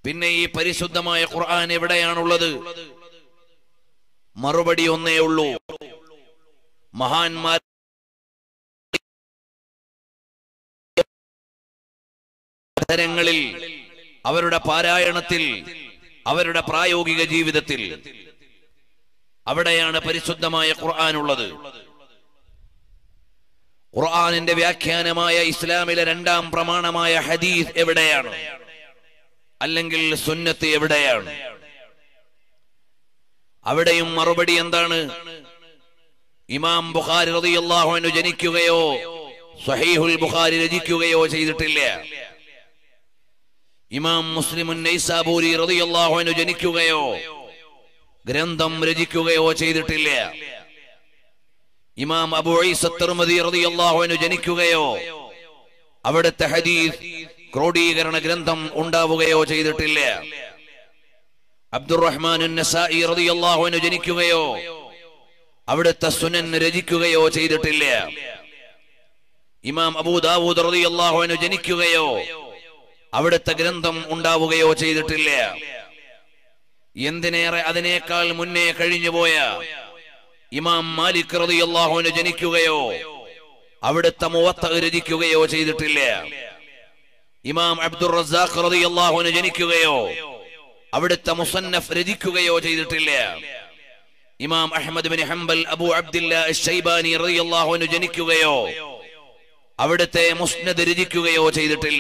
പിന്നെ ഈ പരിശുദ്ധമായ ഖുർആൻ എവിടെയാണുള്ളത് മറുപടി ഒന്നേ ഉള്ളൂ മഹാന്മാർ അവസരങ്ങളിൽ അവരുടെ പാരായണത്തിൽ അവരുടെ പ്രായോഗിക ജീവിതത്തിൽ അവിടെയാണ് പരിശുദ്ധമായ ഖുർആൻ ഉള്ളത് ഖുർആനിന്റെ വ്യാഖ്യാനമായ ഇസ്ലാമിലെ രണ്ടാം പ്രമാണമായ ഹദീസ് എവിടെയാണ് അല്ലെങ്കിൽ സുന്നത്ത് എവിടെയാണ് അവിടെയും മറുപടി എന്താണ് ഇമാം ബുഖാരി റളിയല്ലാഹു അൻഹു ജനിക്കുകയോ സ്വഹീഹുൽ ബുഖാരി രചിക്കുകയോ ചെയ്തിട്ടില്ല ഇമാം മുസ്ലിമുൻ നൈസാബൂരി റളിയല്ലാഹു അൻഹു ജനിക്കുകയോ ഗ്രന്ഥം രചിക്കുകയോ ചെയ്തിട്ടില്ല ഇമാം അബു ഈസ തിർമിദി റളിയല്ലാഹു അൻഹു ജനിക്കുകയോ അവിടുത്തെ ഹദീസ് ക്രോഡീകരണ ഗ്രന്ഥം ഉണ്ടാവുകയോ ചെയ്തിട്ടില്ല അബ്ദുറഹ്മാൻ നസായി റളിയല്ലാഹു അൻഹു ജനിക്കുകയോ അവിടുത്തെ സുനൻ രചിക്കുകയോ ചെയ്തിട്ടില്ല ഇമാം അബൂ ദാവൂദ് റളിയല്ലാഹു അൻഹു ജനിക്കുകയോ അവിടുത്തെ ഗ്രന്ഥം ഉണ്ടാവുകയോ ചെയ്തിട്ടില്ല എന്തിനേറെ അതിനേക്കാൾ മുന്നേ കഴിഞ്ഞുപോയ ഇമാം മാലിക് റളിയല്ലാഹു അൻഹു ജനിക്കുകയോ അവിടുത്തെ മുവത്ത രചിക്കുകയോ ചെയ്തിട്ടില്ല ഇമാം അബ്ദുർ റസാഖ് റളിയല്ലാഹു അൻഹു ജനിക്കുകയോ അവിടുത്തെ മുസന്നഫ് രചിക്കുകയോ ചെയ്തിട്ടില്ല ഇമാം Ahmad bin Hanbal Abu Abdillah Shaibani റളിയല്ലാഹു അൻഹു ജനിക്കുകയോ അവിടുത്തെ മുസ്നദ് രചിക്കുകയോ ചെയ്തിട്ടില്ല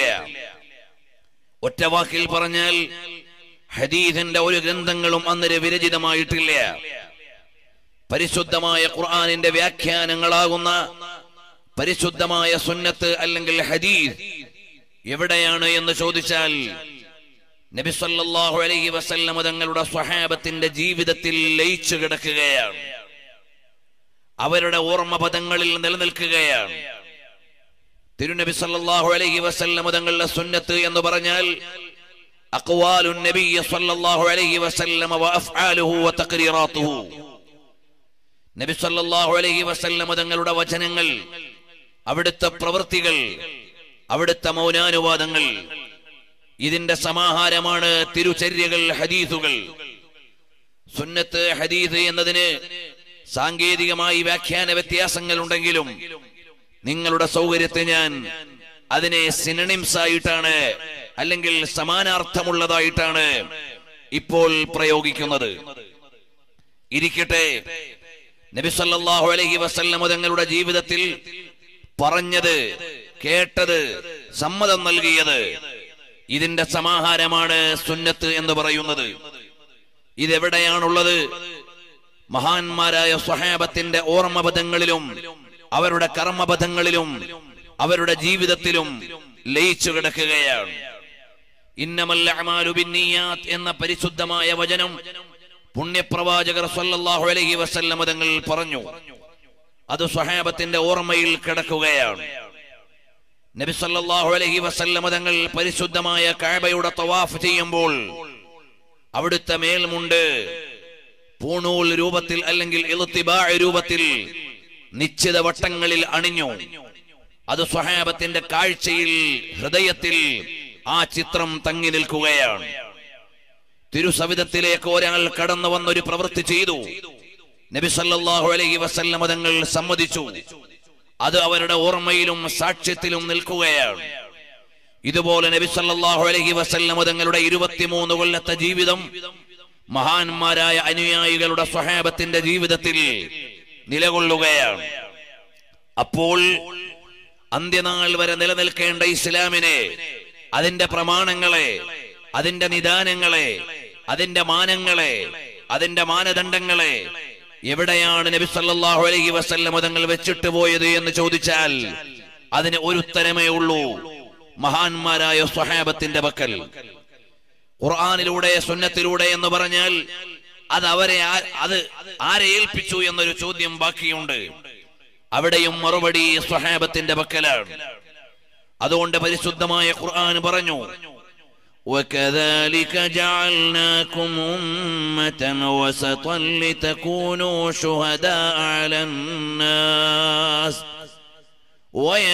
ഒറ്റ വാക്കിൽ പറഞ്ഞാൽ ഹദീദിന്റെ ഒരു ഗ്രന്ഥങ്ങളും അന്നേരം വിരചിതമായിട്ടില്ല പരിശുദ്ധമായ ഖുർആനിന്റെ വ്യാഖ്യാനങ്ങളാകുന്ന പരിശുദ്ധമായ സുന്നത്ത് അല്ലെങ്കിൽ ഹദീസ് എവിടെയാണ് എന്ന് ചോദിച്ചാൽ നബി സല്ലല്ലാഹു അലൈഹി വസല്ലമ തങ്ങളുടെ സ്വഹാബത്തിന്റെ ജീവിതത്തിൽ ലയിച്ചു കിടക്കുകയാണ് അവരുടെ ഓർമ്മ പദങ്ങളിൽ നിലനിൽക്കുകയാണ് തിരുനബി സല്ലല്ലാഹു അലൈഹി വസല്ലമ തങ്ങളുടെ സുന്നത്ത് എന്ന് പറഞ്ഞാൽ അഖ്വാലു നബി സല്ലല്ലാഹു അലൈഹി വസല്ലമ വഅഫ്ആലുഹു വതഖ്രീറാത്തുഹു നബി സല്ലല്ലാഹു അലൈഹി വസല്ലമ തങ്ങളുടെ വചനങ്ങൾ അവിടുത്തെ പ്രവൃത്തികൾ അവിടുത്തെ മൗനാനുവാദങ്ങൾ ഇതിന്റെ സമാഹാരമാണ് തിരുചര്യകൾ ഹദീസുകൾ സുന്നത്ത് ഹദീസ് എന്നതിന് സാങ്കേതികമായി വ്യാഖ്യാന വ്യത്യാസങ്ങൾ ഉണ്ടെങ്കിലും നിങ്ങളുടെ സൗകര്യത്തെ ഞാൻ അതിനെ സിനണിംസ് ആയിട്ടാണ് അല്ലെങ്കിൽ സമാനാർത്ഥമുള്ളതായിട്ടാണ് ഇപ്പോൾ പ്രയോഗിക്കുന്നത് ഇരിക്കട്ടെ നബി സല്ലല്ലാഹു അലൈഹി വസല്ലം തങ്ങളുടെ ജീവിതത്തിൽ പറഞ്ഞത് കേട്ടത് സമ്മതം നൽകിയത് ഇതിന്റെ സമാഹാരമാണ് സുന്നത്ത് എന്ന് പറയുന്നത് ഇതെവിടെയാണുള്ളത് മഹാന്മാരായ സ്വഹാബത്തിന്റെ ഓർമ്മപഥങ്ങളിലും അവരുടെ കർമ്മപഥങ്ങളിലും അവരുടെ ജീവിതത്തിലും ലയിച്ചു കിടക്കുകയാണ് ഇന്നമല്ല അമാലു ബിന്നിയാത്ത് എന്ന പരിശുദ്ധമായ വചനം പുണ്യപ്രവാചകർ സല്ലല്ലാഹു അലൈഹി വസല്ലമ തങ്ങൾ പറഞ്ഞു അത് സ്വഹാബത്തിന്റെ ഓർമ്മയിൽ കിടക്കുകയാണ് നബി സല്ലല്ലാഹു അലൈഹി വസല്ലമ തങ്ങൾ പരിശുദ്ധമായ കഅബയുടെ തവാഫ് ചെയ്യുമ്പോൾ അവിടുത്തെ മേൽമുണ്ട് പൂണൂൽ രൂപത്തിൽ അല്ലെങ്കിൽ ഇൽത്തിബാ രൂപത്തിൽ നിശ്ചിത വട്ടങ്ങളിൽ അണിഞ്ഞു അത് സ്വഹാബത്തിന്റെ കാഴ്ചയിൽ ഹൃദയത്തിൽ ആ ചിത്രം തങ്ങി നിൽക്കുകയാണ് തിരുസവിധത്തിലേക്ക് ഒരാൾ കടന്നു വന്നൊരു പ്രവൃത്തി ചെയ്തു നബി സല്ലല്ലാഹു അലൈഹി വസല്ലമ തങ്ങൾ സമ്മതിച്ചു അത് അവരുടെ ഓർമ്മയിലും സാക്ഷ്യത്തിലും നിൽക്കുകയാണ് ഇതുപോലെ നബി സല്ലല്ലാഹു അലൈഹി വസല്ലമ തങ്ങളുടെ ഇരുപത്തിമൂന്ന് കൊല്ലത്തെ ജീവിതം മഹാന്മാരായ അനുയായികളുടെ സ്വഹാബത്തിന്റെ ജീവിതത്തിൽ നിലകൊള്ളുകയാണ് അപ്പോൾ അന്ത്യനാൾ വരെ നിലനിൽക്കേണ്ട ഇസ്ലാമിനെ അതിന്റെ പ്രമാണങ്ങളെ അതിന്റെ നിദാനങ്ങളെ അതിന്റെ മാനങ്ങളെ അതിന്റെ മാനദണ്ഡങ്ങളെ എവിടെയാണ് നബി സല്ലല്ലാഹു അലൈഹി വസല്ലം തങ്ങൾ വെച്ചിട്ട് പോയത് എന്ന് ചോദിച്ചാൽ അതിന് ഒരു ഉത്തരമേ ഉള്ളൂ മഹാന്മാരായ സ്വഹാബത്തിന്റെ പക്കൽ ഖുർആാനിലൂടെ സുന്നത്തിലൂടെ എന്ന് പറഞ്ഞാൽ അത് അവരെ ആ- അത് ആരെ ഏൽപ്പിച്ചു എന്നൊരു ചോദ്യം ബാക്കിയുണ്ട് അവിടെയും മറുപടി സ്വഹാബത്തിന്റെ പക്കലാണ് അതുകൊണ്ട് പരിശുദ്ധമായ ഖുർആൻ പറഞ്ഞു وكذلك جعلناكم أمة وسطا لتكونوا شهداء على الناس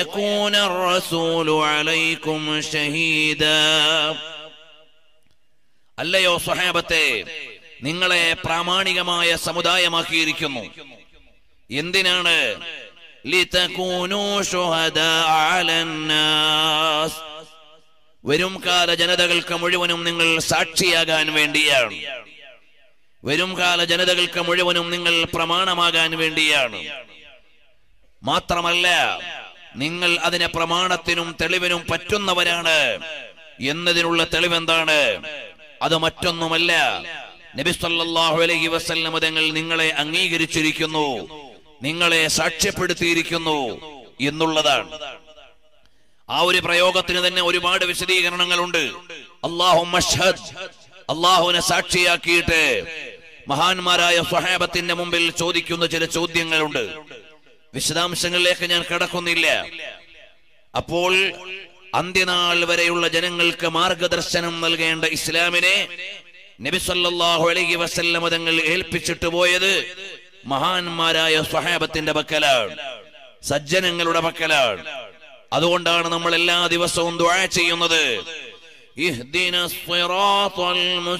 ويكون الرسول عليكم شهيدا അല്ലയോ സ്വഹാബത്തെ നിങ്ങളെ പ്രാമാണികമായ സമുദായമാക്കിയിരിക്കുന്നു എന്തിനാണ് ലിതകൂനൂ ശുഹദാഅ അലന്നാസ്. വരും കാല ജനതകൾക്ക് മുഴുവനും നിങ്ങൾ സാക്ഷിയാകാൻ വേണ്ടിയാണ് വരും കാല ജനതകൾക്ക് മുഴുവനും നിങ്ങൾ പ്രമാണമാകാൻ വേണ്ടിയാണ് മാത്രമല്ല നിങ്ങൾ അതിനെ പ്രമാണത്തിനും തെളിവിനും പറ്റുന്നവരാണ് എന്നതിനുള്ള തെളിവെന്താണ് അത് മറ്റൊന്നുമല്ല നബി സല്ലല്ലാഹു അലൈഹി വസല്ലം തങ്ങൾ നിങ്ങളെ അംഗീകരിച്ചിരിക്കുന്നു നിങ്ങളെ സാക്ഷ്യപ്പെടുത്തിയിരിക്കുന്നു എന്നുള്ളതാണ് ആ ഒരു പ്രയോഗത്തിന് തന്നെ ഒരുപാട് വിശദീകരണങ്ങളുണ്ട് അള്ളാഹു മഷ്ഹദ് അള്ളാഹുവിനെ സാക്ഷിയാക്കിയിട്ട് മഹാന്മാരായ സ്വഹാബത്തിന്റെ മുമ്പിൽ ചോദിക്കുന്ന ചില ചോദ്യങ്ങളുണ്ട് വിശദാംശങ്ങളിലേക്ക് ഞാൻ കടക്കുന്നില്ല അപ്പോൾ അന്ത്യനാൾ വരെയുള്ള ജനങ്ങൾക്ക് മാർഗദർശനം നൽകേണ്ട ഇസ്ലാമിനെ നബി സല്ലല്ലാഹു അലൈഹി വസല്ലമ തങ്ങൾ ഏൽപ്പിച്ചിട്ട് പോയത് മഹാന്മാരായ സ്വഹാബത്തിന്റെ പക്കലാണ് സജ്ജനങ്ങളുടെ പക്കലാണ് അതുകൊണ്ടാണ് നമ്മൾ എല്ലാ ദിവസവും ദുആ ചെയ്യുന്നത് ഇഹ്ദിന സിറാത്തൽ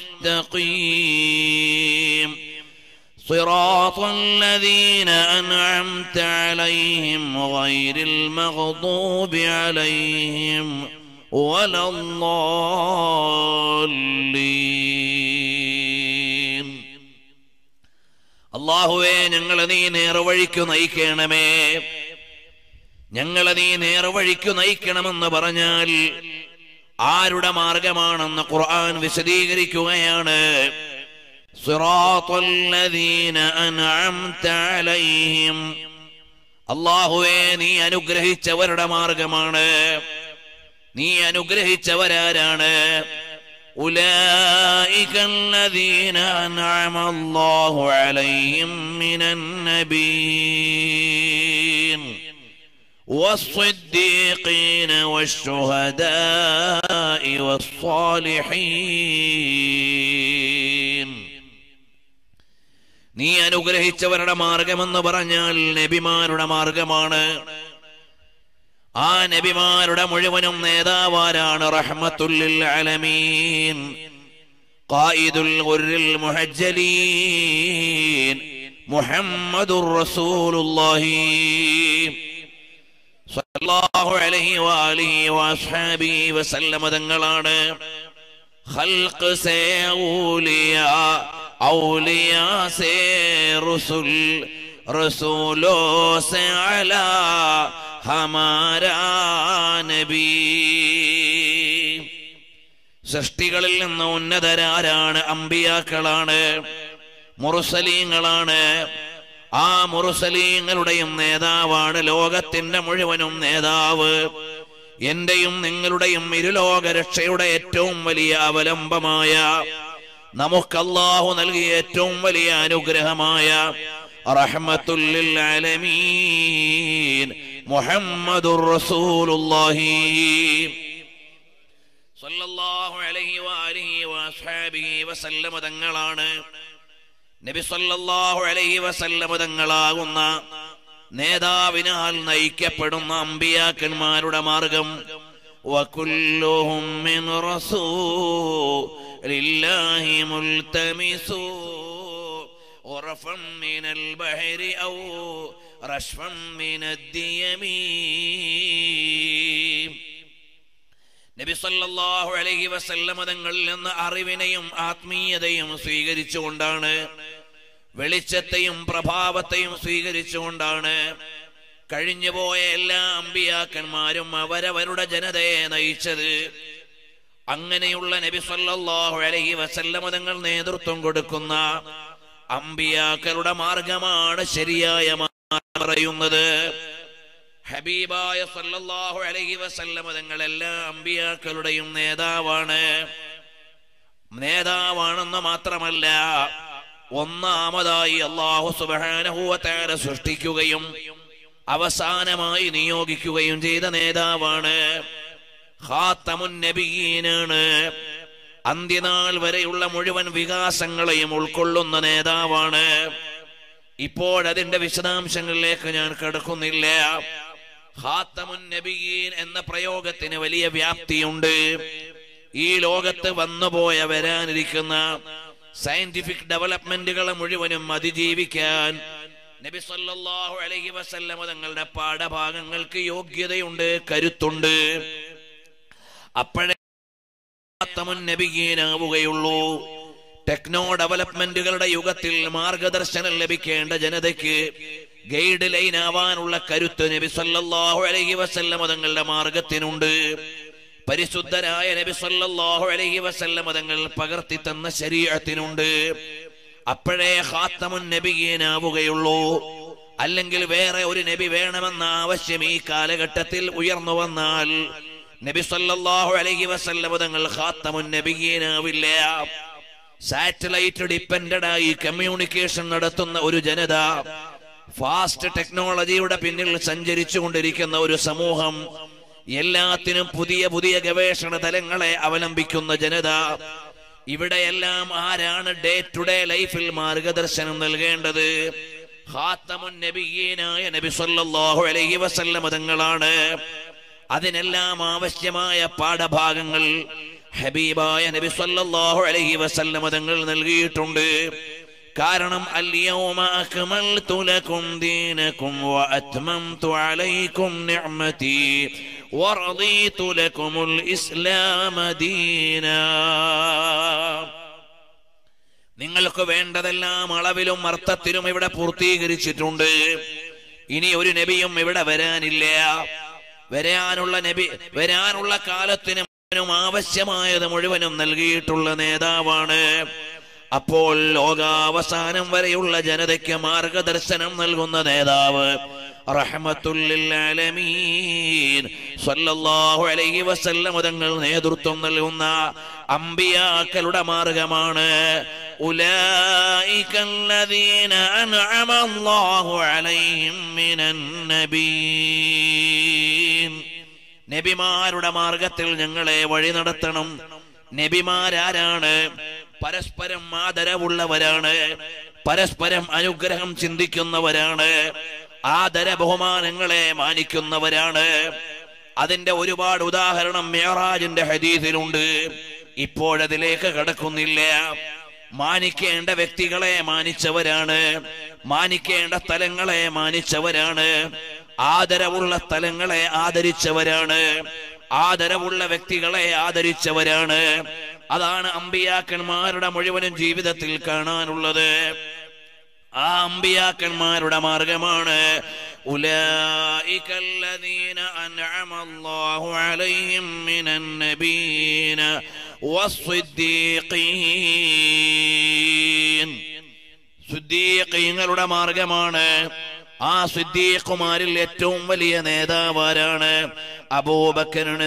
മുസ്തഖീം صراط الذين أنعمت عليهم غير المغضوب عليهم ولا الضالين അള്ളാഹുവേ ഞങ്ങളെ നീ നേർവഴിക്കു നയിക്കണമേ ഞങ്ങളെ നീ നേർവഴിക്കു നയിക്കണമെന്ന് പറഞ്ഞാൽ ആരുടെ മാർഗമാണെന്ന് ഖുർആൻ വിശദീകരിക്കുകയാണ് صراط الذين أنعمت عليهم അള്ളാഹുവേ നീ അനുഗ്രഹിച്ചവരുടെ മാർഗമാണ് നീ അനുഗ്രഹിച്ചവരാരാണ് أولئك الذين أنعم الله عليهم من النبيين والصديقين والشهداء والصالحين നീ അനുഗ്രഹിച്ചവരുടെ മാർഗമെന്ന് പറഞ്ഞാൽ നബിമാരുടെ മാർഗമാണ് ആ നബിമാരുടെ മുഴുവനും നേതാവാരാണ് റഹ്മത്തുല്ലിൽ അലമീൻ ഖായിദുൽ ഗുർരിൽ മുഹജ്ജലീൻ മുഹമ്മദുർ റസൂലുള്ളാഹി സ്വല്ലല്ലാഹു അലൈഹി വആലിഹി വഅസ്ഹാബിഹി വസല്ലമ തങ്ങളാണ് ഖൽഖ് സേ ഔലിയാ ഔലിയാ സേ റസുൽ റസൂലോ സേ അലാ ഹമാരാ നബി സൃഷ്ടികളിൽ നിന്ന് ഉന്നതരാരാണ് അമ്പിയാക്കളാണ് മുറുസലീങ്ങളാണ് ആ മുറുസലീങ്ങളുടെയും നേതാവാണ് ലോകത്തിന്റെ മുഴുവനും നേതാവ് എന്റെയും നിങ്ങളുടെയും ഇരുലോക രക്ഷയുടെ ഏറ്റവും വലിയ അവലംബമായ നമുക്ക് അള്ളാഹു നൽകിയ ഏറ്റവും വലിയ അനുഗ്രഹമായ റഹ്മത്തുല്ലിൽ ആലമീൻ മുഹമ്മദുർ റസൂലുള്ളാഹി സല്ലല്ലാഹു അലൈഹി വആലിഹി വഅസ്ഹാബിഹി വസല്ലമ തങ്ങളാണ് നബി സല്ലല്ലാഹു അലൈഹി വസല്ലമ തങ്ങളാകുന്ന നേതാവിനാൽ നയിക്കപ്പെടുന്ന അമ്പിയാക്കന്മാരുടെ മാർഗം വകുല്ലുഹും മിൻ റസൂലില്ലാഹി മുൽതമിസു غرفا من البحر أو رشفا من الديم നബി സല്ലല്ലാഹു അലൈഹി വസല്ലമ തങ്ങളിൽ നിന്ന് അറിവിനെയും ആത്മീയതയും സ്വീകരിച്ചുകൊണ്ടാണ് വെളിച്ചത്തെയും പ്രഭാവത്തെയും സ്വീകരിച്ചുകൊണ്ടാണ് കഴിഞ്ഞുപോയ എല്ലാ അമ്പിയാക്കന്മാരും അവരവരുടെ ജനതയെ നയിച്ചത് അങ്ങനെയുള്ള നബി സല്ലല്ലാഹു അലൈഹി വസല്ലമ തങ്ങൾ നേതൃത്വം കൊടുക്കുന്ന അമ്പിയാക്കളുടെ മാർഗമാണ് ശരിയായ മാർഗ്ഗം പറയുന്നത് ഹബീബായ സല്ലല്ലാഹു അലൈഹി വസല്ലമ തങ്ങൾ എല്ലാ അമ്പിയാക്കളുടെയും നേതാവാണ് നേതാവാണെന്ന് മാത്രമല്ല ഒന്നാമതായി അള്ളാഹു സുബാനഹുവത്താര സൃഷ്ടിക്കുകയും അവസാനമായി നിയോഗിക്കുകയും ചെയ്ത നേതാവാണ് ഖാത്തമുൻ നബിയീനാണ് അന്ത്യനാൾ വരെയുള്ള മുഴുവൻ വികാസങ്ങളെയും ഉൾക്കൊള്ളുന്ന നേതാവാണ് ഇപ്പോഴതിന്റെ വിശദാംശങ്ങളിലേക്ക് ഞാൻ കടക്കുന്നില്ല ഖാത്തമുൻ നബിയീൻ എന്ന പ്രയോഗത്തിന് വലിയ വ്യാപ്തിയുണ്ട് ഈ ലോകത്ത് വന്നുപോയ വരാനിരിക്കുന്ന സയന്റിഫിക് ഡെവലപ്മെന്റുകളെ മുഴുവനും അതിജീവിക്കാൻ നബി സല്ലല്ലാഹു അലൈഹി വസല്ലമ തങ്ങളുടെ പാഠഭാഗങ്ങൾക്ക് യോഗ്യതയുണ്ട് കരുത്തുണ്ട് അപ്പോഴേ നബിയീനാവുകയുള്ളൂ ടെക്നോ ഡെവലപ്മെന്റുകളുടെ യുഗത്തിൽ മാർഗദർശനം ലഭിക്കേണ്ട ജനതയ്ക്ക് ഗൈഡ് ലൈൻ ആവാനുള്ള കരുത്ത് നബി സല്ലല്ലാഹു അലൈഹി വസല്ലമ തങ്ങളുടെ മാർഗത്തിനുണ്ട് പരിശുദ്ധരായ നബി സല്ലല്ലാഹു അലൈഹി വസല്ലമ തങ്ങൾ പകർത്തി തന്ന ശരീരത്തിനുണ്ട് അപ്പോഴേ ഖാത്തമുൻ നബിയീനാവുകയുള്ളൂ അല്ലെങ്കിൽ വേറെ ഒരു നബി വേണമെന്ന ആവശ്യം ഈ കാലഘട്ടത്തിൽ ഉയർന്നു വന്നാൽ നബി സല്ലല്ലാഹു അലൈഹി വസല്ലമ തങ്ങൾ ഖാത്തമുൻ നബിയീനാവില്ല സാറ്റലൈറ്റ് ഡിപ്പെൻഡഡ് ആയി കമ്മ്യൂണിക്കേഷൻ നടത്തുന്ന ഒരു ജനത ഫാസ്റ്റ് ടെക്നോളജിയുടെ പിന്നിൽ സഞ്ചരിച്ചു കൊണ്ടിരിക്കുന്ന ഒരു സമൂഹം എല്ലാത്തിനും പുതിയ പുതിയ ഗവേഷണ തലങ്ങളെ അവലംബിക്കുന്ന ജനത ഇവിടെയെല്ലാം ആരാണ് ഡേ ടു ഡേ ലൈഫിൽ മാർഗദർശനം നൽകേണ്ടത് ഖാത്തമുൻ നബിയീനായ നബി സല്ലല്ലാഹു അലൈഹി വസല്ലമ തങ്ങളാണ് അതിനെല്ലാം ആവശ്യമായ പാഠഭാഗങ്ങൾ ഹബീബായ നബി സല്ലല്ലാഹു അലൈഹി വസല്ലമ തങ്ങൾ നൽകിയിട്ടുണ്ട് കാരണം അൽയൗമ അക്മൽതു ലക്കും ദീനക്കും വഅത്മംതു അലൈക്കും നിഅമതി വറദീതു ലക്കുമുൽ ഇസ്ലാമ ദീനാ നിങ്ങൾക്ക് വേണ്ടതെല്ലാം അളവിലും അർത്ഥത്തിലും ഇവിടെ പൂർത്തീകരിച്ചിട്ടുണ്ട് ഇനി ഒരു നബിയും ഇവിടെ വരാനില്ല വരാനുള്ള നബി വരാനുള്ള കാലത്തിന് മുഴുവനും ആവശ്യമായത് മുഴുവനും നൽകിയിട്ടുള്ള നേതാവാണ് അപ്പോൾ ലോകാവസാനം വരെയുള്ള ജനതയ്ക്ക് മാർഗദർശനം നൽകുന്ന നേതാവ് റഹ്മത്തുല്ലിൽ ആലമീൻ സല്ലല്ലാഹു അലൈഹി വസല്ലം തങ്ങൾ നേതൃത്വം നൽകുന്ന അമ്പിയാക്കളുടെ മാർഗമാണ് ഉലൈക الذين أنعم الله عليهم من النبيين നബിമാരുടെ മാർഗത്തിൽ ഞങ്ങളെ വഴി നടത്തണം നബിമാരാരാണ് പരസ്പരം ആദരവുള്ളവരാണ് പരസ്പരം അനുഗ്രഹം ചിന്തിക്കുന്നവരാണ് ആദര ബഹുമാനങ്ങളെ മാനിക്കുന്നവരാണ് അതിന്റെ ഒരുപാട് ഉദാഹരണം മേറാജിന്റെ ഹദീസിലുണ്ട് ഇപ്പോഴതിലേക്ക് കടക്കുന്നില്ല മാനിക്കേണ്ട വ്യക്തികളെ മാനിച്ചവരാണ് മാനിക്കേണ്ട സ്ഥലങ്ങളെ മാനിച്ചവരാണ് ആദരവുള്ള സ്ഥലങ്ങളെ ആദരിച്ചവരാണ് ആദരവുള്ള വ്യക്തികളെ ആദരിച്ചവരാണ് അതാണ് അമ്പിയാക്കന്മാരുടെ മുഴുവനും ജീവിതത്തിൽ കാണാനുള്ളത് ആ അമ്പിയാക്കന്മാരുടെ മാർഗമാണ് أولئك الذين أنعم الله عليهم من النبيين والصديقين സുദ്ദീഖീങ്ങളുടെ മാർഗമാണ് ആ സുദ്ദീഖുമാരിൽ ഏറ്റവും വലിയ നേതാവാരാണ് അബൂബക്കറിന്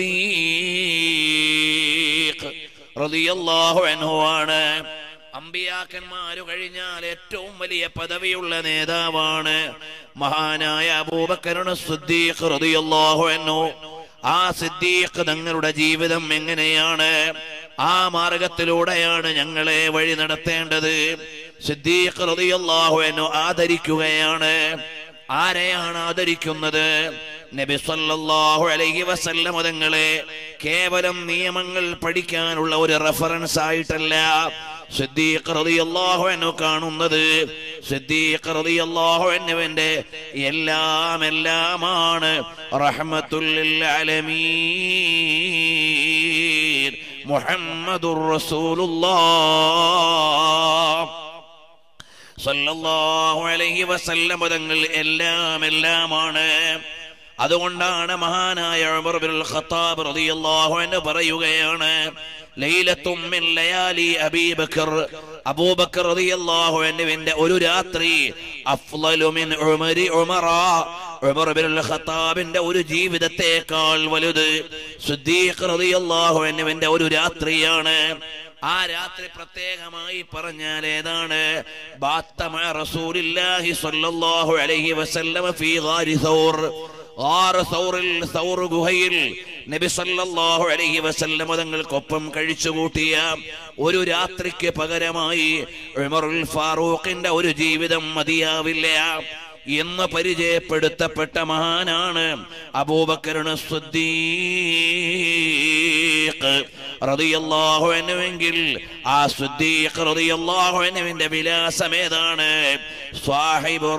സുദ്ദീഖ് റളിയല്ലാഹു അൻഹു ആണ് അമ്പിയാക്കന്മാരു കഴിഞ്ഞാൽ ഏറ്റവും വലിയ പദവിയുള്ള നേതാവാണ് മഹാനായ അബൂബക്കറിന് സുദ്ദീഖ് റളിയല്ലാഹു അൻഹു ആ സിദ്ദീഖ് തങ്ങളുടെ ജീവിതം എങ്ങനെയാണ് ആ മാർഗത്തിലൂടെയാണ് ഞങ്ങളെ വഴി നടത്തേണ്ടത് സിദ്ദീഖ് റളിയല്ലാഹു അൻഹു ആദരിക്കുകയാണ് ആരെയാണ് ആദരിക്കുന്നത് നബി സല്ലല്ലാഹു അലൈഹി വസല്ലം തങ്ങളെ കേവലം നിയമങ്ങൾ പഠിക്കാനുള്ള ഒരു റെഫറൻസ് ആയിട്ടല്ല സിദ്ദീഖ് റളിയല്ലാഹു അൻഹു കാണുന്നത് സിദ്ദീഖ് റളിയല്ലാഹു അൻഹുവിന്റെ എല്ലാം എല്ലാമാണ് റഹ്മത്തുൽ ലിൽ ആലമീൻ മുഹമ്മദുർ റസൂലുള്ളാഹ് സല്ലല്ലാഹു അലൈഹി വസല്ലം തങ്ങൾ എല്ലാം എല്ലാമാണ് അതുകൊണ്ടാണ് മഹാനായ ഉമർ ബിൻ ഖത്താബ് റളിയല്ലാഹു അൻഹു പറയുകയാണ് ലൈലത്തും മിൻ ലയാലി അബീബക്കർ അബൂബക്കർ റളിയല്ലാഹു അൻഹുവിന്റെ ഒരു രാത്രി അഫ്ളലു മിൻ ഉമരി ഉമറ ഉമർ ബിൻ ഖത്താബിന്റെ ഒരു ജീവിതത്തെക്കാൾ വലുത് സിദ്ദീഖ് റളിയല്ലാഹു അൻഹുവിന്റെ ഒരു രാത്രിയാണ് ആ രാത്രി പ്രത്യേകമായി പറഞ്ഞാൽ ഏതാണ് ബാത്തമ റസൂലില്ലാഹി സ്വല്ലല്ലാഹു അലൈഹി വസല്ലമ ഫീ ഗാരി സൗർ ഗാറ് സൗറിൽ സൗർ ഗുഹയിൽ നബി സല്ലല്ലാഹു അലൈഹി വസല്ലമ തങ്ങൾക്കൊപ്പം കഴിച്ചുകൂട്ടിയ ഒരു രാത്രിക്ക് പകരമായി ഉമറുൽ ഫാറൂഖിന്റെ ഒരു ജീവിതം മതിയാവില്ല എന്ന് പരിചയപ്പെടുത്തപ്പെട്ട മഹാനാണ് അബൂബക്കറിന് സുദ്ദീഖ് റളിയല്ലാഹു അൻഹുവെങ്കിൽ ആ സുദ്ദീഖ് റളിയല്ലാഹു അൻഹുവിന്റെ വിലാസം ഏതാണ് സ്വാഹിബ്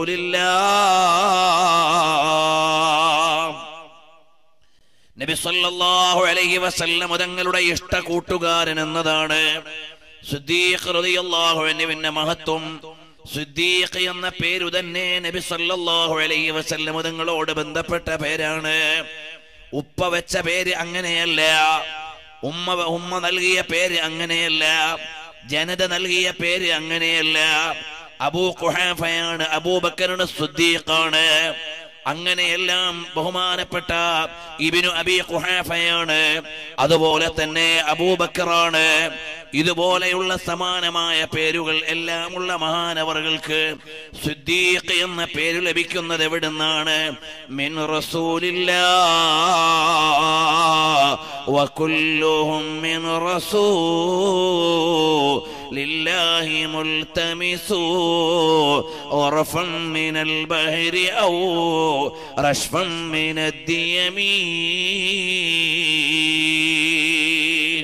റസൂലില്ലാഹ് നബി സല്ലല്ലാഹു അലൈഹി വസല്ലം തങ്ങളുടെ ഇഷ്ട കൂട്ടുകാരൻ എന്നതാണ് സുദ്ദീഖ് റളിയല്ലാഹു അൻഹുവിന്റെ മഹത്വം സുദ്ദീഖ് എന്ന പേരു തന്നെ നബി സല്ലല്ലാഹു അലൈഹി വസല്ലം തങ്ങളോട് ബന്ധപ്പെട്ട പേരാണ് ഉപ്പ വെച്ച പേര് അങ്ങനെയല്ല ഉമ്മ ഉമ്മ നൽകിയ പേര് അങ്ങനെയല്ല ജനത നൽകിയ പേര് അങ്ങനെയല്ല അബൂ ഖുഹാഫയാണ് അബൂബക്കറിന് സുദ്ദീഖാണ് അങ്ങനെയെല്ലാം ബഹുമാനപ്പെട്ട ഇബിനു അബി ഖുഹാഫയാണ് അതുപോലെ തന്നെ അബൂബക്കറാണ് ഇതുപോലെയുള്ള സമാനമായ പേരുകൾ എല്ലാമുള്ള മഹാനവറുകൾക്ക് സുദ്ദീഖ് എന്ന പേര് ലഭിക്കുന്നത് എവിടുന്നാണ് മിൻ റസൂലില്ലാ وكلهم من رسول لله ملتمس غرفا من البحر أو رشفا من الديم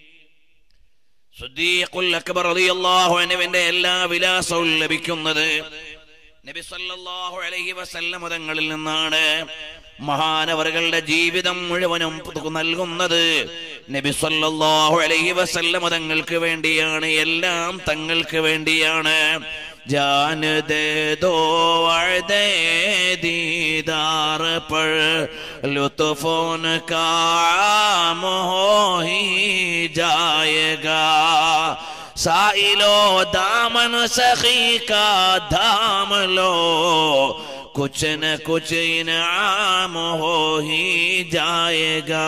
സുദ്ദീഖുൽ അക്ബർ റളിയല്ലാഹു അൻഹുവിന്റെ എല്ലാ വിലാസവും ലഭിക്കുന്നത് നബി സല്ലല്ലാഹു അലൈഹി വസല്ലം തങ്ങളിൽ നിന്നാണ് മഹാനവറുകളുടെ ജീവിതം മുഴുവനും നൽകുന്നത് നബി സല്ലല്ലാഹു അലൈഹി വസല്ലം തങ്ങൾക്ക് വേണ്ടിയാണ് എല്ലാം തങ്ങൾക്ക് വേണ്ടിയാണ് जान दे दो दे दीदार पर लुत्फोन का आम हो ही जाएगा साइलो दामन सखी का धाम लो कुछ न कुछ इनाम हो ही जाएगा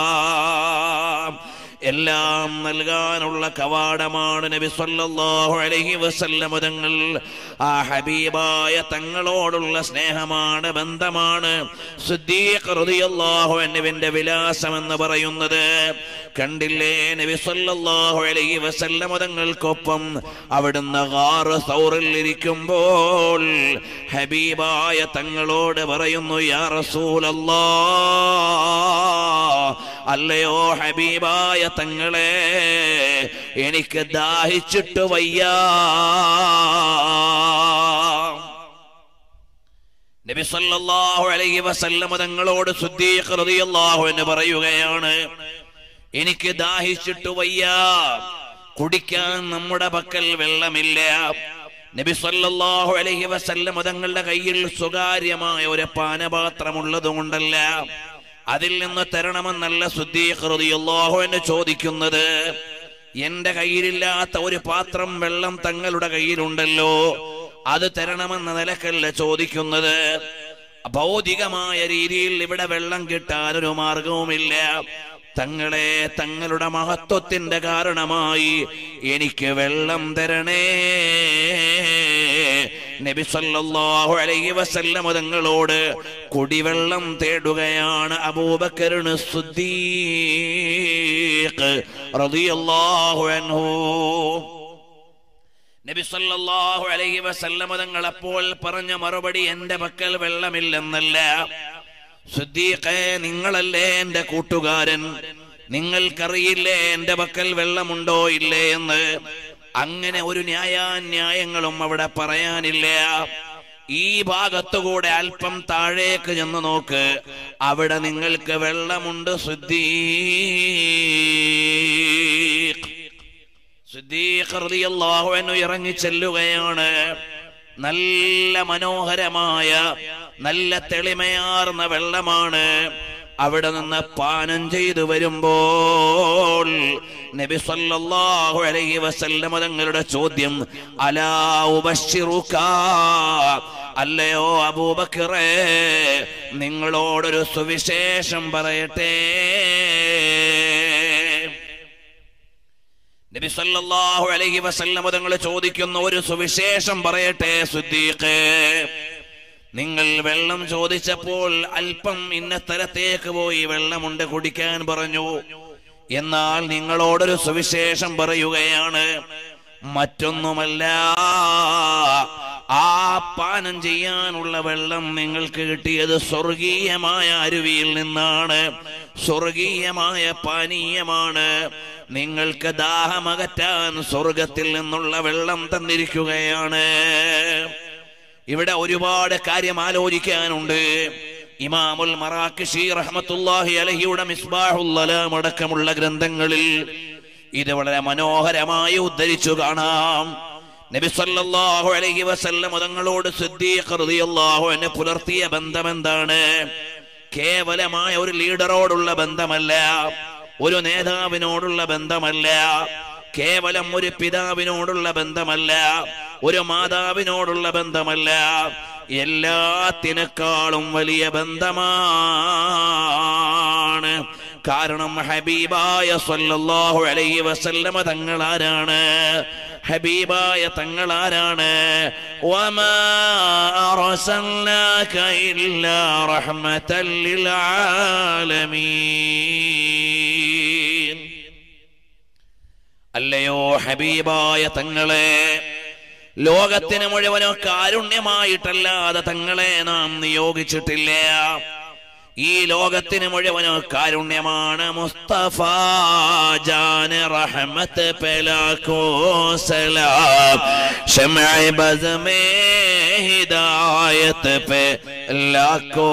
എല്ലാം നൽകാനുള്ള കവാടമാണ് നബി സല്ലല്ലാഹു അലൈഹി വസല്ലം തങ്ങൾ ആ ഹബീബായ തങ്ങളോടുള്ള സ്നേഹമാണ് ബന്ധമാണ് സിദ്ദീഖ് റളിയല്ലാഹു അൻഹുവിന്റെ വിലാസം എന്ന് പറയുന്നത് കണ്ടില്ലേ നബി സല്ലല്ലാഹു അലൈഹി വസല്ലം തങ്ങൾക്കൊപ്പം അവിടുന്ന് ഗാറ് സൗറിൽ ഇരിക്കുമ്പോൾ ഹബീബായ തങ്ങളോട് പറയുന്നു യാ റസൂലല്ലാ അല്ലയോ ഹബീബായ തങ്ങളെ എനിക്ക് ദാഹിച്ചിട്ട് വയ്യ നബി സല്ലല്ലാഹു അലൈഹി വസല്ലം തങ്ങളോട് സുദ്ദീഖ് റളിയല്ലാഹു എന്ന് പറയുകയാണ് എനിക്ക് ദാഹിച്ചിട്ട് വയ്യ കുടിക്കാൻ നമ്മുടെ പക്കൽ വെള്ളമില്ല നബി സല്ലല്ലാഹു അലൈഹി വസല്ലം തങ്ങളുടെ കയ്യിൽ സ്വകാര്യമായ ഒരു പാനപാത്രമുള്ളത് കൊണ്ടല്ല അതിൽ നിന്ന് തരണമെന്നല്ല സുദ്ദീഖ് റളിയല്ലാഹു എന്ന് ചോദിക്കുന്നത് എന്റെ കയ്യിലില്ലാത്ത ഒരു പാത്രം വെള്ളം തങ്ങളുടെ കയ്യിലുണ്ടല്ലോ അത് തരണമെന്ന നിലക്കല്ല ചോദിക്കുന്നത് ഭൗതികമായ രീതിയിൽ ഇവിടെ വെള്ളം കിട്ടാൻ ഒരു മാർഗവുമില്ല തങ്ങളെ തങ്ങളുടെ മഹത്വത്തിന്റെ കാരണമായി എനിക്ക് വെള്ളം തരണേ നബി സല്ലല്ലാഹു അലൈഹി വസല്ലം തങ്ങളോട് കുടിവെള്ളം തേടുകയാണ് അബൂബക്കറിന് സുദ്ദീഖ് റളിയല്ലാഹു അൻഹു നബി സല്ലല്ലാഹു അലൈഹി വസല്ലം തങ്ങൾ അപ്പോൾ പറഞ്ഞ മറുപടി എന്റെ പക്കൽ വെള്ളമില്ലെന്നല്ല സുദ്ദീഖേ നിങ്ങളല്ലേ എന്റെ കൂട്ടുകാരൻ നിങ്ങൾക്കറിയില്ലേ എന്റെ പക്കൽ വെള്ളമുണ്ടോ ഇല്ലേ എന്ന് അങ്ങനെ ഒരു ന്യായാന്യായങ്ങളും അവിടെ പറയാനില്ല ഈ ഭാഗത്തുകൂടെ അല്പം താഴേക്ക് ചെന്ന് നോക്ക് അവിടെ നിങ്ങൾക്ക് വെള്ളമുണ്ട് സുദ്ദീഖ് സിദ്ദീഖ് റളിയല്ലാഹു അൻഹു ഇറങ്ങി ചെല്ലുകയാണ് നല്ല മനോഹരമായ നല്ല തെളിമയാർന്ന വെള്ളമാണ് അവിടെ നിന്ന് പാനം ചെയ്തു വരുമ്പോൾ നബി സല്ലല്ലാഹു അലൈഹി വസല്ലം തങ്ങളുടെ ചോദ്യം അലാ ഉബശ്ശിറുക അല്ലയോ അബൂബക്കറേ നിങ്ങളോടൊരു സുവിശേഷം പറയട്ടെ നബി സല്ലല്ലാഹു അലൈഹി വസല്ലം തങ്ങൾ ചോദിക്കുന്ന ഒരു സുവിശേഷം പറയട്ടെ സുദ്ദീഖ് നിങ്ങൾ വെള്ളം ചോദിച്ചപ്പോൾ അല്പം ഇന്ന സ്ഥലത്തേക്ക് പോയി വെള്ളമുണ്ട് കുടിക്കാൻ പറഞ്ഞു എന്നാൽ നിങ്ങളോടൊരു സുവിശേഷം പറയുകയാണ് മറ്റൊന്നുമല്ല ആ പാനം ചെയ്യാനുള്ള വെള്ളം നിങ്ങൾക്ക് കിട്ടിയത് സ്വർഗീയമായ അരുവിയിൽ നിന്നാണ് സ്വർഗീയമായ പാനീയമാണ് നിങ്ങൾക്ക് ദാഹമകറ്റാൻ സ്വർഗത്തിൽ നിന്നുള്ള വെള്ളം തന്നിരിക്കുകയാണ് ഇവിടെ ഒരുപാട് കാര്യം ആലോചിക്കാനുണ്ട് ഇമാമുൽ മറാക്കിഷി റഹ്മത്തുല്ലാഹി അലഹിയുടെ മിസ്ബാഹുല്ലലാം അടക്കമുള്ള ഗ്രന്ഥങ്ങളിൽ ഇത് വളരെ മനോഹരമായി ഉദ്ധരിച്ചു കാണാം നബി സല്ലല്ലാഹു അലൈഹി വസല്ലം തങ്ങളോട് സിദ്ദീഖ് റളിയല്ലാഹു അൻഹു പുലർത്തിയ ബന്ധം എന്താണ് കേവലമായ ഒരു ലീഡറോടുള്ള ബന്ധമല്ല ഒരു നേതാവിനോടുള്ള ബന്ധമല്ല കേവലം ഒരു പിതാവിനോടുള്ള ബന്ധമല്ല ഒരു മാതാവിനോടുള്ള ബന്ധമല്ല എല്ലാത്തിനേക്കാളും വലിയ ബന്ധമാണ് കാരണം ഹബീബായ സല്ലല്ലാഹു അലൈഹി വസല്ലമ തങ്ങൾ ആരാണ് ഹബീബായ തങ്ങൾ ആരാണ് വമാ അർസൽനാക ഇല്ലാ റഹ്മതൻ ലിൽ ആലമീൻ അല്ലയോ ഹബീബായ തങ്ങളെ ലോകത്തിന് മുഴുവനോ കാരുണ്യമായിട്ടല്ലാതെ തങ്ങളെ നാം നിയോഗിച്ചിട്ടില്ല ഈ ലോകത്തിന് മുഴുവനോ കാരുണ്യമാണ് മുസ്തഫ ജാന് റഹ്മത്ത് പെലാക്കോ സലാം ഷമഅ ബസ്മേ ഹിദായത്ത് പെ ലാക്കോ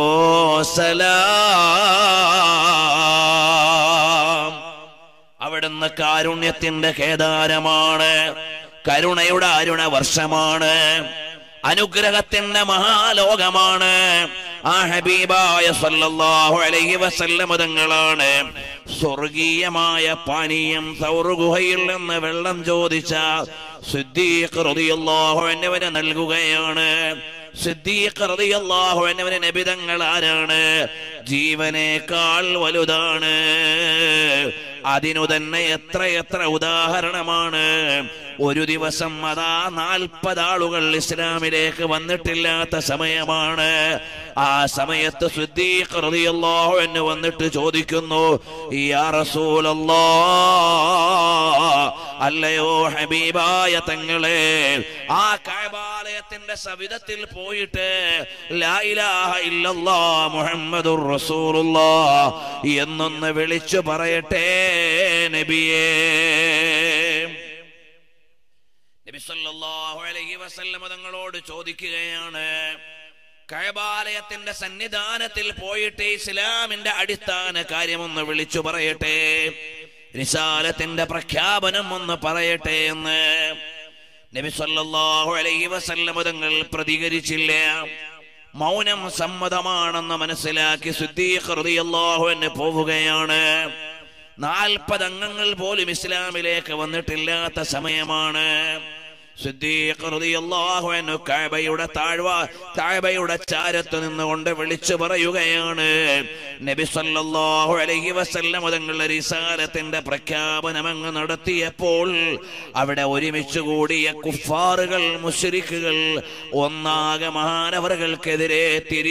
സലാം അവിടുന്ന് കാരുണ്യത്തിന്റെ കേദാരമാണ് കരുണയുടെ അരുണ വർഷമാണ് അനുഗ്രഹത്തിന്റെ മഹാലോകമാണ് ആ ഹബീബായ സല്ലല്ലാഹു അലൈഹി വസല്ലം തങ്ങളാണ് സ്വർഗീയമായ പാനീയം സൗറുഗുഹയിൽ നിന്ന് വെള്ളം ചോദിച്ച സിദ്ദീഖ് റളിയല്ലാഹു അൻഹുവിന് നൽകുകയാണ് സിദ്ദീഖ് റളിയല്ലാഹു അൻഹുവിന് നബിതങ്ങൾ ആരാണ് ജീവനേക്കാൾ വലുതാണ് അതിനു തന്നെ എത്ര എത്ര ഉദാഹരണമാണ് ഒരു ദിവസം അതാ നാൽപ്പത് ആളുകൾ ഇസ്ലാമിലേക്ക് വന്നിട്ടില്ലാത്ത സമയമാണ് ആ സമയത്ത് സിദ്ദീഖ് റളിയല്ലാഹു അൻഹു വന്നിട്ട് ചോദിക്കുന്നു യാ റസൂലല്ലാഹ് അല്ലയോ ഹബീബായ തങ്ങളെ ആ കഅബാലയത്തിന്റെ സവിധത്തിൽ പോയിട്ട് ലാ ഇലാഹ ഇല്ലല്ലാ മുഹമ്മദുർ റസൂലുള്ളാഹ് എന്നൊന്ന് വിളിച്ചു പറയട്ടെ നബിയേ നബി സല്ലല്ലാഹു അലൈഹി വസല്ലം തങ്ങളോട് ചോദിക്കുകയാണ് കഴബാലയത്തിന്റെ സന്നിധാനത്തിൽ പോയിട്ട് ഇസ്ലാമിന്റെ അടിസ്ഥാന കാര്യമൊന്ന് വിളിച്ചു പറയട്ടെ റിസാലത്തിന്റെ പ്രഖ്യാപനം ഒന്ന് പറയട്ടെ എന്ന് നബി സല്ലല്ലാഹു അലൈഹി വസല്ലം തങ്ങൾ പ്രതികരിച്ചില്ല മൗനം സമ്മതമാണെന്ന് മനസ്സിലാക്കി സിദ്ദീഖ് റളിയല്ലാഹു അൻഹു പോവുകയാണ് നാൽപ്പത് അംഗങ്ങൾ പോലും ഇസ്ലാമിലേക്ക് വന്നിട്ടില്ലാത്ത സമയമാണ് സിദ്ദീഖ് റളിയല്ലാഹു അൻഹു കഅബയുടെ താഴ്വ കഅബയുടെ ചാരത്ത് നിന്നുകൊണ്ട് വിളിച്ചു പറയുകയാണ് നബി സല്ലല്ലാഹു അലൈഹി വസല്ലം തങ്ങളുടെ റിസാലത്തിന്റെ പ്രഖ്യാപനം അങ്ങ് നടത്തിയപ്പോൾ അവിടെ ഒരുമിച്ച് കൂടിയ കുഫാറുകൾ മുശ്രിക്കുകൾ ഒന്നാകെ മഹാനവറുകൾക്കെതിരെ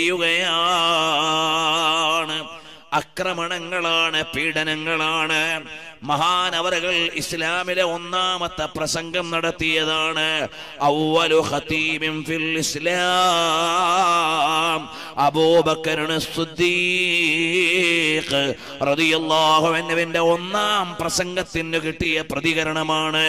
തിരിയുകയാണ് ആക്രമണങ്ങളാണ് പീഡനങ്ങളാണ് മഹാനവറുകൾ ഇസ്ലാമിലെ ഒന്നാമത്തെ പ്രസംഗം നടത്തിയതാണ് ഔവലു ഖതീബിൻ ഫിൽ ഇസ്ലാം അബൂബക്കറിന് സിദ്ദീഖ് റളിയല്ലാഹു അൻഹുവിന്റെ ഒന്നാം പ്രസംഗത്തിന് കിട്ടിയ പ്രതികരണമാണ്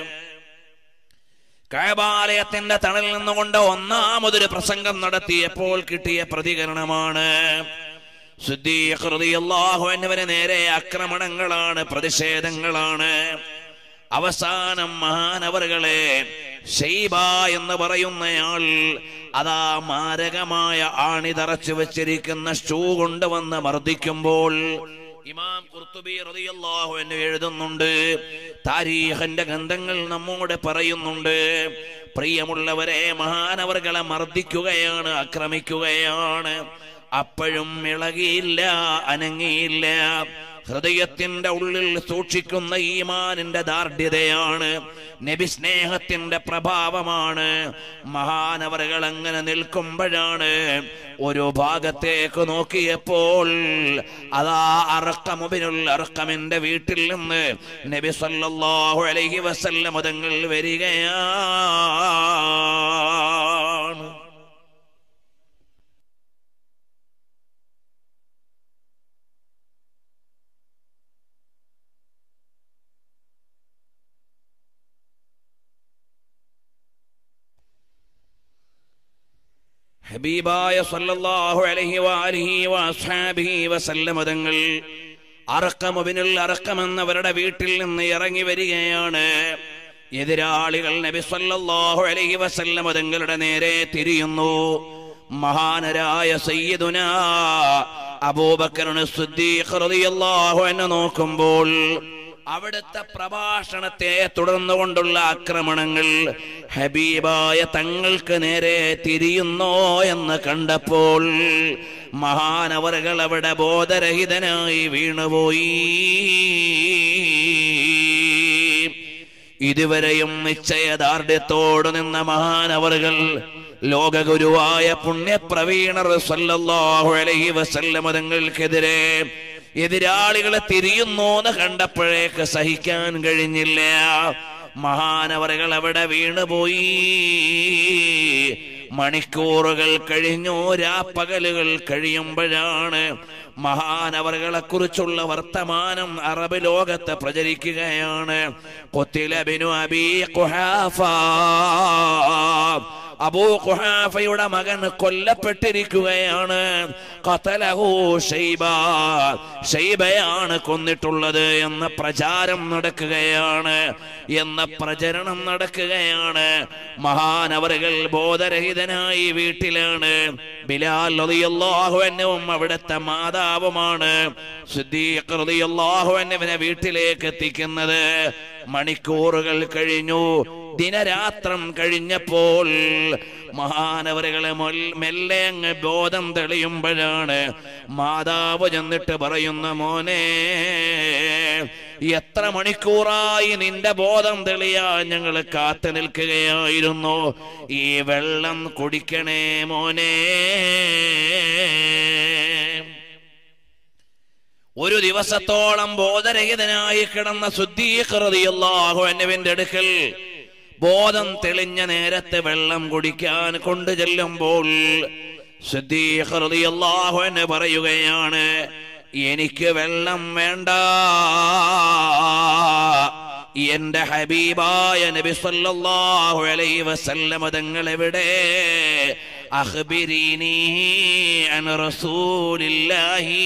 കഴബാലയത്തിന്റെ തണലിൽ നിന്നുകൊണ്ട് ഒന്നാമതൊരു പ്രസംഗം നടത്തിയപ്പോൾ കിട്ടിയ പ്രതികരണമാണ് സിദ്ദീഖ് റളിയല്ലാഹു അൻഹുവിന് നേരെ ആക്രമണങ്ങളാണ് പ്രതിഷേധങ്ങളാണ് അവസാനം മഹാനവറുകളെ ഷെയ്ബ എന്ന് പറയുന്നയാൾ അതാ മാരകമായ ആണി തറച്ചു വെച്ചിരിക്കുന്ന ഷൂ കൊണ്ടുവന്ന് മർദ്ദിക്കുമ്പോൾ ഇമാം ഖുർത്തുബി റളിയല്ലാഹു അൻഹു എഴുതുന്നുണ്ട് താരീഖിന്റെ ഗ്രന്ഥങ്ങൾ നമ്മോട് പറയുന്നുണ്ട് പ്രിയമുള്ളവരെ മഹാനവറുകളെ മർദ്ദിക്കുകയാണ് ആക്രമിക്കുകയാണ് അപ്പോഴും ഇളകിയില്ല അനങ്ങിയില്ല ഹൃദയത്തിന്റെ ഉള്ളിൽ സൂക്ഷിക്കുന്ന ഈമാനിന്റെ ദാർഢ്യതയാണ് നബി സ്നേഹത്തിന്റെ പ്രഭാവമാണ് മഹാനവറുകൾ അങ്ങനെ നിൽക്കുമ്പോഴാണ് ഒരു ഭാഗത്തേക്ക് നോക്കിയപ്പോൾ അതാ അറക്കമുബിനുൽ അറക്കമിന്റെ വീട്ടിൽ നിന്ന് നബി സല്ലല്ലാഹു അലൈഹി വസല്ലം തങ്ങൾ വരികയാണ് ഹബീബായ സല്ലല്ലാഹു അലൈഹി വഅലിഹി വഅസ്ഹാബിഹി വസല്ലമ തങ്ങൾ അറക്കമുബിനുൽ അറക്കമെന്നവരുടെ വീട്ടിൽ നിന്ന് ഇറങ്ങി വരികയാണ് എതിരാളികൾ നബി സല്ലല്ലാഹു അലൈഹി വസല്ലമ തങ്ങളുടെ നേരെ തിരിയുന്നു മഹാനരായ സയ്യിദുന അബൂബക്കറിന് സിദ്ദീഖ് റളിയല്ലാഹു അൻഹു നോക്കുമ്പോൾ അവിടുത്തെ പ്രഭാഷണത്തെ തുടർന്നുകൊണ്ടുള്ള ആക്രമണങ്ങൾ ഹബീബായ തങ്ങൾക്ക് നേരെ തിരിയുന്നോ എന്ന് കണ്ടപ്പോൾ മഹാനവറുകൾ അവിടെ ബോധരഹിതനായി വീണുപോയി ഇതുവരെയും നിശ്ചയദാർഢ്യത്തോട് നിന്ന മഹാനവറുകൾ ലോകഗുരുവായ പുണ്യപ്രവീണർ സല്ലല്ലാഹു അലൈഹി വസല്ലമ തങ്ങൾക്കെതിരെ എതിരാളികളെ തിരിയുന്നു എന്ന് കണ്ടപ്പോഴേക്ക് സഹിക്കാൻ കഴിഞ്ഞില്ല മഹാനവറുകൾ അവിടെ വീണുപോയി മണിക്കൂറുകൾ കഴിഞ്ഞു രാപ്പകലുകൾ കഴിയുമ്പോഴാണ് മഹാനവറുകളെ കുറിച്ചുള്ള വർത്തമാനം അറബ് ലോകത്ത് പ്രചരിക്കുകയാണ് കൊത്തിലബിനു അബീ ഖുഹാഫ അബൂ ഖുഹാഫയുടെ മകൻ കൊല്ലപ്പെട്ടിരിക്കുകയാണ് ഖതലഹു ഷൈബ ഷൈബയാണ് കൊന്നിട്ടുള്ളത് എന്ന പ്രചാരം നടക്കുകയാണ് എന്ന പ്രചരണം നടക്കുകയാണ് മഹാനവറുകൾ ബോധരഹിതനായി വീട്ടിലാണ് ബിലാൽ റളിയല്ലാഹു അൻഹുവും അവിടുത്തെ മാതാവുമാണ് സിദ്ദീഖ് റളിയല്ലാഹു അൻഹുവിനെ വീട്ടിലേക്ക് എത്തിക്കുന്നത് മണിക്കൂറുകൾ കഴിഞ്ഞു ദിനരാത്രം കഴിഞ്ഞപ്പോൾ മഹാനവറുകളെ മൊൽ- മെല്ലെ അങ്ങ് ബോധം തെളിയുമ്പോഴാണ് മാതാവ് ചെന്നിട്ട് പറയുന്ന മോനെ എത്ര മണിക്കൂറായി നിന്റെ ബോധം തെളിയാൻ ഞങ്ങൾ കാത്തു നിൽക്കുകയായിരുന്നു ഈ വെള്ളം കുടിക്കണേ മോനെ ഒരു ദിവസത്തോളം ബോധരഹിതനായി കിടന്ന ശുദ്ധീകൃതിയല്ലാഹു എന്നവിന്റെ അടുക്കൽ ബോധം തെളിഞ്ഞ നേരത്തെ വെള്ളം കുടിക്കാൻ കൊണ്ടു ചെല്ലുമ്പോൾ ശുദ്ധീകൃതിയല്ലാഹു എന്ന് പറയുകയാണ് എനിക്ക് വെള്ളം വേണ്ട എന്റെ ഹബീബായ നബി സല്ലല്ലാഹു അലൈഹി വസല്ലമ തങ്ങൾ എവിടെ അഖ്ബിരീനി അൻ റസൂലില്ലാഹി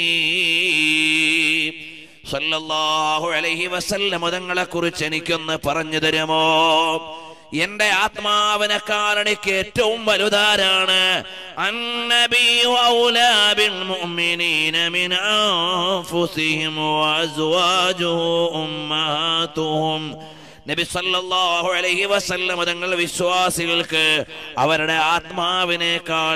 സല്ലല്ലാഹു അലൈഹി വസല്ലമ തങ്ങളെ കുറിച്ച് എനിക്കൊന്ന് പറഞ്ഞു തരുമോ എന്റെ ആത്മാവിനെക്കാൾ എനിക്ക് ഏറ്റവും വലുതാരാണ് النبي أولى بالمؤمنين من أنفسهم وأزواجه أمهاتهم നബി സല്ലല്ലാഹു അലൈഹി വസല്ലം തങ്ങൾ വിശ്വാസികൾക്ക് അവരുടെ ആത്മാവിനേക്കാൾ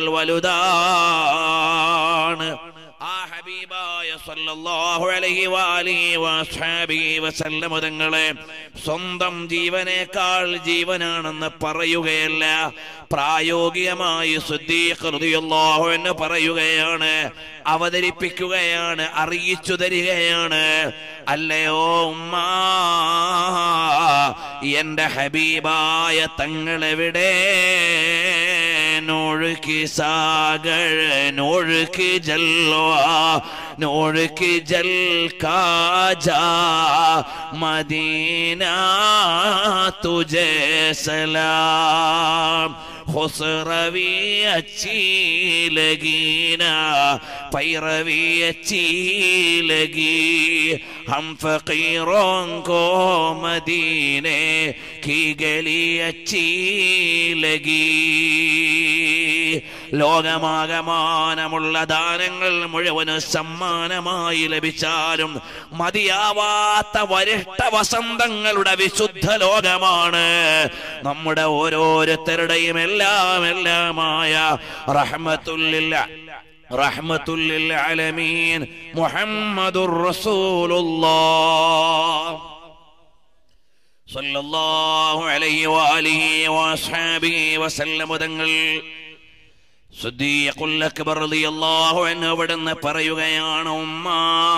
വലുതാണ് ആ ഹബീബായ സല്ലല്ലാഹു അലൈഹി വഅലിഹി വസ്ഹാബിഹി വസല്ലം തങ്ങളെ സ്വന്തം ജീവനേക്കാൾ ജീവനാണെന്ന് പറയുകയല്ല പ്രായോഗികമായി സിദ്ദീഖ് റളിയല്ലാഹു എന്ന് പറയുകയാണ് അവതരിപ്പിക്കുകയാണ് അറിയിച്ചു തരികയാണ് അല്ലയോ ഉമ്മ എന്റെ ഹബീബായ തങ്ങളെവിടെ नूर की सागर नूर की जलवा नूर की जल का जा मदीना तुझे सलाम खुसरवी अच्छी लगी ना पैरवी अच्छी लगी हम फकीरों को मदीने की गली अच्छी लगी ലോകമാകമാനമുള്ള ദാനങ്ങൾ മുഴുവന് സമ്മാനമായി ലഭിച്ചാലും മതിയാവാത്ത വരിഷ്ഠ വസന്തങ്ങളുടെ വിശുദ്ധ ലോകമാണ് നമ്മുടെ ഓരോരുത്തരുടെയും എല്ലാം എല്ലാമായ റഹ്മത്തുല്ലില്ല റഹ്മത്തുല്ലിൽ അലമീൻ മുഹമ്മദുർ റസൂലുള്ളാഹ് സല്ലല്ലാഹു അലൈഹി വആലിഹി വഅസ്ഹാബിഹി വസല്ലം തങ്ങൾ സിദ്ദീഖുൽ അക്ബർ റളിയല്ലാഹു അൻഹു അവിടുന്ന് പറയുകയാണ് ഉമ്മ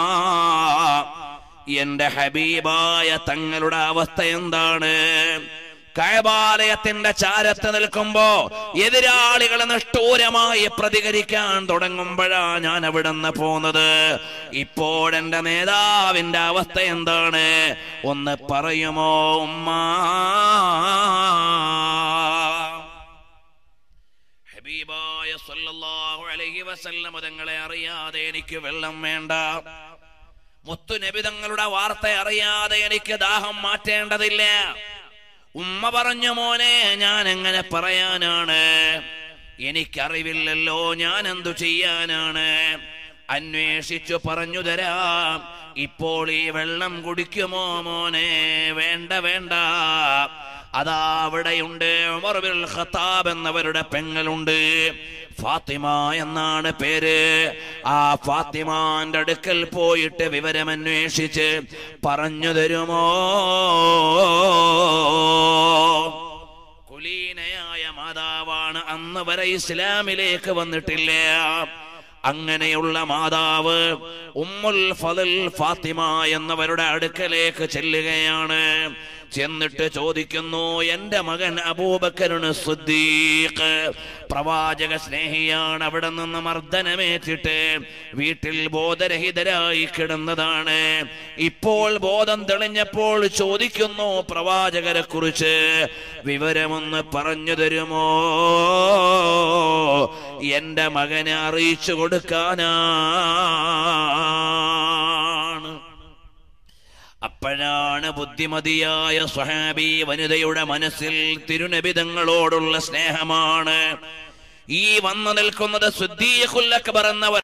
എന്റെ ഹബീബായ തങ്ങളുടെ അവസ്ഥ എന്താണ് കയബാലയത്തിന്റെ ചാരത്ത് നിൽക്കുമ്പോ എതിരാളികളെ നിഷ്ഠൂരമായി പ്രതികരിക്കാൻ തുടങ്ങുമ്പോഴാ ഞാൻ അവിടെ നിന്ന് പോന്നത് ഇപ്പോഴെന്റെ നേതാവിന്റെ അവസ്ഥ എന്താണ് ഒന്ന് പറയുമോ ഉമ്മ ഹബീബായ അലൈഹി വസല്ലം തങ്ങളെ അറിയാതെ എനിക്ക് വെള്ളം വേണ്ട മുത്തു നബി തങ്ങളുടെ വാർത്ത അറിയാതെ എനിക്ക് ദാഹം മാറ്റേണ്ടതില്ല ഉമ്മ പറഞ്ഞു മോനെ ഞാൻ എങ്ങനെ പറയാനാണ് എനിക്കറിവില്ലല്ലോ ഞാൻ എന്തു ചെയ്യാനാണ് അന്വേഷിച്ചു പറഞ്ഞു തരാം ഇപ്പോൾ ഈ വെള്ളം കുടിക്കുമോ മോനെ വേണ്ട വേണ്ട അതാ അവിടെയുണ്ട് ഉമർ ബിൻ ഖത്താബ് എന്നവരുടെ പെങ്ങളുണ്ട് ഫാത്തിമ എന്നാണ് പേര് ആ ഫാത്തിമാന്റെ അടുക്കൽ പോയിട്ട് വിവരമന്വേഷിച്ച് പറഞ്ഞു തരുമോ കുലീനയായ മാതാവാണ് അന്ന് വരെ ഇസ്ലാമിലേക്ക് വന്നിട്ടില്ല അങ്ങനെയുള്ള മാതാവ് ഉമ്മുൽ ഫദൽ ഫാത്തിമ എന്നവരുടെ അടുക്കലേക്ക് ചെല്ലുകയാണ് ചെന്നിട്ട് ചോദിക്കുന്നു എന്റെ മകൻ അബൂബക്കറിന് സുദ്ദീഖ് പ്രവാചക സ്നേഹിയാണ് അവിടെ നിന്ന് മർദ്ദനമേറ്റിട്ട് വീട്ടിൽ ബോധരഹിതരായി കിടന്നതാണ് ഇപ്പോൾ ബോധം തെളിഞ്ഞപ്പോൾ ചോദിക്കുന്നു പ്രവാചകരെ കുറിച്ച് വിവരമൊന്ന് പറഞ്ഞു തരുമോ എന്റെ മകനെ അറിയിച്ചു കൊടുക്കാനാണ് അപ്പോഴാണ് ബുദ്ധിമതിയായ സ്വഹാബി വനിതയുടെ മനസ്സിൽ തിരുനബിതങ്ങളോടുള്ള സ്നേഹമാണ് ഈ വന്നു നിൽക്കുന്നത് സുദ്ദീഖുൽ അക്ബർ എന്നവർ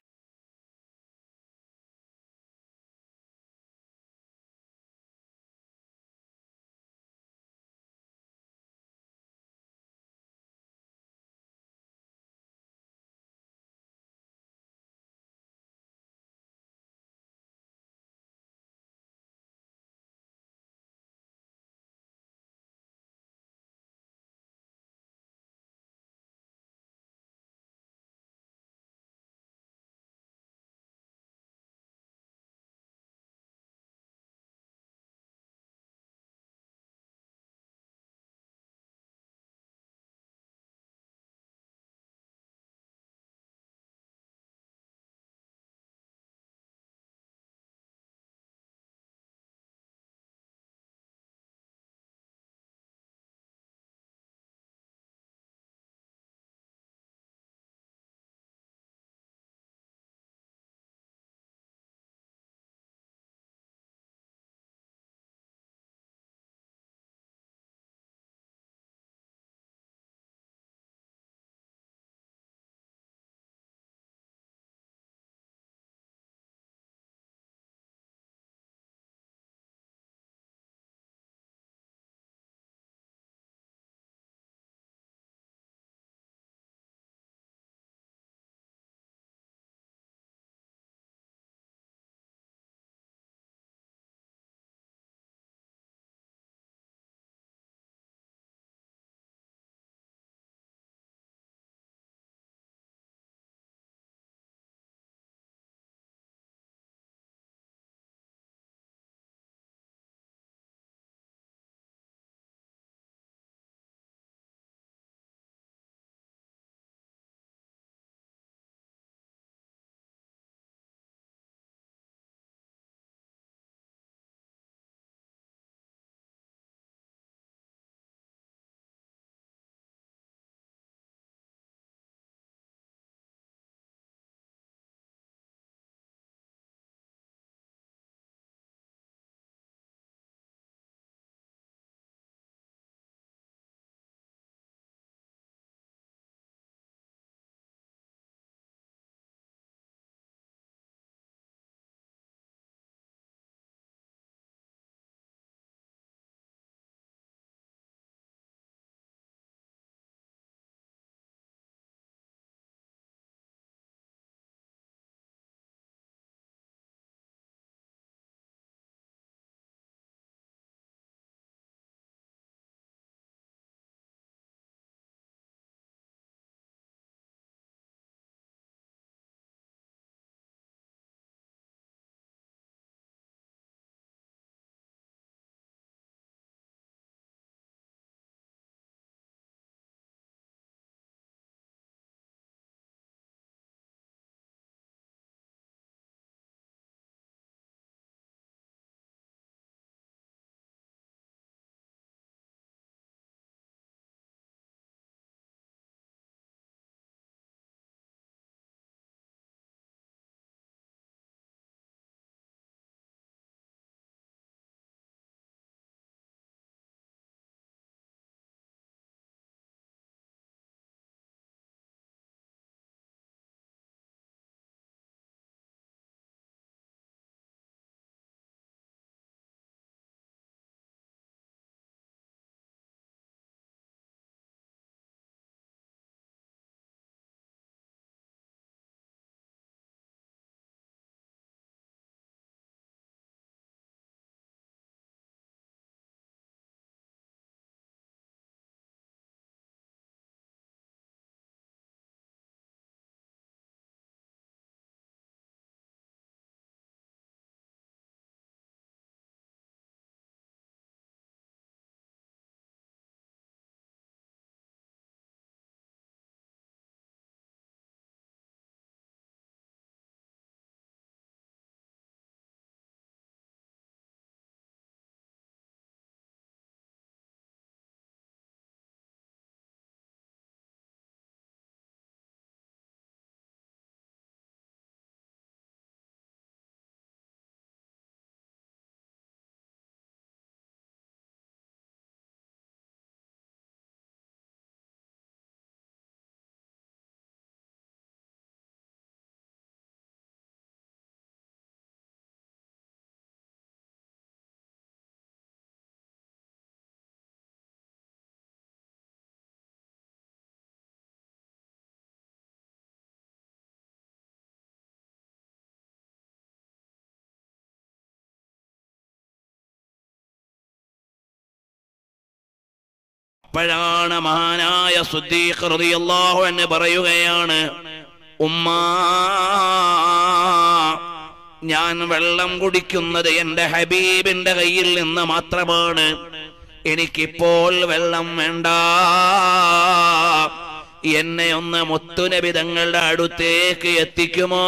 അപ്പോഴാണ് മഹാനായ സുദ്ദീഖ് റളിയല്ലാഹു എന്ന് പറയുകയാണ് ഉമ്മ ഞാൻ വെള്ളം കുടിക്കുന്നത് എന്റെ ഹബീബിന്റെ കയ്യിൽ നിന്ന് മാത്രമാണ് എനിക്കിപ്പോൾ വെള്ളം വേണ്ട എന്നെ ഒന്ന് മുത്തുനബി തങ്ങളുടെ അടുത്തേക്ക് എത്തിക്കുമോ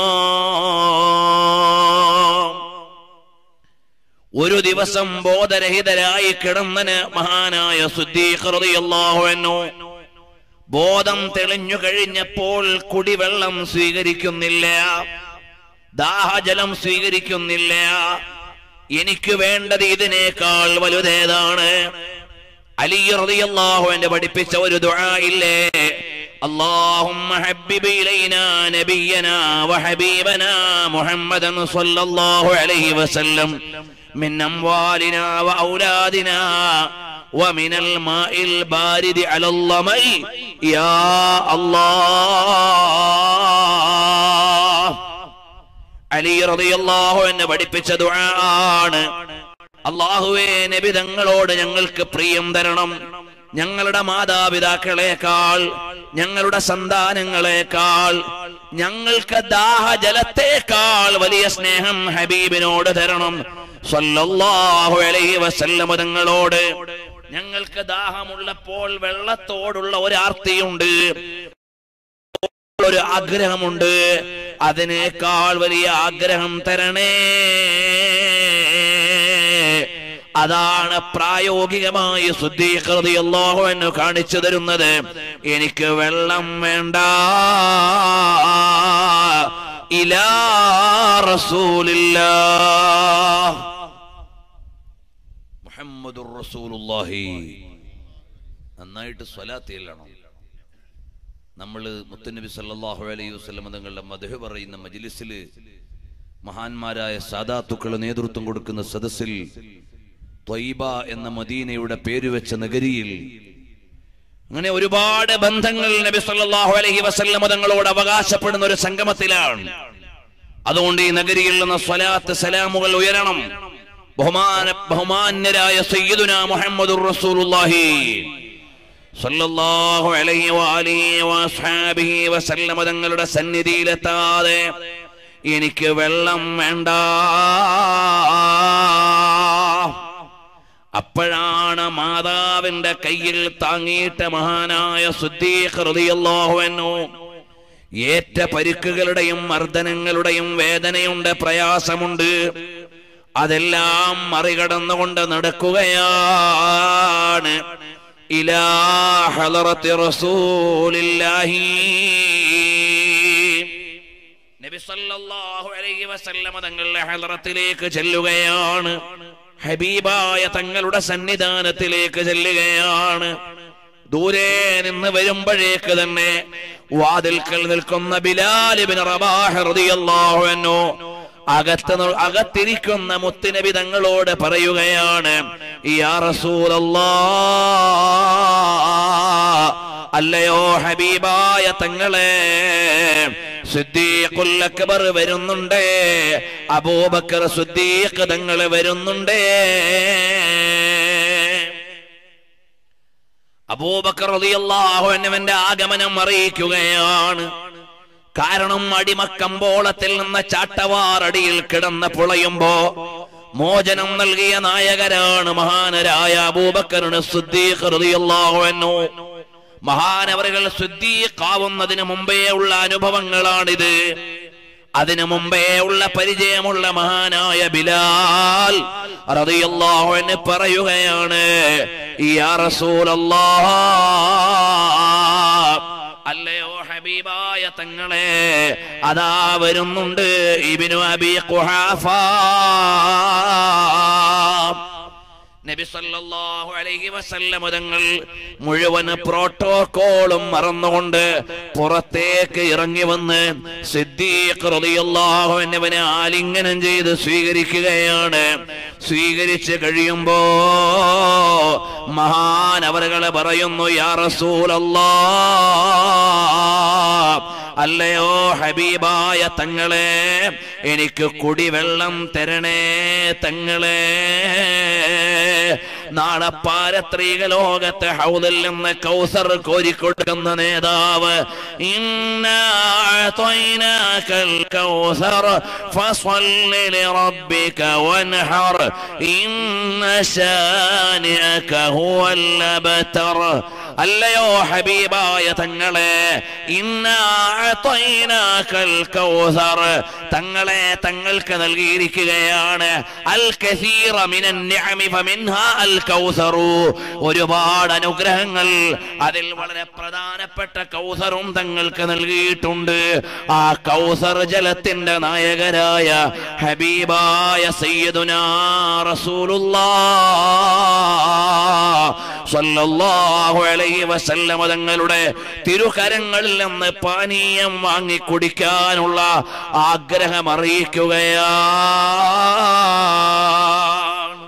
ഒരു ദിവസം ബോധരഹിതരായി കിടന്നന് മഹാനായ സുദ്ദീഖ് റളിയല്ലാഹു അൻഹു ബോധം തെളിഞ്ഞു കഴിഞ്ഞപ്പോൾ കുടിവെള്ളം സ്വീകരിക്കുന്നില്ല ദാഹജലം സ്വീകരിക്കുന്നില്ല എനിക്ക് വേണ്ടത് ഇതിനേക്കാൾ വലുതേതാണ് അലി റളിയല്ലാഹു അൻഹു പഠിപ്പിച്ച ഒരു ദുആ ഇല്ലേ اللهم حبب إلينا نبينا وحبيبنا محمدا صلى الله عليه وسلم من أموالنا وأولادنا ومن الماء البارد على الظمأ يا الله അലി റളിയല്ലാഹു എന്ന് പഠിപ്പിച്ച ദുആണ് അള്ളാഹുവേ നബി തങ്ങളോട് ഞങ്ങൾക്ക് പ്രിയം തരണം ഞങ്ങളുടെ മാതാപിതാക്കളെക്കാൾ ഞങ്ങളുടെ സന്താനങ്ങളെക്കാൾ ഞങ്ങൾക്ക് ദാഹജലത്തേക്കാൾ വലിയ സ്നേഹം ഹബീബിനോട് തരണം സല്ലല്ലാഹു അലൈഹി വസല്ലമ തങ്ങളോട് ഞങ്ങൾക്ക് ദാഹമുള്ളപ്പോൾ വെള്ളത്തോടുള്ള ഒരു ആർത്തിയുണ്ട് ഒരു ആഗ്രഹമുണ്ട് അതിനേക്കാൾ വലിയ ആഗ്രഹം തരണേ അതാണ് പ്രായോഗികമായി ശുദ്ധീകൃതി അല്ലാഹു എന്ന് കാണിച്ചു തരുന്നത് എനിക്ക് വെള്ളം വേണ്ട ഇലാ റസൂലില്ലാ മുഹമ്മദുർ റസൂലുള്ളാഹി നന്നായിട്ട് സ്വലാത്ത് ചെല്ലണം നമ്മൾ മുത്തുനബി സല്ലല്ലാഹു അലൈഹി വസല്ലം തങ്ങളുടെ മധു പറയുന്ന മജ്ലിസിൽ മഹാന്മാരായ സാദാത്തുക്കൾ നേതൃത്വം കൊടുക്കുന്ന സദസ്സിൽ ത്വയ്ബ എന്ന മദീനയുടെ പേര് വെച്ച നഗരിയിൽ അങ്ങനെ ഒരുപാട് ബന്ധങ്ങൾ നബി സല്ലല്ലാഹു അലൈഹി വസല്ലം തങ്ങളോട് അവകാശപ്പെടുന്ന ഒരു സംഗമത്തിലാണ് അതുകൊണ്ട് ഈ നഗരിയിൽ നിന്ന് സ്വലാത്ത് സലാമുകൾ ഉയരണം ബഹുമാന ബഹുമാന്യരായ സയ്യിദുന മുഹമ്മദുർ റസൂലുള്ളാഹി സല്ലല്ലാഹു അലൈഹി വആലിഹി വസ്ഹാബിഹി വസല്ലമ തങ്ങളുടെ സന്നിധിയിലെത്താതെ എനിക്ക് വെള്ളം വേണ്ട അപ്പോഴാണ് മാതാവിന്റെ കയ്യിൽ താങ്ങിയിട്ട മഹാനായ സുദ്ദീഖ് റളിയല്ലാഹു അൻഹു ഏറ്റ പരിക്കുകളുടെയും മർദ്ദനങ്ങളുടെയും വേദനയുണ്ട് പ്രയാസമുണ്ട് അതെല്ലാം മറികടന്നുകൊണ്ട് നടക്കുകയാണ് ഇലാ ഹളറത്തി റസൂലില്ലാഹി നബി സല്ലല്ലാഹു അലൈഹി വസല്ലമ തങ്ങളുടെ ഹളറത്തിലേക്ക് ചെല്ലുകയാണ് ഹബീബായ തങ്ങളുടെ സന്നിധാനത്തിലേക്ക് ചെല്ലുകയാണ് ദൂരെ നിന്ന് വരുമ്പോഴേക്ക് തന്നെ വാതിൽക്കൽ നിൽക്കുന്ന ബിലാലിബിൻ റബാഹ് റളിയല്ലാഹു അൻഹു അകത്ത് ന- അകത്തിരിക്കുന്ന മുത്തുനബി തങ്ങളോട് പറയുകയാണ് യാ റസൂലല്ലാ അല്ലയോ ഹബീബായ തങ്ങളെ സിദ്ദീഖുൽ അക്ബർ വരുന്നുണ്ട് അബൂബക്കർ സിദ്ദീഖ് തങ്ങൾ വരുന്നുണ്ട് അബൂബക്കർ റളിയല്ലാഹു അൻഹുവിന്റെ ആഗമനം അറിയിക്കുകയാണ് കാരണം അടിമക്കമ്പോളത്തിൽ നിന്ന് ചാട്ടവാറടിയിൽ കിടന്ന് പുളയുമ്പോ മോചനം നൽകിയ നായകരാണ് മഹാനരായ അബൂബക്കറിന് സിദ്ദീഖ് റളിയല്ലാഹു അൻഹു മഹാനവറുകൾ സിദ്ദീഖാവുന്നതിന് മുമ്പേ ഉള്ള അനുഭവങ്ങളാണിത് അതിനു മുമ്പേ ഉള്ള പരിചയമുള്ള മഹാനായ ബിലാൽ റളിയല്ലാഹു അൻഹു പറയുകയാണ് യാ റസൂലല്ലാഹ് അല്ലയോ ഹബീബായ തങ്ങളെ അതാ വരുന്നുണ്ട് ഇബിനു അബി ഖുഹാഫ നബി സല്ലല്ലാഹു അലൈഹി വസല്ലം തങ്ങൾ മുഴുവൻ പ്രോട്ടോകോളും മറന്നുകൊണ്ട് പുറത്തേക്ക് ഇറങ്ങി വന്ന് സിദ്ദീഖ് റളിയല്ലാഹു അൻഹുവിനെ ആലിംഗനം ചെയ്ത് സ്വീകരിക്കുകയാണ് സ്വീകരിച്ച് കഴിയുമ്പോ മഹാനവറുകളെ പറയുന്നു യാ റസൂലല്ലാ അല്ലയോ ഹബീബായ തങ്ങളെ എനിക്ക് കുടിവെള്ളം തരണേ തങ്ങളെ നാളെ പാരത്രിക ലോകത്തെ ഹൗദിൽ നിന്ന് കൗസർ കോരിക്കൊടുക്കുന്ന നേതാവ് ഇന്നാ അഅ്തൈനാകൽ കൗസർ ഫസ്വല്ലി ലിറബ്ബിക വൻഹർ ഇന്ന ശാനിഅക ഹുവൽ അബ്തർ അല്ലയോ ഹബീബായ തങ്ങളെ ഇന്നാ അഅ്തൈനാകൽ കൗസർ തങ്ങളെ തങ്ങൾക്ക് നൽകിയിരിക്കുകയാണ് അൽ കസീറ മിനൻ നിഅമി ഫമിൻഹാ അൽ കൗസറു ഒരുപാട് അനുഗ്രഹങ്ങൾ അതിൽ വളരെ പ്രധാനപ്പെട്ട കൗസറും തങ്ങൾക്ക് നൽകിയിട്ടുണ്ട് ആ കൗസർ ജലത്തിന്റെ നായകരായ ഹബീബായ സയ്യിദുനാ റസൂലുള്ളാഹ് സ്വല്ലല്ലാഹു അലൈഹി വസല്ലമ തങ്ങളുടെ തിരുകരങ്ങളിൽ നിന്ന് പാനീയം വാങ്ങി കുടിക്കാനുള്ള ആഗ്രഹം അറിയിക്കുകയാണ്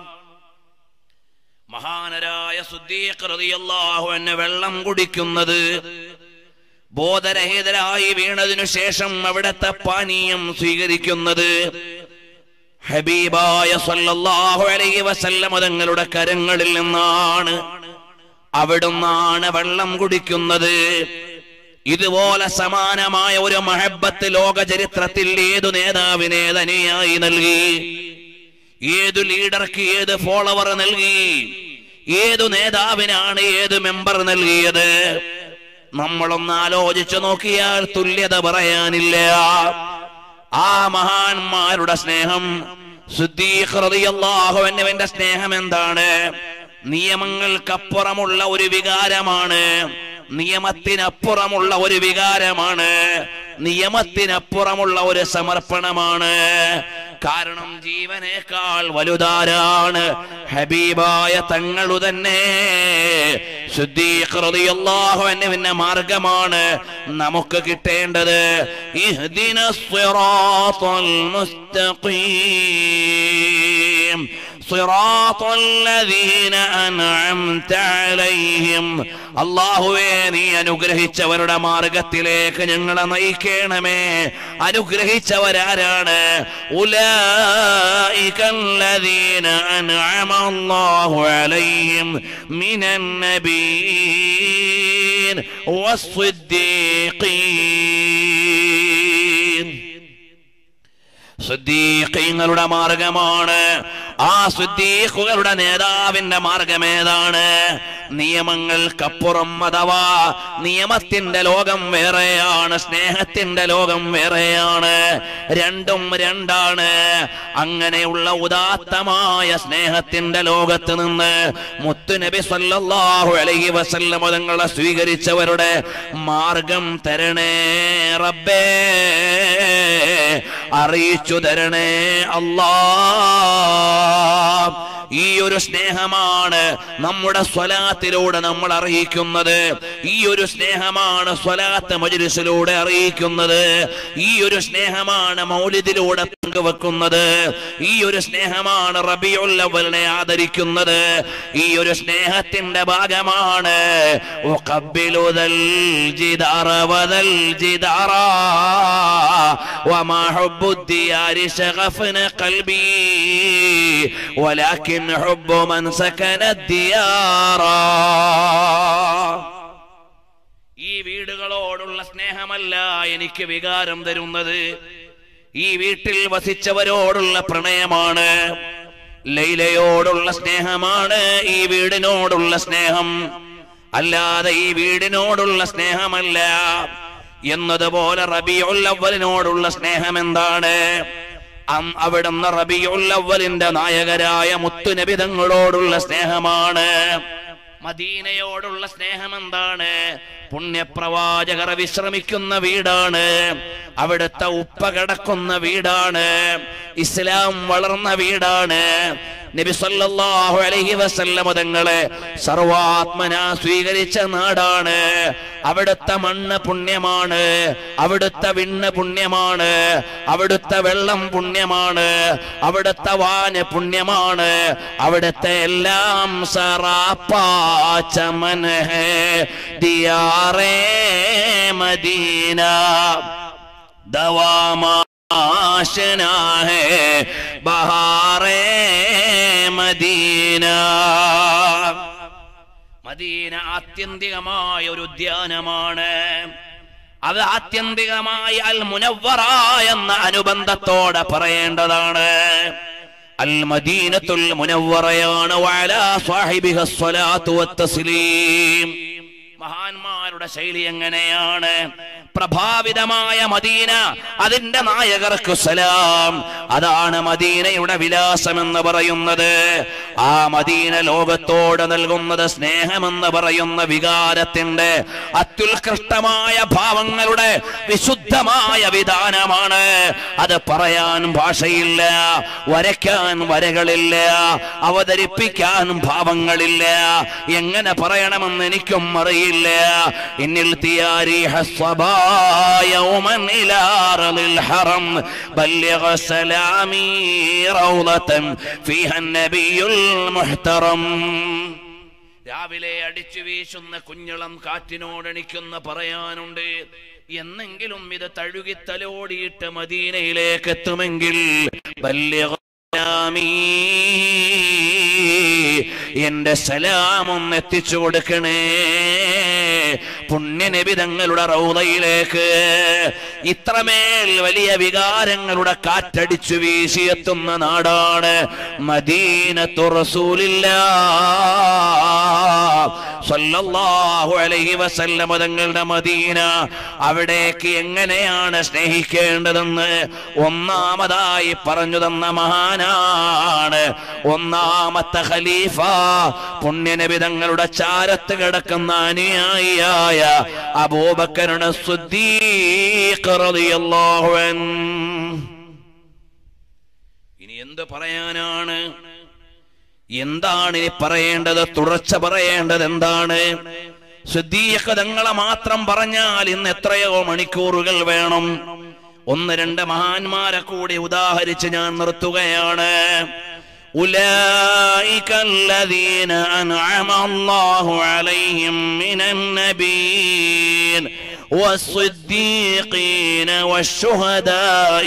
മഹാനരായ സുദ്ദീഖ് റളിയല്ലാഹു അൻഹു വെള്ളം കുടിക്കുന്നത് ബോധരഹിതരായി വീണതിനു ശേഷം അവിടത്തെ പാനീയം സ്വീകരിക്കുന്നത് ഹബീബായ സല്ലല്ലാഹു അലൈഹി വസല്ലമ തങ്ങളുടെ കരങ്ങളിൽ നിന്നാണ് അവിടുന്നാണ് വെള്ളം കുടിക്കുന്നത് ഇതുപോലെ സമാനമായ ഒരു മഹബത്ത് ലോക ചരിത്രത്തിൽ ഏതു നേതാവിനെ തനിയായി നൽകി ഏതു ലീഡർക്ക് ഏത് ഫോളോവർ നൽകി ഏതു നേതാവിനാണ് ഏത് മെമ്പർ നൽകിയത് നമ്മളൊന്ന് ആലോചിച്ചു നോക്കിയാൽ തുല്യത പറയാനില്ല ആ മഹാന്മാരുടെ സ്നേഹം സുദ്ദീഖ് റളിയല്ലാഹു അൻഹുവിന്റെ സ്നേഹം എന്താണ് നിയമങ്ങൾക്കപ്പുറമുള്ള ഒരു വികാരമാണ് നിയമത്തിനപ്പുറമുള്ള ഒരു വികാരമാണ് നിയമത്തിനപ്പുറമുള്ള ഒരു സമർപ്പണമാണ് കാരണം ജീവനേക്കാൾ വലുതാരാണ് ഹബീബായ തങ്ങളു തന്നെ ശുദ്ധീകൃതിയല്ലാഹുവിന്റെ മാർഗമാണ് നമുക്ക് കിട്ടേണ്ടത് ഇഹ്ദിന സിറാത്തൽ മുസ്തഖീം صراط الذين أنعمت عليهم അള്ളാഹുവേ നീ അനുഗ്രഹിച്ചവരുടെ മാർഗത്തിലേക്ക് ഞങ്ങളെ നയിക്കണമേ അനുഗ്രഹിച്ചവരാരാണ് أولئك الذين أنعم الله عليهم من النبيين والصديقين സുദ്ദീഖീങ്ങളുടെ മാർഗമാണ് ആ സുദ്ദീഖുകളുടെ നേതാവിന്റെ മാർഗം ഏതാണ് നിയമങ്ങൾക്കപ്പുറം അഥവാ നിയമത്തിന്റെ ലോകം വേറെയാണ് സ്നേഹത്തിന്റെ ലോകം വേറെയാണ് രണ്ടും രണ്ടാണ് അങ്ങനെയുള്ള ഉദാത്തമായ സ്നേഹത്തിന്റെ ലോകത്ത് നിന്ന് മുത്തുനബി സല്ലല്ലാഹു അലൈഹി വസല്ലം തങ്ങളെ സ്വീകരിച്ചവരുടെ മാർഗം തരണേ റബ്ബേ അറിയിച്ചു തരണേ അല്ലാ ഈ ഒരു സ്നേഹമാണ് നമ്മുടെ സ്വലാത്തിലൂടെ നമ്മൾ അറിയിക്കുന്നത് ഈ ഒരു സ്നേഹമാണ് സ്വലാത്ത് മജ്ലിസിലൂടെ അറിയിക്കുന്നത് ഈ ഒരു സ്നേഹമാണ് മൗലിദിലൂടെ പങ്കുവെക്കുന്നത് ഈ ഒരു സ്നേഹമാണ് റബിയുൽ അവലിനെ ആദരിക്കുന്നത് ഈ ഒരു സ്നേഹത്തിന്റെ ഭാഗമാണ് ഉഖബ്ബിലു ദൽ ജിദാറ വദൽ ജിദാറ وما حب الديار شغفنا قلبي ولكن حب من سكن الديار ഈ വീടുകളോടുള്ള സ്നേഹമല്ല എനിക്ക് വികാരം തരുന്നത് ഈ വീട്ടിൽ വസിച്ചവരോടുള്ള പ്രണയമാണ് ലൈലയോടുള്ള സ്നേഹമാണ് ഈ വീടിനോടുള്ള സ്നേഹം അല്ലാതെ ഈ വീടിനോടുള്ള സ്നേഹമല്ല എന്നതുപോലെ റബിയുൽ അവലിനോടുള്ള സ്നേഹം എന്താണ് അം- അവിടുന്ന് റബിയുൽ അവലിന്റെ നായകരായ മുത്തുനബിതങ്ങളോടുള്ള സ്നേഹമാണ് മദീനയോടുള്ള സ്നേഹം എന്താണ് പുണ്യപ്രവാചകർ വിശ്രമിക്കുന്ന വീടാണ് അവിടുത്തെ ഉപ്പ കിടക്കുന്ന വീടാണ് ഇസ്ലാം വളർന്ന വീടാണ് നബി സല്ലല്ലാഹു അലൈഹി വസല്ലമ തങ്ങളെ സർവാത്മന സ്വീകരിച്ച നാടാണ് അവിടുത്തെ മണ്ണ് പുണ്യമാണ് അവിടുത്തെ വിണ്ണ് പുണ്യമാണ് അവിടുത്തെ വെള്ളം പുണ്യമാണ് അവിടുത്തെ വാന് പുണ്യമാണ് അവിടുത്തെ എല്ലാം സറാപ്പാച്ചമൻ ഹേ ദിയാറേ മദീന ദവാമാ आशना है बहारे मदीना മദീന ആത്യന്തികമായ ഒരു ഉദ്യാനമാണ് അത് ആത്യന്തികമായി അൽ മുനവ്വറ എന്ന അനുബന്ധത്തോടെ പറയേണ്ടതാണ് അൽ മദീനത്തുൽ മുനവ്വറയാണ് വഅലാ സ്വാഹിബിഹ സ്വലാത്തു വത്തസ്ലീം മഹാന്മാരുടെ ശൈലി എങ്ങനെയാണ് പ്രഭാവിതമായ മദീന അതിന്റെ നായകർക്ക് സലാം അതാണ് മദീനയുടെ വിലാസം എന്ന് പറയുന്നത് ആ മദീന ലോകത്തോട് നൽകുന്നത് സ്നേഹമെന്ന് പറയുന്ന വികാരത്തിന്റെ അത്യുത്കൃഷ്ടമായ ഭാവങ്ങളുടെ വിശുദ്ധമായ വിധാനമാണ് അത് പറയാൻ ഭാഷയില്ല വരയ്ക്കാൻ വരകളില്ല അവതരിപ്പിക്കാൻ ഭാവങ്ങളില്ല എങ്ങനെ പറയണമെന്ന് എനിക്കും അറിയില്ല എന്നിൽ തിയാരി يوما إلى أرض الحرم بلغ سلامي روضة فيها النبي المحترم രാവിലെ അടിച്ചു വീശുന്ന കുഞ്ഞളം കാറ്റിനോടണിക്കുന്ന പറയാനുണ്ട് എന്നെങ്കിലും ഇത് തഴുകി തലോടിയിട്ട് മദീനയിലേക്ക് എത്തുമെങ്കിൽ ബല്യഗ സലാമീ. എന്റെ സലാമൊന്ന് എത്തിച്ചു കൊടുക്കണേ പുണ്യനിബിതങ്ങളുടെ റൗദയിലേക്ക് ഇത്രമേൽ വലിയ വികാരങ്ങളുടെ കാറ്റടിച്ചു വീശിയെത്തുന്ന നാടാണ് മദീനത്തു റസൂലില്ല സല്ലല്ലാഹു അലൈഹി വസല്ലമ തങ്ങളുടെ മദീന അവിടേക്ക് എങ്ങനെയാണ് സ്നേഹിക്കേണ്ടതെന്ന് ഒന്നാമതായി പറഞ്ഞു തന്ന മഹാനാണ് ഒന്നാമത്തെ ഖലീഫ പുണ്യനബി തങ്ങളുടെ ചാരത്ത് കിടക്കുന്ന അനുയായിയായ അബൂബക്കറുടെ സുദ്ദീഖ് റളിയല്ലാഹു അൻഹു ഇനി എന്ത് പറയാനാണ് എന്താണ് ഇനി പറയേണ്ടത് തുടർച്ച പറയേണ്ടത് എന്താണ് സിദ്ദീഖ് തങ്ങളെ മാത്രം പറഞ്ഞാൽ ഇന്ന് എത്രയോ മണിക്കൂറുകൾ വേണം ഒന്ന് രണ്ട് മഹാന്മാരെ കൂടി ഉദാഹരിച്ച് ഞാൻ നിർത്തുകയാണ് أولئك الذين أنعم الله عليهم من النبيين والصديقين والشهداء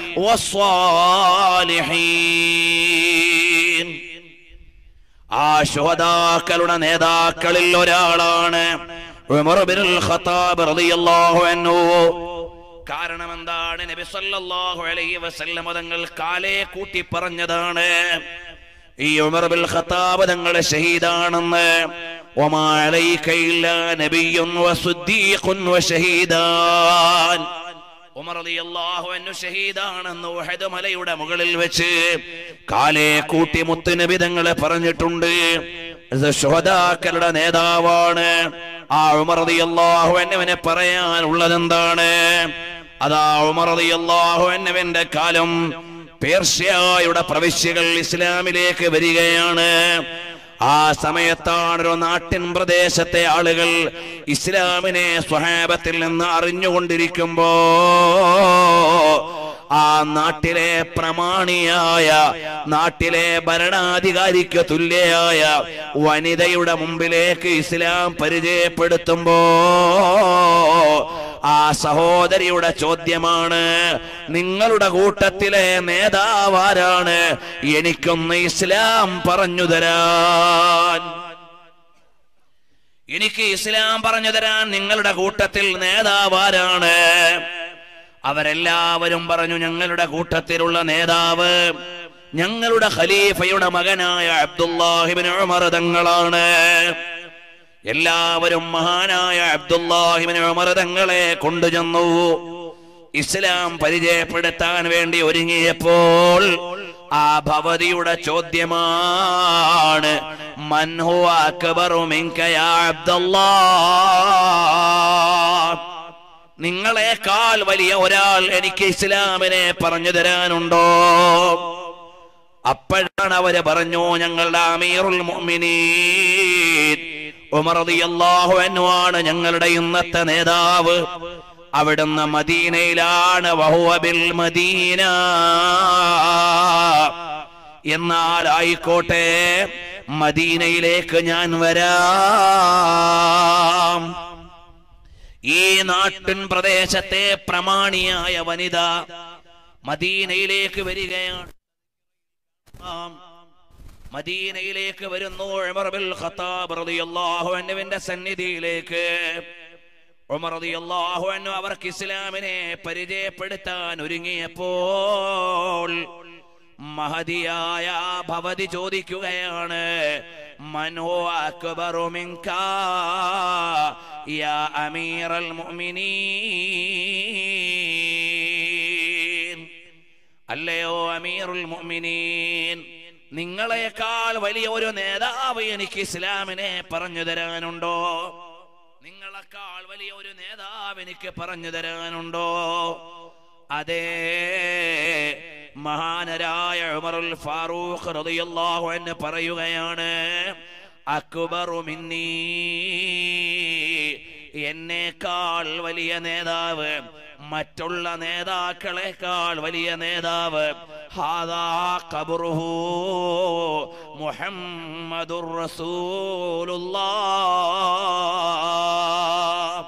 والصالحين ആ ശുഹദാക്കളുടെ നേതാക്കളിൽ ഒരാളാണ് ഉമർ ബിനുൽ ഖത്താബ് റളിയല്ലാഹു അൻഹു കാരണം എന്താണ് നബി സല്ലല്ലാഹു അലൈഹി വസല്ലം തങ്ങൾ കാലേ കൂട്ടി പറഞ്ഞതാണ് ഈ ഉമർ ബിൻ ഖത്താബ് തങ്ങൾ ഷഹീദാണെന്ന് വമാ അലൈക ഇല്ലാ നബിയ്യുൻ വസുദ്ദീഖുൻ വശഹീദാൻ ഉമർ റളിയല്ലാഹു അൻഹു ഷഹീദാണെന്ന് ഉഹദ് മലയുടെ മുകളിൽ വെച്ച് കാലേ കൂട്ടി മുത്തുനബി തങ്ങളെ പറഞ്ഞിട്ടുണ്ട് ഇത് ശുഹദാക്കളുടെ നേതാവാണ് ആ ഉമർ റളിയല്ലാഹു അൻഹുവിനെ പറയാനുള്ളത് എന്താണ് അതാ ഉമർ റളിയല്ലാഹു അൻഹുവിന്റെ കാലം പേർഷ്യയുടെ പ്രവിശ്യകൾ ഇസ്ലാമിലേക്ക് വരികയാണ് ആ സമയത്താണ് ഒരു നാട്ടിൻ പ്രദേശത്തെ ആളുകൾ ഇസ്ലാമിനെ സ്വഹാബത്തിൽ നിന്ന് അറിഞ്ഞുകൊണ്ടിരിക്കുമ്പോ ആ നാട്ടിലെ പ്രമാണിയായ നാട്ടിലെ ഭരണാധികാരിക്ക് തുല്യയായ വനിതയുടെ മുമ്പിലേക്ക് ഇസ്ലാം പരിചയപ്പെടുത്തുമ്പോ ആ സഹോദരിയുടെ ചോദ്യമാണ് നിങ്ങളുടെ കൂട്ടത്തിലെ നേതാവാരാണ് എനിക്കൊന്ന് ഇസ്ലാം പറഞ്ഞു തരാൻ എനിക്ക് ഇസ്ലാം പറഞ്ഞു തരാൻ നിങ്ങളുടെ കൂട്ടത്തിൽ നേതാവാരാണ് അവരെല്ലാവരും പറഞ്ഞു ഞങ്ങളുടെ കൂട്ടത്തിലുള്ള നേതാവ് ഞങ്ങളുടെ ഖലീഫയുടെ മകനായ അബ്ദുല്ലാഹിബിൻ ഉമർ തങ്ങളാണ് എല്ലാവരും മഹാനായ അബ്ദുല്ലാഹിബിൻ ഉമർ തങ്ങളെ കൊണ്ടുചെന്നു ഇസ്ലാം പരിചയപ്പെടുത്താൻ വേണ്ടി ഒരുങ്ങിയപ്പോൾ ആ ഭവതിയുടെ ചോദ്യമാണ് മൻഹു അക്ബറു മിൻക യാ അബ്ദുല്ലാഹ് നിങ്ങളെക്കാൾ വലിയ ഒരാൾ എനിക്ക് ഇസ്ലാമിനെ പറഞ്ഞു തരാനുണ്ടോ അപ്പോഴാണ് അവര് പറഞ്ഞു ഞങ്ങളുടെ അമീറുൽ മുഅ്മിനീൻ ഉമർ റളിയല്ലാഹു അൻഹു ആണ് ഞങ്ങളുടെ ഇന്നത്തെ നേതാവ് അവിടുന്ന് മദീനയിലാണ് വഹുവ ബിൽ മദീന എന്നാൽ ആയിക്കോട്ടെ മദീനയിലേക്ക് ഞാൻ വരാം ഈ നാട്ടിൻ പ്രദേശത്തെ പ്രമാണിയായ വനിത മദീനയിലേക്ക് വരികയാണ് ആം. മദീനയിലേക്ക് വരുന്നു ഉമർ ബിൻ ഖത്താബ് റളിയല്ലാഹു അൻഹുവിന്റെ സന്നിധിയിലേക്ക് ഉമർ റളിയല്ലാഹു അൻഹു അവർക്ക് ഇസ്ലാമിനെ പരിചയപ്പെടുത്താൻ ഒരുങ്ങിയപ്പോൾ മഹതിയായ ഭവതി ചോദിക്കുകയാണ് മനോ അക്ബറു മിൻക യാ അമീറൽ മുഅ്മിനീൻ അല്ലയോ അമീറുൽ മുഅ്മിനീൻ നിങ്ങളെക്കാൾ വലിയ ഒരു നേതാവ് എനിക്ക് ഇസ്ലാമിനെ പറഞ്ഞു തരാനുണ്ടോ നിങ്ങളെക്കാൾ വലിയ ഒരു നേതാവ് എനിക്ക് പറഞ്ഞു തരാനുണ്ടോ അതേ മഹാനരായ ഉമറുൽ ഫാറൂഖ് റളിയല്ലാഹു അൻഹു പറയുകയാണ് അക്ബറു മിന്നീ എന്നേക്കാൾ വലിയ നേതാവ് മറ്റുള്ള നേതാക്കളെക്കാൾ വലിയ നേതാവ് ഹാദാ ഖബറുഹു മുഹമ്മദുർ റസൂലുള്ളാഹ്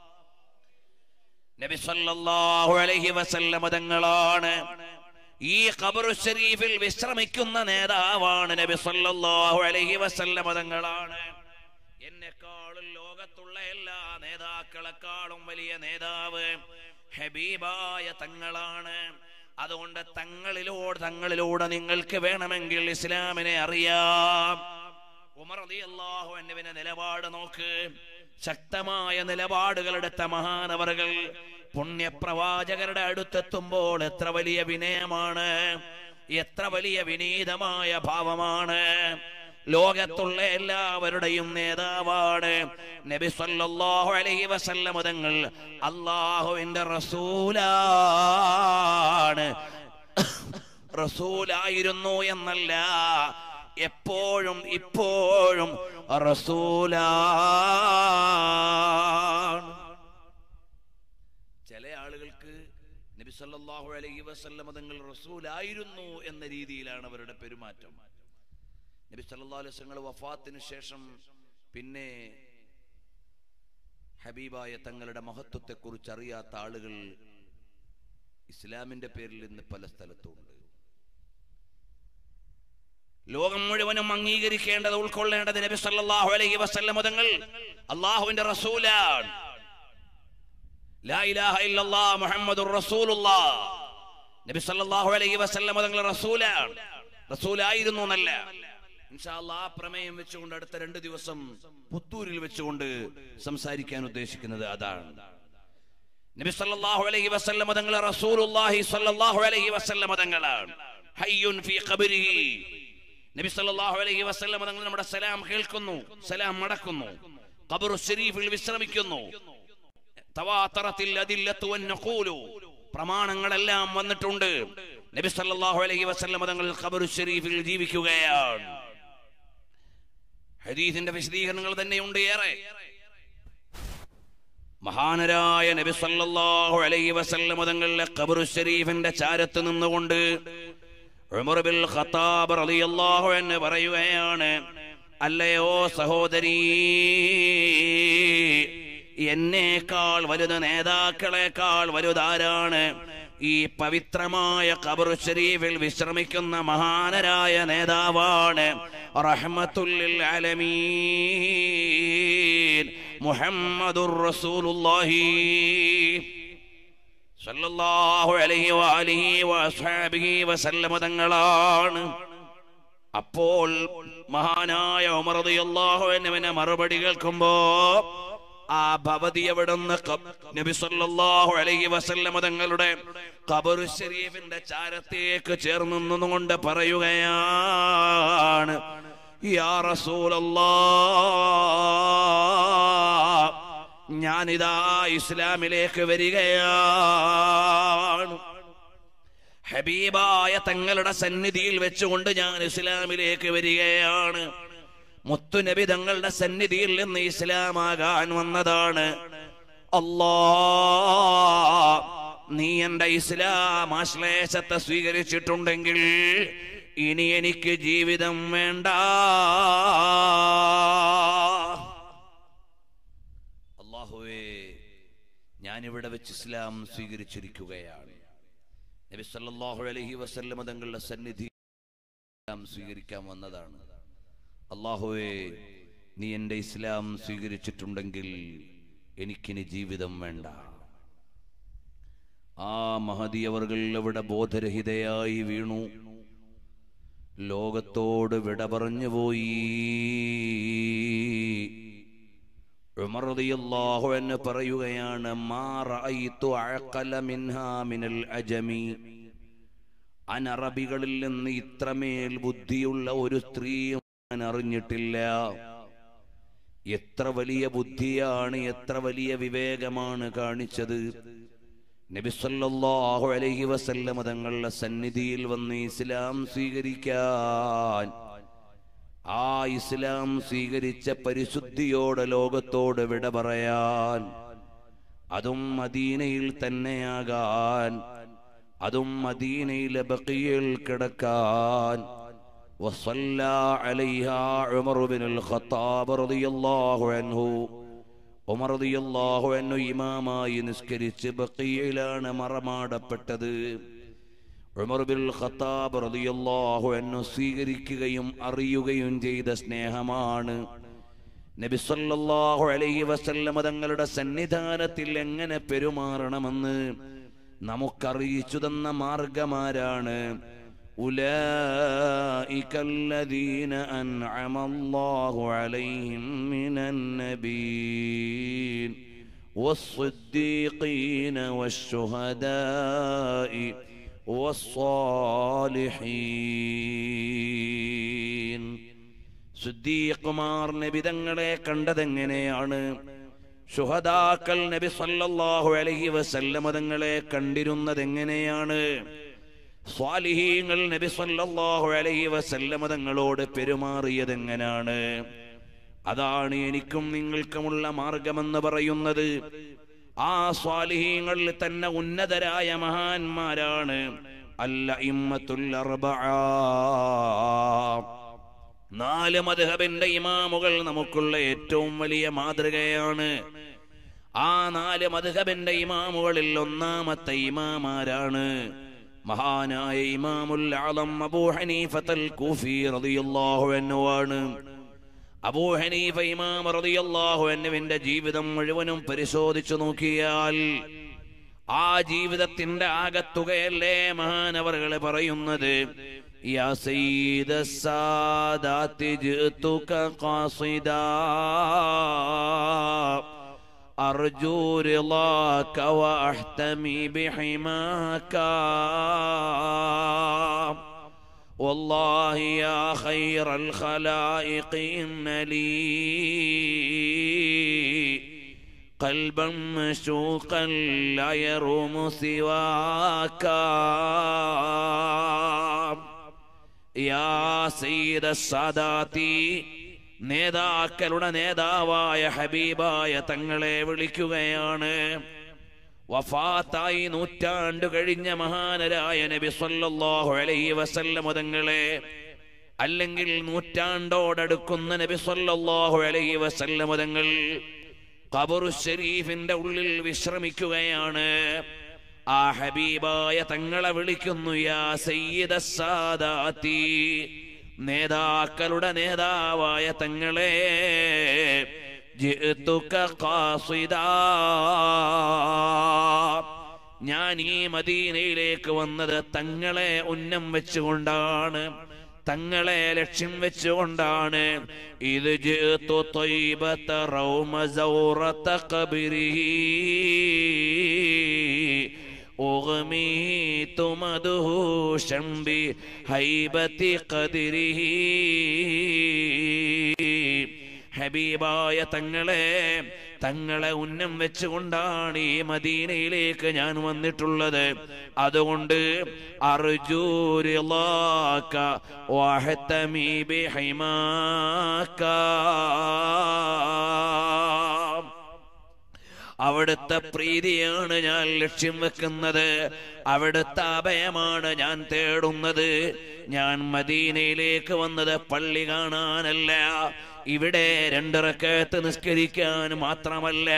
നബി സല്ലല്ലാഹു അലൈഹി വസല്ലമ തങ്ങളാണ് ഈ ഖബറു ഷരീഫിൽ വിശ്രമിക്കുന്ന നേതാവാണ് നബി സല്ലല്ലാഹു അലൈഹി വസല്ലമ തങ്ങളാണ് എന്നെക്കാളും ലോകത്തുള്ള എല്ലാ നേതാക്കളെക്കാളും വലിയ നേതാവ് ഹബീബായ തങ്ങളാണ് അതുകൊണ്ട് തങ്ങളിലൂടെ തങ്ങളിലൂടെ നിങ്ങൾക്ക് വേണമെങ്കിൽ ഇസ്ലാമിനെ അറിയാം ഉമർ റളിയല്ലാഹു അൻഹുവിന്റെ നിലപാട് നോക്ക് ശക്തമായ നിലപാടുകളെടുത്ത മഹാനവറുകൾ പുണ്യപ്രവാചകരുടെ അടുത്തെത്തുമ്പോൾ എത്ര വലിയ വിനയമാണ് എത്ര വലിയ വിനീതമായ ഭാവമാണ് ലോകത്തുള്ള എല്ലാവരുടെയും നേതാവാണ് നബി സല്ലല്ലാഹു അലൈഹി വസല്ലം തങ്ങൾ അള്ളാഹുവിന്റെ റസൂലാണ് റസൂലായിരുന്നു എന്നല്ല എപ്പോഴും ഇപ്പോഴും റസൂലാണ് ചില ആളുകൾക്ക് നബി സല്ലല്ലാഹു അലൈഹി വസല്ലം തങ്ങൾ റസൂലായിരുന്നു എന്ന രീതിയിലാണ് അവരുടെ പെരുമാറ്റം നബി സല്ലല്ലാഹു അലൈഹി വസല്ലം വഫാത്തിന് ശേഷം പിന്നെ ഹബീബായ തങ്ങളുടെ മഹത്വത്തെക്കുറിച്ച് അറിയാത്ത ആളുകൾ ഇസ്ലാമിന്റെ പേരിൽ ഇന്ന് പല സ്ഥലത്തുണ്ട് ലോകം മുഴുവനും അംഗീകരിക്കേണ്ടത് ഉൾക്കൊള്ളേണ്ടത് നബി സല്ലല്ലാഹു അലൈഹി വസല്ലം തങ്ങൾ അള്ളാഹുവിന്റെ റസൂലാണ് ലാ ഇലാഹ ഇല്ലല്ലാഹ് മുഹമ്മദുർ റസൂലുള്ളാഹ് നബി സല്ലല്ലാഹു അലൈഹി വസല്ലം തങ്ങൾ റസൂലാണ് റസൂലായിരുന്നു എന്നല്ല ഇൻഷാ അല്ലാഹ് ആ പ്രമേയം വെച്ചുകൊണ്ട് അടുത്ത രണ്ട് ദിവസം പുത്തൂരിൽ വെച്ചുകൊണ്ട് സംസാരിക്കാൻ ഉദ്ദേശിക്കുന്നത് അതാണ് നബി സല്ലല്ലാഹു അലൈഹി വസല്ലം തങ്ങൾ റസൂലുള്ളാഹി സല്ലല്ലാഹു അലൈഹി വസല്ലം തങ്ങളാണ് ഹയ്യുൻ ഫീ ഖബരിഹി നബി സല്ലല്ലാഹു അലൈഹി വസല്ലം തങ്ങൾ നമ്മുടെ സലാം കേൾക്കുന്നു സലാം മടക്കുന്നു ഖബറു ശരീഫിൽ വിശ്രമിക്കുന്നു തവാത്തറത്തിൽ അദില്ലത്തു വന്നഖൂലു പ്രമാണങ്ങളെല്ലാം വന്നിട്ടുണ്ട് നബി സല്ലല്ലാഹു അലൈഹി വസല്ലം തങ്ങൾ ഖബറു ശരീഫിൽ ജീവിക്കുകയാണ് ഹദീസിന്റെ വിശദീകരണങ്ങൾ തന്നെയുണ്ട് ഏറെ മഹാനരായ നബി സല്ലല്ലാഹു അലൈഹി വസല്ലം തങ്ങളുടെ ഖബറു ശരീഫിന്റെ ചാരത്ത് നിന്നുകൊണ്ട് ഉമർ ബിൻ ഖത്താബ് റളിയല്ലാഹു അൻഹു പറയുകയാണ് അല്ലയോ സഹോദരീ എന്നേക്കാൾ വലുത് നേതാക്കളെക്കാൾ വലുതാരാണ് ഈ പവിത്രമായ ഖബറു ശരീഫിൽ വിശ്രമിക്കുന്ന മഹാനരായ നേതാവാണ് റഹ്മത്തുല്ലിൽ ആലമീൻ മുഹമ്മദുർ റസൂലുള്ളാഹി സല്ലല്ലാഹു അലൈഹി വഅലിഹി വഅസ്ഹാബിഹി വസല്ലമ തങ്ങളാണ് അപ്പോൾ മഹാനായ ഉമർ റളിയല്ലാഹു അൻഹുവിനെ മറുപടി കേൾക്കുമ്പോ ആ ഭവതി എവിടുന്ന് ക- നബി സല്ലല്ലാഹു അലൈഹി വസല്ലമ തങ്ങളുടെ ഖബറു ശരീഫിന്റെ ചാരത്തേക്ക് ചേർന്ന് നിന്നുകൊണ്ട് പറയുകയാണ് യാ റസൂലല്ലാഹ് ഞാനിതാ ഇസ്ലാമിലേക്ക് വരികയാണ് ഹബീബായ തങ്ങളുടെ സന്നിധിയിൽ വെച്ചുകൊണ്ട് ഞാൻ ഇസ്ലാമിലേക്ക് വരികയാണ് മുത്തുനബി തങ്ങളുടെ സന്നിധിയിൽ നിന്ന് ഇസ്ലാമാകാൻ വന്നതാണ് അല്ലാ നീ എന്റെ ഇസ്ലാം ആശ്ലേഷത്തെ സ്വീകരിച്ചിട്ടുണ്ടെങ്കിൽ ഇനി എനിക്ക് ജീവിതം വേണ്ട അള്ളാഹുവേ ഞാനിവിടെ വെച്ച് ഇസ്ലാം സ്വീകരിച്ചിരിക്കുകയാണ് നബി സല്ലല്ലാഹു അലൈഹി വസല്ലമ തങ്ങളുടെ സന്നിധി ഇസ്ലാം സ്വീകരിക്കാൻ വന്നതാണ് അള്ളാഹുവേ നീ എൻ്റെ ഇസ്ലാം സ്വീകരിച്ചിട്ടുണ്ടെങ്കിൽ എനിക്കിനി ജീവിതം വേണ്ട ആ മഹതിയവർകൾ അവിടെ ബോധരഹിതയായി വീണു ലോകത്തോട് വിട പറഞ്ഞു പോയി ഉമർ റളിയല്ലാഹു അൻഹു പറയുകയാണ് മാ റഅയ്തു അഅഖല മിൻഹാ മിനൽ അജമി അനറബികളിൽ നിന്ന് ഇത്രമേൽ ബുദ്ധിയുള്ള ഒരു സ്ത്രീയും ഞാൻ അറിഞ്ഞിട്ടില്ല എത്ര വലിയ ബുദ്ധിയാണ് എത്ര വലിയ വിവേകമാണ് കാണിച്ചത് നബിസല്ലാഹു അലൈഹി വസല്ലമ തങ്ങളുടെ സന്നിധിയിൽ വന്ന് ഇസ്ലാം സ്വീകരിക്കാൻ ആ ഇസ്ലാം സ്വീകരിച്ച പരിശുദ്ധിയോടെ ലോകത്തോട് വിട പറയാൻ അതും മദീനയിൽ തന്നെയാകാൻ അതും മദീനയിലെ ബക്കിയിൽ കിടക്കാൻ وصلى عليها عمر بن الخطاب رضي الله عنه ഉമർ റളിയല്ലാഹു അൻഹു ഇമാമായി നിസ്കരിച്ച് ബഖീയിലാണ് മറമാടപ്പെട്ടത് ഉമർ ബിൻ ഖത്താബ് റളിയല്ലാഹു അൻഹു സ്വീകരിക്കുകയും അറിയുകയും ചെയ്ത സ്നേഹമാണ് നബി സല്ലല്ലാഹു അലൈഹി വസല്ലമ തങ്ങളുടെ സന്നിധാനത്തിൽ എങ്ങനെ പെരുമാറണമെന്ന് നമുക്കറിയിച്ചു തന്ന മാർഗമാരാണ് أولئك الذين أنعم الله عليهم من النبيين والصديقين والشهداء والصالحين സുദ്ദീഖുമാർ നബി തങ്ങളെ കണ്ടതെങ്ങനെയാണ് ശുഹദാക്കൾ നബി സല്ലല്ലാഹു അലൈഹി വസല്ലമ തങ്ങളെ കണ്ടിരുന്നത് എങ്ങനെയാണ് സ്വാലിഹീങ്ങൾ നബി സല്ലല്ലാഹു അലൈഹി വസല്ലമ തങ്ങളോട് പെരുമാറിയത് എങ്ങനെയാണ് അതാണ് എനിക്കും നിങ്ങൾക്കുമുള്ള മാർഗമെന്ന് പറയുന്നത് ആ സ്വാലിഹീങ്ങളിൽ തന്നെ ഉന്നതരായ മഹാന്മാരാണ് അല്ല ഇമ്മത്തുൽ അർബഅ നാല് മദ്ഹബിന്റെ ഇമാമുകൾ നമുക്കുള്ള ഏറ്റവും വലിയ മാതൃകയാണ് ആ നാല് മദ്ഹബിന്റെ ഇമാമുകളിൽ ഒന്നാമത്തെ ഇമാമാരാണ് മഹാനായ ഇമാമുൽ ആലം അബൂ ഹനീഫത്തൽ കൂഫി റളിയല്ലാഹു അൻഹു ആണ് അബൂ ഹനീഫ ഇമാം റളിയല്ലാഹു അൻഹുവിന്റെ ജീവിതം മുഴുവനും പരിശോധിച്ചു നോക്കിയാൽ ആ ജീവിതത്തിന്റെ ആകത്തുകയല്ലേ മഹാനവറുകളെ പറയുന്നത് യാ സയ്യിദ സാദാത്തി ജിഅ്തുക ഖാസിദാ أرجو رضاك وأحتمي بحماك والله يا خير الخلائق إن لي قلبا مشوقا لا يروم سواك يا سيد السادات നേതാക്കളുടെ നേതാവായ ഹബീബായ തങ്ങളെ വിളിക്കുകയാണ് വഫാത്തായി നൂറ്റാണ്ടു കഴിഞ്ഞ മഹാനരായ നബി സല്ലല്ലാഹു അലൈഹി വസല്ലം തങ്ങളെ അല്ലെങ്കിൽ നൂറ്റാണ്ടോടടുക്കുന്ന നബി സല്ലല്ലാഹു അലൈഹി വസല്ലം തങ്ങൾ ഖബറു ഷരീഫിന്റെ ഉള്ളിൽ വിശ്രമിക്കുകയാണ് ആ ഹബീബായ തങ്ങളെ വിളിക്കുന്നു യാ സയ്യിദ സാദാത്തി നേതാക്കളുടെ നേതാവായ തങ്ങളെ ജിഅ്തുക ഖാസിദാ. ഞാൻ ഈ മദീനയിലേക്ക് വന്നത് തങ്ങളെ ഉന്നം വെച്ചുകൊണ്ടാണ് തങ്ങളെ ലക്ഷ്യം വെച്ചുകൊണ്ടാണ് ഇത് ജിഅ്തു ത്വയ്ബത റൗമ സൗറത ഖബരിഹി أغميت مدهوشا بهيبة قدره ഹബീബായ തങ്ങളെ തങ്ങളെ ഉന്നം വെച്ചുകൊണ്ടാണ് ഈ മദീനയിലേക്ക് ഞാൻ വന്നിട്ടുള്ളത് അതുകൊണ്ട് അർജൂരിലാക്ക വാഹത്തമീ ബിഹൈമാക്ക അവിടുത്തെ പ്രീതിയാണ് ഞാൻ ലക്ഷ്യം വെക്കുന്നത് അവിടുത്തെ അഭയമാണ് ഞാൻ തേടുന്നത് ഞാൻ മദീനയിലേക്ക് വന്നത് പള്ളി കാണാനല്ല ഇവിടെ രണ്ടിറക്കത്ത് നിസ്കരിക്കാൻ മാത്രമല്ല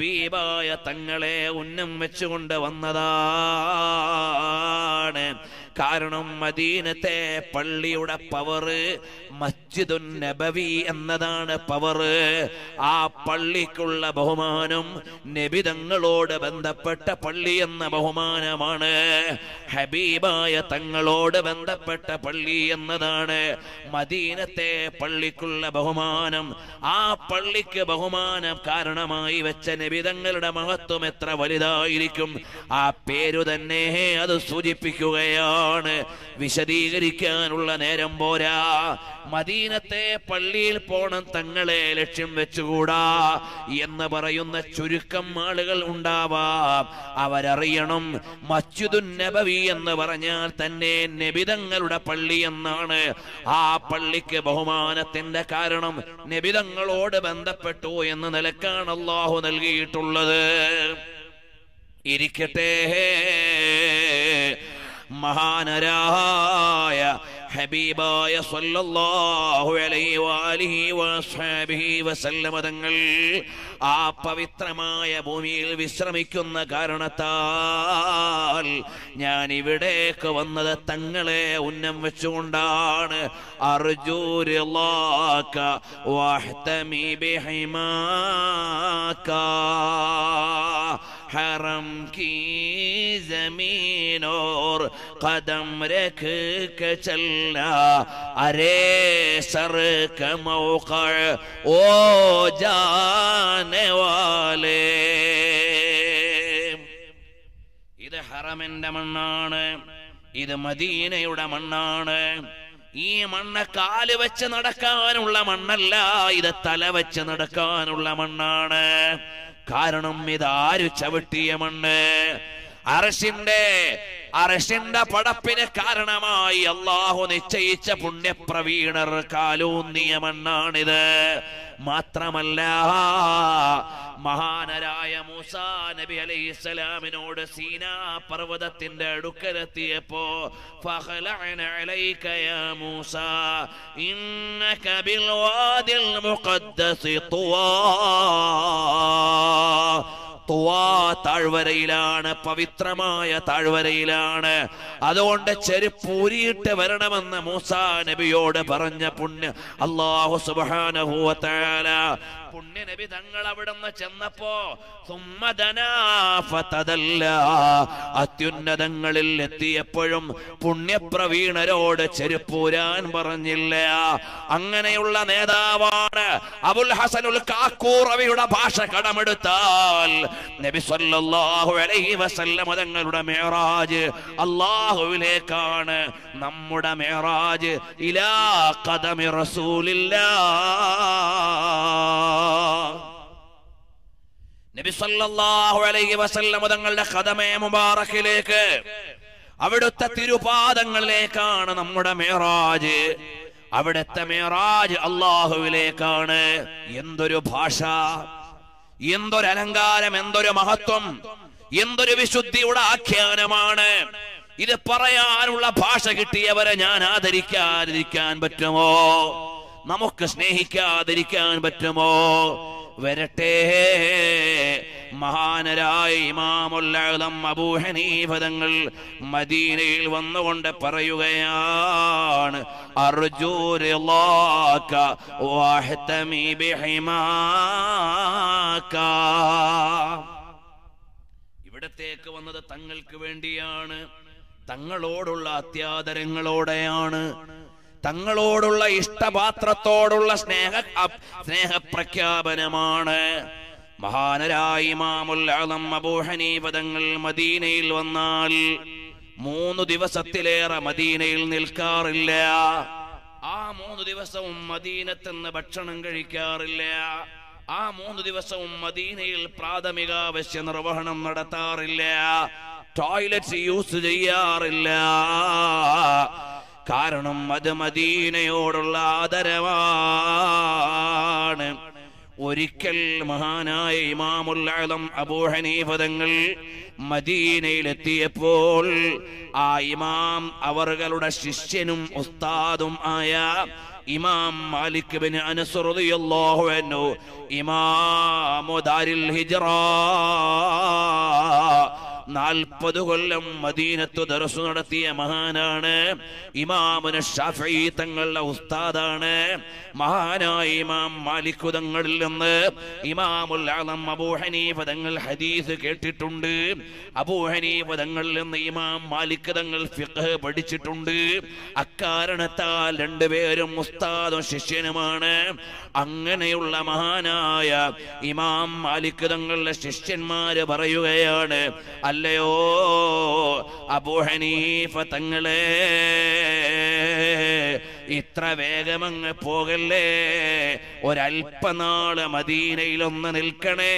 ഹബീബായ തങ്ങളെ ഉന്നം വെച്ചുകൊണ്ട് വന്നതാണ് കാരണം മദീനത്തെ പള്ളിയുടെ പവറ് മസ്ജിദുൻ നബവി എന്നതാണ് പവറ് ആ പള്ളിക്കുള്ള ബഹുമാനം നബിതങ്ങളോട് ബന്ധപ്പെട്ട പള്ളി എന്ന ബഹുമാനമാണ് ഹബീബായ തങ്ങളോട് ബന്ധപ്പെട്ട പള്ളി എന്നതാണ് മദീനത്തെ പള്ളിക്കുള്ള ബഹുമാനം ആ പള്ളിക്ക് ബഹുമാനം കാരണമായി വെച്ച നബിതങ്ങളുടെ മഹത്വം എത്ര വലുതായിരിക്കും ആ പേരു തന്നെ അത് സൂചിപ്പിക്കുകയാണ് വിശദീകരിക്കാനുള്ള നേരം പോരാ മദീനത്തെ പള്ളിയിൽ പോണം തങ്ങളെ ലക്ഷ്യം വെച്ചുകൂടാ എന്ന് പറയുന്ന ചുരുക്കം ആളുകൾ ഉണ്ടാവാം അവരറിയണം മസ്ജിദുൻ നബവി എന്ന് പറഞ്ഞാൽ തന്നെ നബിതങ്ങളുടെ പള്ളി എന്നാണ് ആ പള്ളിക്ക് ബഹുമാനത്തിന്റെ കാരണം നബിതങ്ങളോട് ബന്ധപ്പെട്ടു എന്ന നിലക്കാണ് അള്ളാഹു നൽകിയിട്ടുള്ളത് ഇരിക്കട്ടെ മഹാനരായ ഹബീബായ സല്ലല്ലാഹു അലൈഹി വാലിഹി വസ്ഹാബിഹി വസല്ലമ തങ്ങൾ ആ പവിത്രമായ ഭൂമിയിൽ വിശ്രമിക്കുന്ന കാരണത്താൽ ഞാൻ ഇവിടേക്ക് വന്നത് തങ്ങളെ ഉന്നം വെച്ചുകൊണ്ടാണ് അർജൂരില്ലാക വഹ്തമി ബിഹിമാക حرم کی زمین اور قدم رکھ کے چلنا ارے سر کا موقع او جانے والے ഇത് ഹറമിന്റെ മണ്ണാണ് ഇത് മദീനയുടെ മണ്ണാണ് ഈ മണ്ണ് കാല് വെച്ച് നടക്കാനുള്ള മണ്ണല്ല ഇത് തല വെച്ച് നടക്കാനുള്ള മണ്ണാണ് കാരണം ഇതാരു ചവിട്ടിയ മണ്ണ് അറശിന്റെ അറശിന്റെ പടപ്പിന് കാരണമായി അള്ളാഹു നിശ്ചയിച്ച പുണ്യപ്രവീണർ കാലൂന്നിയ മണ്ണാണിത് മാത്രമല്ല മഹാനരായ മൂസ നബി അലൈഹിസ്സലാമിനോട് സീനാ പർവ്വതത്തിന്റെ അടുക്കലെത്തിയപ്പോ فخلعن عليك يا موسى إنك بالوادي المقدس طوى തുവാ താഴ്വരയിലാണ് പവിത്രമായ താഴ്വരയിലാണ് അതുകൊണ്ട് ചെരുപ്പൂരിയിട്ട് വരണമെന്ന് മൂസാ നബിയോട് പറഞ്ഞ പുണ്യ അള്ളാഹു സുബാനഹൂവത്താല പുണ്യ നബി തങ്ങൾ അവിടുന്ന് ചെന്നപ്പോ സുമ്മദനാഫതല്ല അത്യുന്നതങ്ങളിൽ എത്തിയപ്പോഴും പുണ്യപ്രവീണരോട് ചെരുപ്പൂരാൻ പറഞ്ഞില്ല അങ്ങനെയുള്ള നേതാവാണ് അബുൽ ഹസനുൽ കാക്കൂറവിയുടെ ഭാഷ കടമെടുത്താൽ നബി സല്ലല്ലാഹു അലൈഹി വസല്ലം തങ്ങളുടെ മേറാജ് അള്ളാഹുവിലേക്കാണ് നമ്മുടെ മേറാജ് ഇലാ ഖദമി റസൂലില്ലാ നബി സല്ലല്ലാഹു അലൈഹി വസല്ലം തങ്ങളുടെ ഖദമേ മുബാറക്കിലേക്ക് അവിടുത്തെ തിരുപാദങ്ങളിലേക്കാണ് നമ്മുടെ മേറാജ് അവിടുത്തെ മേറാജ് അള്ളാഹുവിലേക്കാണ് എന്തൊരു ഭാഷ എന്തൊരു അലങ്കാരം എന്തൊരു മഹത്വം എന്തൊരു വിശുദ്ധിയുടെ ആഖ്യാനമാണ് ഇത് പറയാനുള്ള ഭാഷ കിട്ടിയവരെ ഞാൻ ആദരിക്കാതിരിക്കാൻ പറ്റുമോ നമുക്ക് സ്നേഹിക്കാതിരിക്കാൻ പറ്റുമോ വരട്ടെ മഹാനരായ ഇമാമുല്ലം അബൂ ഹനീഫ തങ്ങൾ മദീനയിൽ വന്നുകൊണ്ട് പറയുകയാണ് അർജൂരില്ലാക വഹ്തമി ബിഹിമാക ഇവിടത്തേക്ക് വന്നത് തങ്ങൾക്ക് വേണ്ടിയാണ് തങ്ങളോടുള്ള അത്യാദരങ്ങളോടെയാണ് തങ്ങളോടുള്ള ഇഷ്ടപാത്രത്തോടുള്ള സ്നേഹ അപ്- സ്നേഹപ്രഖ്യാപനമാണ് മഹാനരായ ഇമാമുൽ അളം അബൂ ഹനീഫ തങ്ങൾ മദീനയിൽ വന്നാൽ മൂന്ന് ദിവസത്തിലേറെ മദീനയിൽ നിൽക്കാറില്ല ആ മൂന്ന് ദിവസവും മദീനത്തുനിന്ന് ഭക്ഷണം കഴിക്കാറില്ല ആ മൂന്ന് ദിവസവും മദീനയിൽ പ്രാഥമിക അവശ്യ നിർവഹണം നടത്താറില്ല ടോയ്ലറ്റ്സ് യൂസ് ചെയ്യാറില്ല കാരണം അത് മദീനയോടുള്ള ആദരവാണ് ഒരിക്കൽ മഹാനായ ഇമാമുൽ അളം അബൂ ഹനീഫ തങ്ങൾ മദീനയിലെത്തിയപ്പോൾ ആ ഇമാം അവറുകളുടെ ശിഷ്യനും ഉസ്താദും ആയ ഇമാം മാലിക് ബിൻ അനസ് റളിയല്ലാഹു അൻഹു ഇമാമു ദാരിൽ ഹിജ്റ നാൽപ്പത് കൊല്ലം മദീനത്ത് ദറസു നടത്തിയ മഹാനാണ് ഇമാമുന ഷാഫി തങ്ങളുടെ ഉസ്താദാണ് മഹാനായ ഇമാം മാലിക് തങ്ങളിൽ നിന്ന് ഇമാമുൽ ആലം അബൂ ഹനീഫ തങ്ങൾ ഹദീസ് കേട്ടിട്ടുണ്ട് അബൂ ഹനീഫ തങ്ങളിൽ നിന്ന് ഇമാം മാലിക് തങ്ങൾ ഫിഖ് പഠിച്ചിട്ടുണ്ട് അക്കാരണത്താൽ രണ്ടുപേരും ഉസ്താദും ശിഷ്യനുമാണ് അങ്ങനെയുള്ള മഹാനായ ഇമാം മാലിക് തങ്ങളുടെ ശിഷ്യന്മാര് പറയുകയാണ് അല്ലയോ അബൂ ഹനീഫ തങ്ങളെ ഇത്ര വേഗമങ്ങ് പോകല്ലേ ഒരല്പനാള് മദീനയിലൊന്ന് നിൽക്കണേ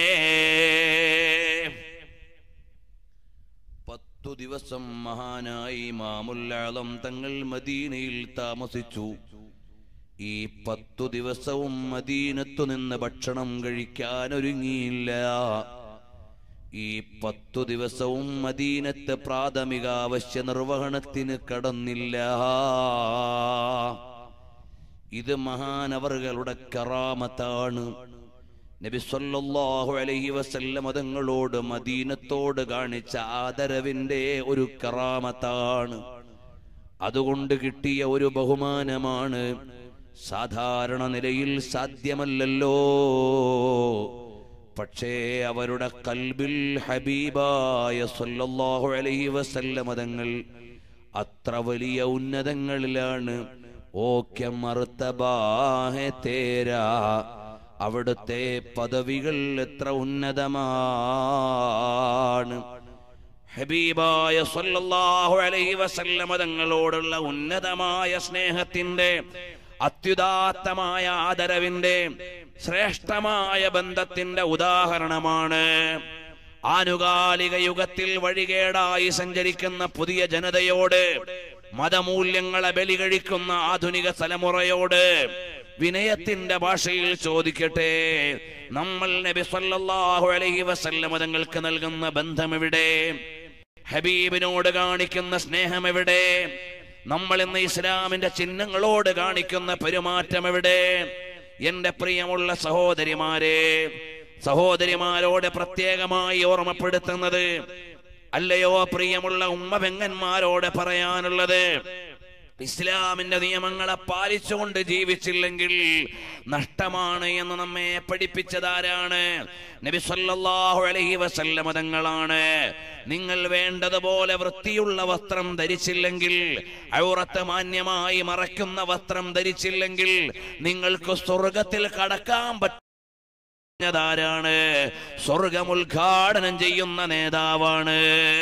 പത്തു ദിവസം മഹാനായി മാമുല്ലാളം തങ്ങൾ മദീനയിൽ താമസിച്ചു ഈ പത്തു ദിവസവും മദീനത്തു നിന്ന് ഭക്ഷണം കഴിക്കാൻ ഒരുങ്ങിയില്ല ഈ പത്തു ദിവസവും മദീനത്ത് പ്രാഥമിക അവശ്യ നിർവഹണത്തിന് കടന്നില്ല ഇത് മഹാനവറുകളുടെ കറാമത്താണ് നബി സല്ലല്ലാഹു അലൈഹി വസല്ലം തങ്ങളോട് മദീനത്തോട് കാണിച്ച ആദരവിന്റെ ഒരു കറാമത്താണ് അതുകൊണ്ട് കിട്ടിയ ഒരു ബഹുമാനമാണ് സാധാരണ നിലയിൽ സാധ്യമല്ലല്ലോ പക്ഷേ അവരുടെ കൽബിൽ ഹബീബായ സല്ലല്ലാഹു അലൈഹി വസല്ലം തങ്ങൾ അത്ര വലിയ ഉന്നതങ്ങളിലാണ് ഓക്കെ മറുത്തബാഹെ തേരാ അവിടുത്തെ പദവികൾ എത്ര ഉന്നതമാണ് ഹബീബായ സല്ലല്ലാഹു അലൈഹി വസല്ലമ തങ്ങളോടുള്ള ഉന്നതമായ സ്നേഹത്തിന്റെ അത്യുദാത്തമായ ആദരവിന്റെ ശ്രേഷ്ഠമായ ബന്ധത്തിന്റെ ഉദാഹരണമാണ് ആനുകാലിക യുഗത്തിൽ വഴികേടായി സഞ്ചരിക്കുന്ന പുതിയ ജനതയോട് മതമൂല്യങ്ങളെ ബലി കഴിക്കുന്ന ആധുനിക തലമുറയോട് വിനയത്തിന്റെ ഭാഷയിൽ ചോദിക്കട്ടെ നമ്മൾ നബി സല്ലല്ലാഹു അലൈഹി വസല്ലമ തങ്ങൾക്ക് നൽകുന്ന ബന്ധം എവിടെ ഹബീബിനോട് കാണിക്കുന്ന സ്നേഹം എവിടെ നമ്മൾ ഇന്ന് ഇസ്ലാമിന്റെ ചിഹ്നങ്ങളോട് കാണിക്കുന്ന പെരുമാറ്റം എവിടെ എന്റെ പ്രിയമുള്ള സഹോദരിമാരെ സഹോദരിമാരോട് പ്രത്യേകമായി ഓർമ്മപ്പെടുത്തുന്നത് അല്ലയോ പ്രിയമുള്ള ഉമ്മ പെങ്ങന്മാരോട് പറയാനുള്ളത് ഇസ്ലാമിന്റെ നിയമങ്ങളെ പാലിച്ചുകൊണ്ട് ജീവിച്ചില്ലെങ്കിൽ നഷ്ടമാണ് എന്ന് നമ്മെ പഠിപ്പിച്ചതാരാണ് നബി സല്ലല്ലാഹു അലൈഹി വസല്ലമ തങ്ങളാണ് നിങ്ങൾ വേണ്ടതുപോലെ വൃത്തിയുള്ള വസ്ത്രം ധരിച്ചില്ലെങ്കിൽ ഔറത്ത് മാന്യമായി മറയ്ക്കുന്ന വസ്ത്രം ധരിച്ചില്ലെങ്കിൽ നിങ്ങൾക്ക് സ്വർഗത്തിൽ കടക്കാൻ പറ്റുന്നതാരാണ് സ്വർഗം ഉദ്ഘാടനം ചെയ്യുന്ന നേതാവാണ്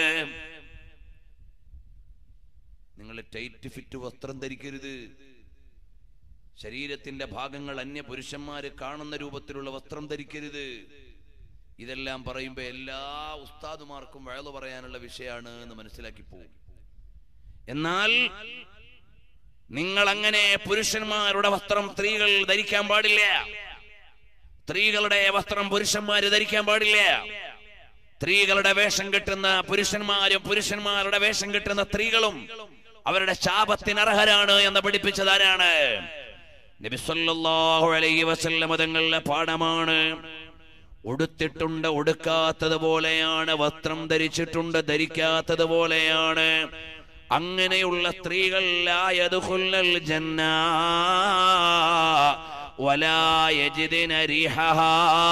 നിങ്ങൾ ടൈറ്റ് ഫിറ്റ് വസ്ത്രം ധരിക്കരുത് ശരീരത്തിന്റെ ഭാഗങ്ങൾ അന്യ പുരുഷന്മാര് കാണുന്ന രൂപത്തിലുള്ള വസ്ത്രം ധരിക്കരുത് ഇതെല്ലാം പറയുമ്പോ എല്ലാ ഉസ്താദുമാർക്കും വഴല് പറയാനുള്ള വിഷയമാണ് എന്ന് മനസ്സിലാക്കി പോകും എന്നാൽ നിങ്ങൾ അങ്ങനെ പുരുഷന്മാരുടെ വസ്ത്രം സ്ത്രീകൾ ധരിക്കാൻ പാടില്ല സ്ത്രീകളുടെ വസ്ത്രം പുരുഷന്മാര് ധരിക്കാൻ പാടില്ല സ്ത്രീകളുടെ വേഷം കെട്ടുന്ന പുരുഷന്മാരും പുരുഷന്മാരുടെ വേഷം കെട്ടുന്ന സ്ത്രീകളും അവരുടെ ശാപത്തിന് അർഹരാണ് എന്ന് പഠിപ്പിച്ചതാരാണ് നബി സല്ലല്ലാഹു അലൈഹി വസല്ലം തങ്ങളുടെ പാഠമാണ് ഉടുത്തിട്ടുണ്ട് ഉടുക്കാത്തത് പോലെയാണ് വസ്ത്രം ധരിച്ചിട്ടുണ്ട് ധരിക്കാത്തത് പോലെയാണ് അങ്ങനെയുള്ള സ്ത്രീകൾ ലാ യദ്ഖുലുൽ ജന്ന വലാ യജിദിന റിഹഹാ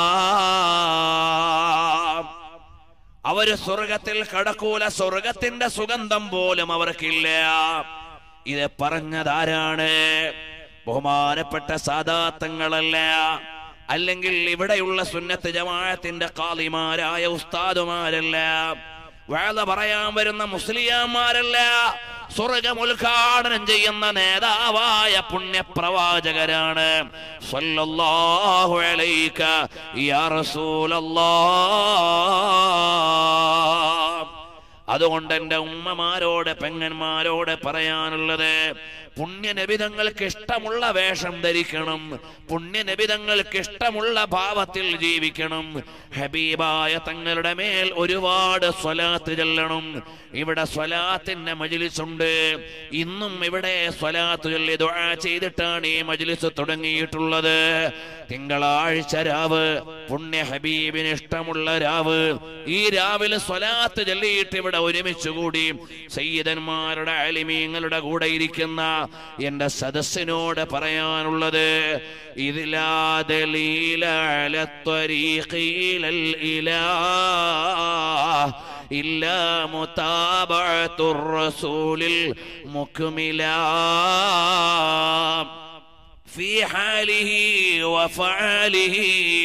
അവര് സ്വർഗത്തിൽ കടക്കൂല സ്വർഗത്തിന്റെ സുഗന്ധം പോലും അവർക്കില്ല ഇത് പറഞ്ഞതാരാണ് ബഹുമാനപ്പെട്ട സാദാത്തങ്ങളല്ല അല്ലെങ്കിൽ ഇവിടെയുള്ള സുന്നത്ത് ജമാഅത്തിന്റെ കാളിമാരായ ഉസ്താദുമാരല്ല വേള പറയാൻ വരുന്ന മുസ്ലിയാന്മാരല്ല സ്വർഗം ഉദ്ഘാടനം ചെയ്യുന്ന നേതാവായ പുണ്യപ്രവാചകരാണ് സ്വല്ലല്ലാഹു അലൈക യാ റസൂലല്ലാഹ് അതുകൊണ്ട് എൻ്റെ ഉമ്മമാരോട് പെങ്ങന്മാരോട് പറയാനുള്ളത് പുണ്യനബിതങ്ങൾക്ക് ഇഷ്ടമുള്ള വേഷം ധരിക്കണം പുണ്യനബിതങ്ങൾക്ക് ഇഷ്ടമുള്ള ഭാവത്തിൽ ജീവിക്കണം ഹബീബായ തങ്ങളുടെ മേൽ ഒരുപാട് സ്വലാത്ത് ചെല്ലണം ഇവിടെ സ്വലാത്തിന്റെ മജിലിസുണ്ട് ഇന്നും ഇവിടെ സ്വലാത്ത് ചൊല്ലി ദുആ ചെയ്തിട്ടാണ് ഈ മജിലിസ് തുടങ്ങിയിട്ടുള്ളത് തിങ്കളാഴ്ച രാവ് പുണ്യ ഹബീബിന് ഇഷ്ടമുള്ള രാവ് ഈ രാവിലെ സ്വലാത്ത് ചൊല്ലിയിട്ട് ഇവിടെ ഒരുമിച്ച് കൂടി സയ്യിദന്മാരുടെ അലിമീങ്ങളുടെ കൂടെ ഇരിക്കുന്ന എന്റെ സദസ്സിനോട് പറയാനുള്ളത് ഇതിലാ ദലീല അല ത്വരീഖിലൽ ഇലാഹ് إلا متابعة الرسول المكملا في حاله وفعاله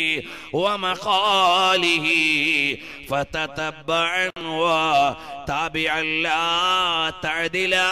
ومقاله فتتبعا وتابعا لا تعدلا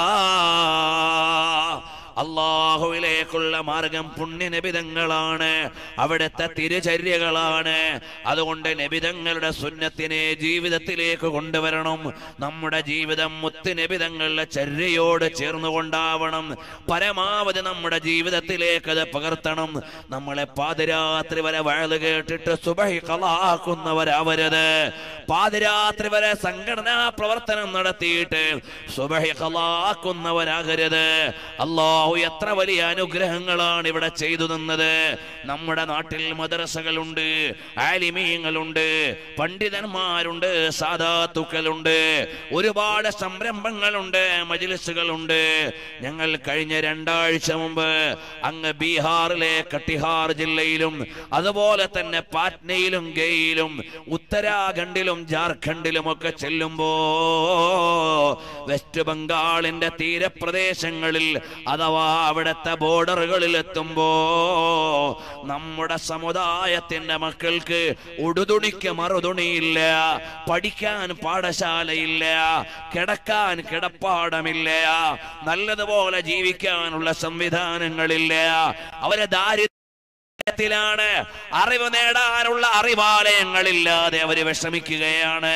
അള്ളാഹുവിലേക്കുള്ള മാർഗം പുണ്യനബിതങ്ങളാണ് അവിടുത്തെ തിരുചര്യകളാണ് അതുകൊണ്ട് നബിതങ്ങളുടെ സുന്നത്തിനെ ജീവിതത്തിലേക്ക് കൊണ്ടുവരണം നമ്മുടെ ജീവിതം മുത്തുനബിതങ്ങളുടെ ചര്യയോട് ചേർന്നുകൊണ്ടാവണം പരമാവധി നമ്മുടെ ജീവിതത്തിലേക്ക് അത് പകർത്തണം നമ്മളെ പാതിരാത്രി വരെ വയല് കേട്ടിട്ട് സുബഹി കളാക്കുന്നവരാവരുത് പാതിരാത്രി വരെ സംഘടനാ പ്രവർത്തനം നടത്തിയിട്ട് സുബഹി കളാക്കുന്നവരാകരുത് അള്ളാഹു എത്ര വലിയ അനുഗ്രഹങ്ങളാണ് ഇവിടെ ചെയ്തു തന്നത് നമ്മുടെ നാട്ടിൽ മദ്രസകളുണ്ട് ആലിമീങ്ങളുണ്ട് പണ്ഡിതന്മാരുണ്ട് സാധാത്തുക്കളുണ്ട് ഒരുപാട് സംരംഭങ്ങളുണ്ട് മജിലിസുകളുണ്ട് ഞങ്ങൾ കഴിഞ്ഞ രണ്ടാഴ്ച മുമ്പ് അങ്ങ് ബീഹാറിലെ കട്ടിഹാർ ജില്ലയിലും അതുപോലെ തന്നെ പാറ്റ്നയിലും ഗയിലും ഉത്തരാഖണ്ഡിലും ജാർഖണ്ഡിലും ഒക്കെ ചെല്ലുമ്പോ വെസ്റ്റ് ബംഗാളിന്റെ തീരപ്രദേശങ്ങളിൽ അഥവാ അവിടുത്തെ ബോർഡറുകളിൽ എത്തുമ്പോ നമ്മുടെ സമുദായത്തിന്റെ മക്കൾക്ക് ഉടുതുണിക്ക് മറുതുണിയില്ല പഠിക്കാൻ പാഠശാലയില്ല കിടക്കാൻ കിടപ്പാടമില്ല നല്ലതുപോലെ ജീവിക്കാനുള്ള സംവിധാനങ്ങളില്ല അവരെ ദാരിദ്ര്യത്തിലാണ് അറിവ് നേടാനുള്ള അറിവാലയങ്ങളില്ലാതെ അവര് വിഷമിക്കുകയാണ്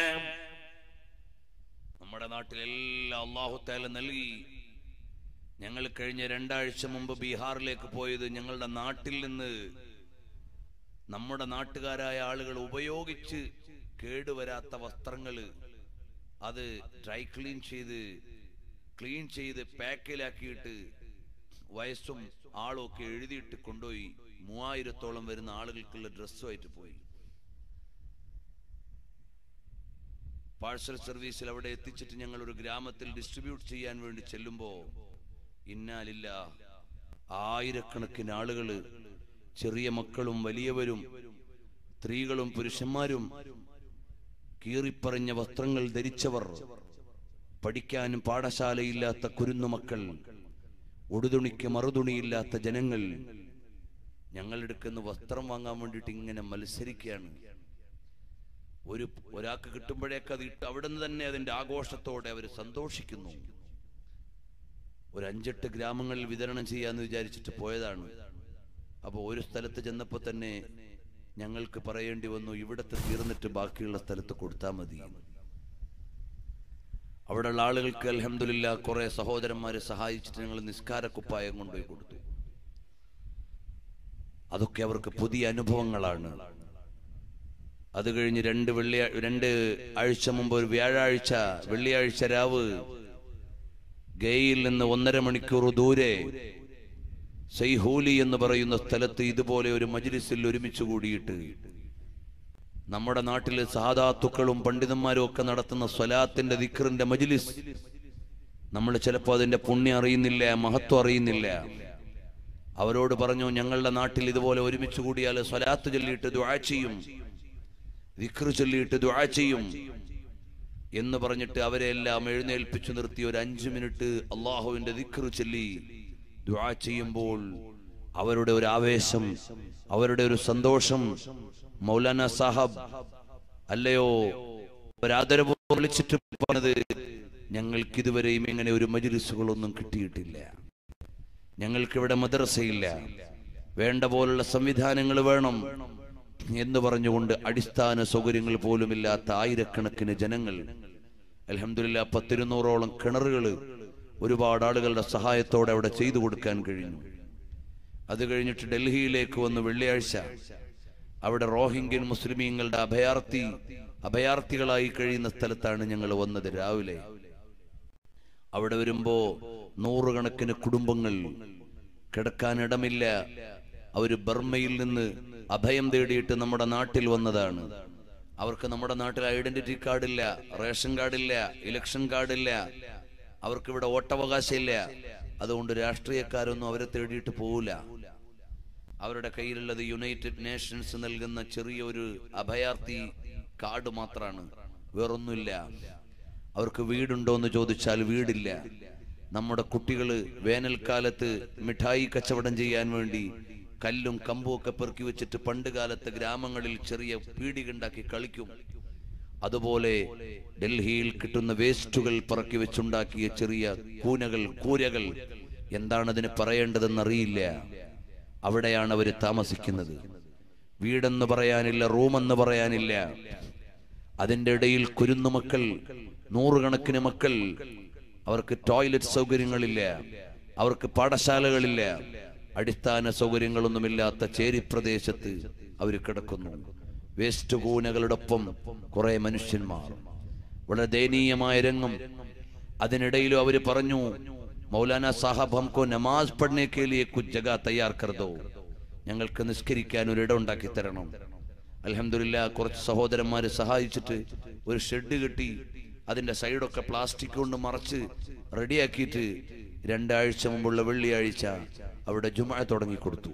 നമ്മുടെ നാട്ടിലെല്ലാം അള്ളാഹുത്താല നൽകി ഞങ്ങൾ കഴിഞ്ഞ രണ്ടാഴ്ച മുമ്പ് ബീഹാറിലേക്ക് പോയത് ഞങ്ങളുടെ നാട്ടിൽ നിന്ന് നമ്മുടെ നാട്ടുകാരായ ആളുകൾ ഉപയോഗിച്ച് കേടുവരാത്ത വസ്ത്രങ്ങൾ അത് ഡ്രൈ ക്ലീൻ ചെയ്ത് ക്ലീൻ ചെയ്ത് പാക്കിലാക്കിയിട്ട് വയസ്സും ആളും ഒക്കെ എഴുതിയിട്ട് കൊണ്ടുപോയി മൂവായിരത്തോളം വരുന്ന ആളുകൾക്കുള്ള ഡ്രസ്സുമായിട്ട് പോയി പാഴ്സൽ സർവീസിൽ അവിടെ എത്തിച്ചിട്ട് ഞങ്ങൾ ഒരു ഗ്രാമത്തിൽ ഡിസ്ട്രിബ്യൂട്ട് ചെയ്യാൻ വേണ്ടി ചെല്ലുമ്പോ ഇന്നാലില്ല ആയിരക്കണക്കിന് ആളുകൾ ചെറിയ മക്കളും വലിയവരും സ്ത്രീകളും പുരുഷന്മാരും കീറിപ്പറഞ്ഞ വസ്ത്രങ്ങൾ ധരിച്ചവർ പഠിക്കാനും പാഠശാലയില്ലാത്ത കുരുന്നുമക്കൾ ഉടുതുണിക്ക് മറുതുണിയില്ലാത്ത ജനങ്ങൾ ഞങ്ങൾ എടുക്കുന്ന വസ്ത്രം വാങ്ങാൻ വേണ്ടിയിട്ട് ഇങ്ങനെ മത്സരിക്കുകയാണ് ഒരു ഒരാൾക്ക് കിട്ടുമ്പോഴേക്ക് അത് ഇട്ട് അവിടെ നിന്ന് തന്നെ അതിന്റെ ആഘോഷത്തോടെ അവർ സന്തോഷിക്കുന്നു ഒരു അഞ്ചെട്ട് ഗ്രാമങ്ങളിൽ വിതരണം ചെയ്യാന്ന് വിചാരിച്ചിട്ട് പോയതാണ് അപ്പോൾ ഒരു സ്ഥലത്ത് ചെന്നപ്പോൾ തന്നെ ഞങ്ങൾക്ക് പറയേണ്ടി വന്നു ഇവിടത്തെ തീർന്നിട്ട് ബാക്കിയുള്ള സ്ഥലത്ത് കൊടുത്താൽ മതി അവിടെയുള്ള ആളുകൾക്ക് അലഹമില്ല കുറെ സഹോദരന്മാരെ സഹായിച്ചിട്ട് ഞങ്ങൾ നിസ്കാര കുപ്പായം കൊണ്ടുപോയി കൊടുത്തു അതൊക്കെ അവർക്ക് പുതിയ അനുഭവങ്ങളാണ് അത് കഴിഞ്ഞ് രണ്ട് വെള്ളിയാ രണ്ട് ആഴ്ച മുമ്പ് ഒരു വ്യാഴാഴ്ച വെള്ളിയാഴ്ച രാവ് ഗയയിൽ നിന്ന് ഒന്നര മണിക്കൂർ ദൂരെ സൈഹൂലി എന്ന് പറയുന്ന സ്ഥലത്ത് ഇതുപോലെ ഒരു മജ്ലിസിൽ ഒരുമിച്ച് കൂടിയിട്ട് നമ്മുടെ നാട്ടിലെ സാധാത്തുക്കളും പണ്ഡിതന്മാരും ഒക്കെ നടത്തുന്ന സ്വലാത്തിന്റെ ദിക്റിന്റെ മജ്ലിസ് നമ്മൾ ചിലപ്പോൾ അതിന്റെ പുണ്യം അറിയുന്നില്ല മഹത്വം അറിയുന്നില്ല അവരോട് പറഞ്ഞു ഞങ്ങളുടെ നാട്ടിൽ ഇതുപോലെ ഒരുമിച്ച് കൂടിയാൽ സ്വലാത്ത് ചൊല്ലിയിട്ട് ദുആ ചെയ്യും ദിക്റ് ചൊല്ലിയിട്ട് ദുആ ചെയ്യും എന്ന് പറഞ്ഞിട്ട് അവരെ എല്ലാം എഴുന്നേൽപ്പിച്ചു നിർത്തി ഒരു അഞ്ചു മിനിറ്റ് അള്ളാഹുവിന്റെ ദിക്റ് ചൊല്ലി ദുആ ചെയ്യുമ്പോൾ അവരുടെ ഒരു ആവേശം അവരുടെ ഒരു സന്തോഷം മൗലാന സാഹബ് അല്ലയോ ഒരാദരവ് വിളിച്ചിട്ട് പറഞ്ഞത് ഞങ്ങൾക്ക് ഇതുവരെയും ഇങ്ങനെ ഒരു മജിലിസുകളൊന്നും കിട്ടിയിട്ടില്ല ഞങ്ങൾക്കിവിടെ മദ്രസയില്ല വേണ്ട പോലുള്ള സംവിധാനങ്ങൾ വേണം എന്ന് പറഞ്ഞുകൊണ്ട് അടിസ്ഥാന സൗകര്യങ്ങൾ പോലുമില്ലാത്ത ആയിരക്കണക്കിന് ജനങ്ങൾ അലഹമില്ല പത്തിരുന്നൂറോളം കിണറുകൾ ഒരുപാട് ആളുകളുടെ സഹായത്തോടെ അവിടെ ചെയ്തു കൊടുക്കാൻ കഴിഞ്ഞു അത് കഴിഞ്ഞിട്ട് ഡൽഹിയിലേക്ക് വന്ന് വെള്ളിയാഴ്ച അവിടെ റോഹിംഗ്യൻ മുസ്ലിമീങ്ങളുടെ അഭയാർത്ഥി അഭയാർത്ഥികളായി കഴിയുന്ന സ്ഥലത്താണ് ഞങ്ങൾ വന്നത് രാവിലെ അവിടെ വരുമ്പോ നൂറുകണക്കിന് കുടുംബങ്ങൾ കിടക്കാൻ ഇടമില്ല അവര് ബർമ്മയിൽ നിന്ന് അഭയം തേടിയിട്ട് നമ്മുടെ നാട്ടിൽ വന്നതാണ് അവർക്ക് നമ്മുടെ നാട്ടിൽ ഐഡന്റിറ്റി കാർഡില്ല റേഷൻ കാർഡില്ല ഇലക്ഷൻ കാർഡില്ല അവർക്ക് ഇവിടെ വോട്ടവകാശമില്ല അതുകൊണ്ട് രാഷ്ട്രീയക്കാരൊന്നും അവരെ തേടിയിട്ട് പോവില്ല അവരുടെ കയ്യിലുള്ളത് യുണൈറ്റഡ് നേഷൻസ് നൽകുന്ന ചെറിയൊരു അഭയാർത്ഥി കാർഡ് മാത്രമാണ് വേറൊന്നുമില്ല അവർക്ക് വീടുണ്ടോ എന്ന് ചോദിച്ചാൽ വീടില്ല നമ്മുടെ കുട്ടികള് വേനൽക്കാലത്ത് മിഠായി കച്ചവടം ചെയ്യാൻ വേണ്ടി കല്ലും കമ്പും ഒക്കെ പെറുക്കി വെച്ചിട്ട് പണ്ട് കാലത്ത് ഗ്രാമങ്ങളിൽ ചെറിയ പീടികണ്ടാക്കി കളിക്കും അതുപോലെ ഡൽഹിയിൽ കിട്ടുന്ന വേസ്റ്റുകൾ പറക്കി വെച്ചുണ്ടാക്കിയ ചെറിയ കൂനകൾ കൂരകൾ എന്താണ് അതിന് പറയേണ്ടതെന്ന് അറിയില്ല അവിടെയാണ് അവർ താമസിക്കുന്നത് വീടെന്ന് പറയാനില്ല റൂമെന്ന് പറയാനില്ല അതിന്റെ ഇടയിൽ കുരുന്നു മക്കൾ നൂറുകണക്കിന് മക്കൾ അവർക്ക് ടോയ്ലറ്റ് സൗകര്യങ്ങളില്ല അവർക്ക് പാഠശാലകളില്ല അടിസ്ഥാന സൗകര്യങ്ങളൊന്നുമില്ലാത്ത ചേരി പ്രദേശത്ത് അവർ കിടക്കുന്നു വേസ്റ്റ് കൂനകളോടൊപ്പം കുറെ മനുഷ്യന്മാർ വളരെ ദയനീയമായ രംഗം അതിനിടയിലും അവര് പറഞ്ഞു മൗലാന സാഹബ് ഹംകോ നമാസ് പഠനെ കെ ലിയെ കുछ ജഗ തയ്യാർ കർ ദോ ഞങ്ങൾക്ക് നിസ്കരിക്കാൻ ഒരു ഇടം ഉണ്ടാക്കി തരണം അലഹമില്ല കുറച്ച് സഹോദരന്മാര് സഹായിച്ചിട്ട് ഒരു ഷെഡ് കെട്ടി അതിന്റെ സൈഡൊക്കെ പ്ലാസ്റ്റിക് കൊണ്ട് മറച്ച് റെഡിയാക്കിയിട്ട് രണ്ടാഴ്ച മുമ്പുള്ള വെള്ളിയാഴ്ച അവിടെ ജുമ തുടങ്ങി കൊടുത്തു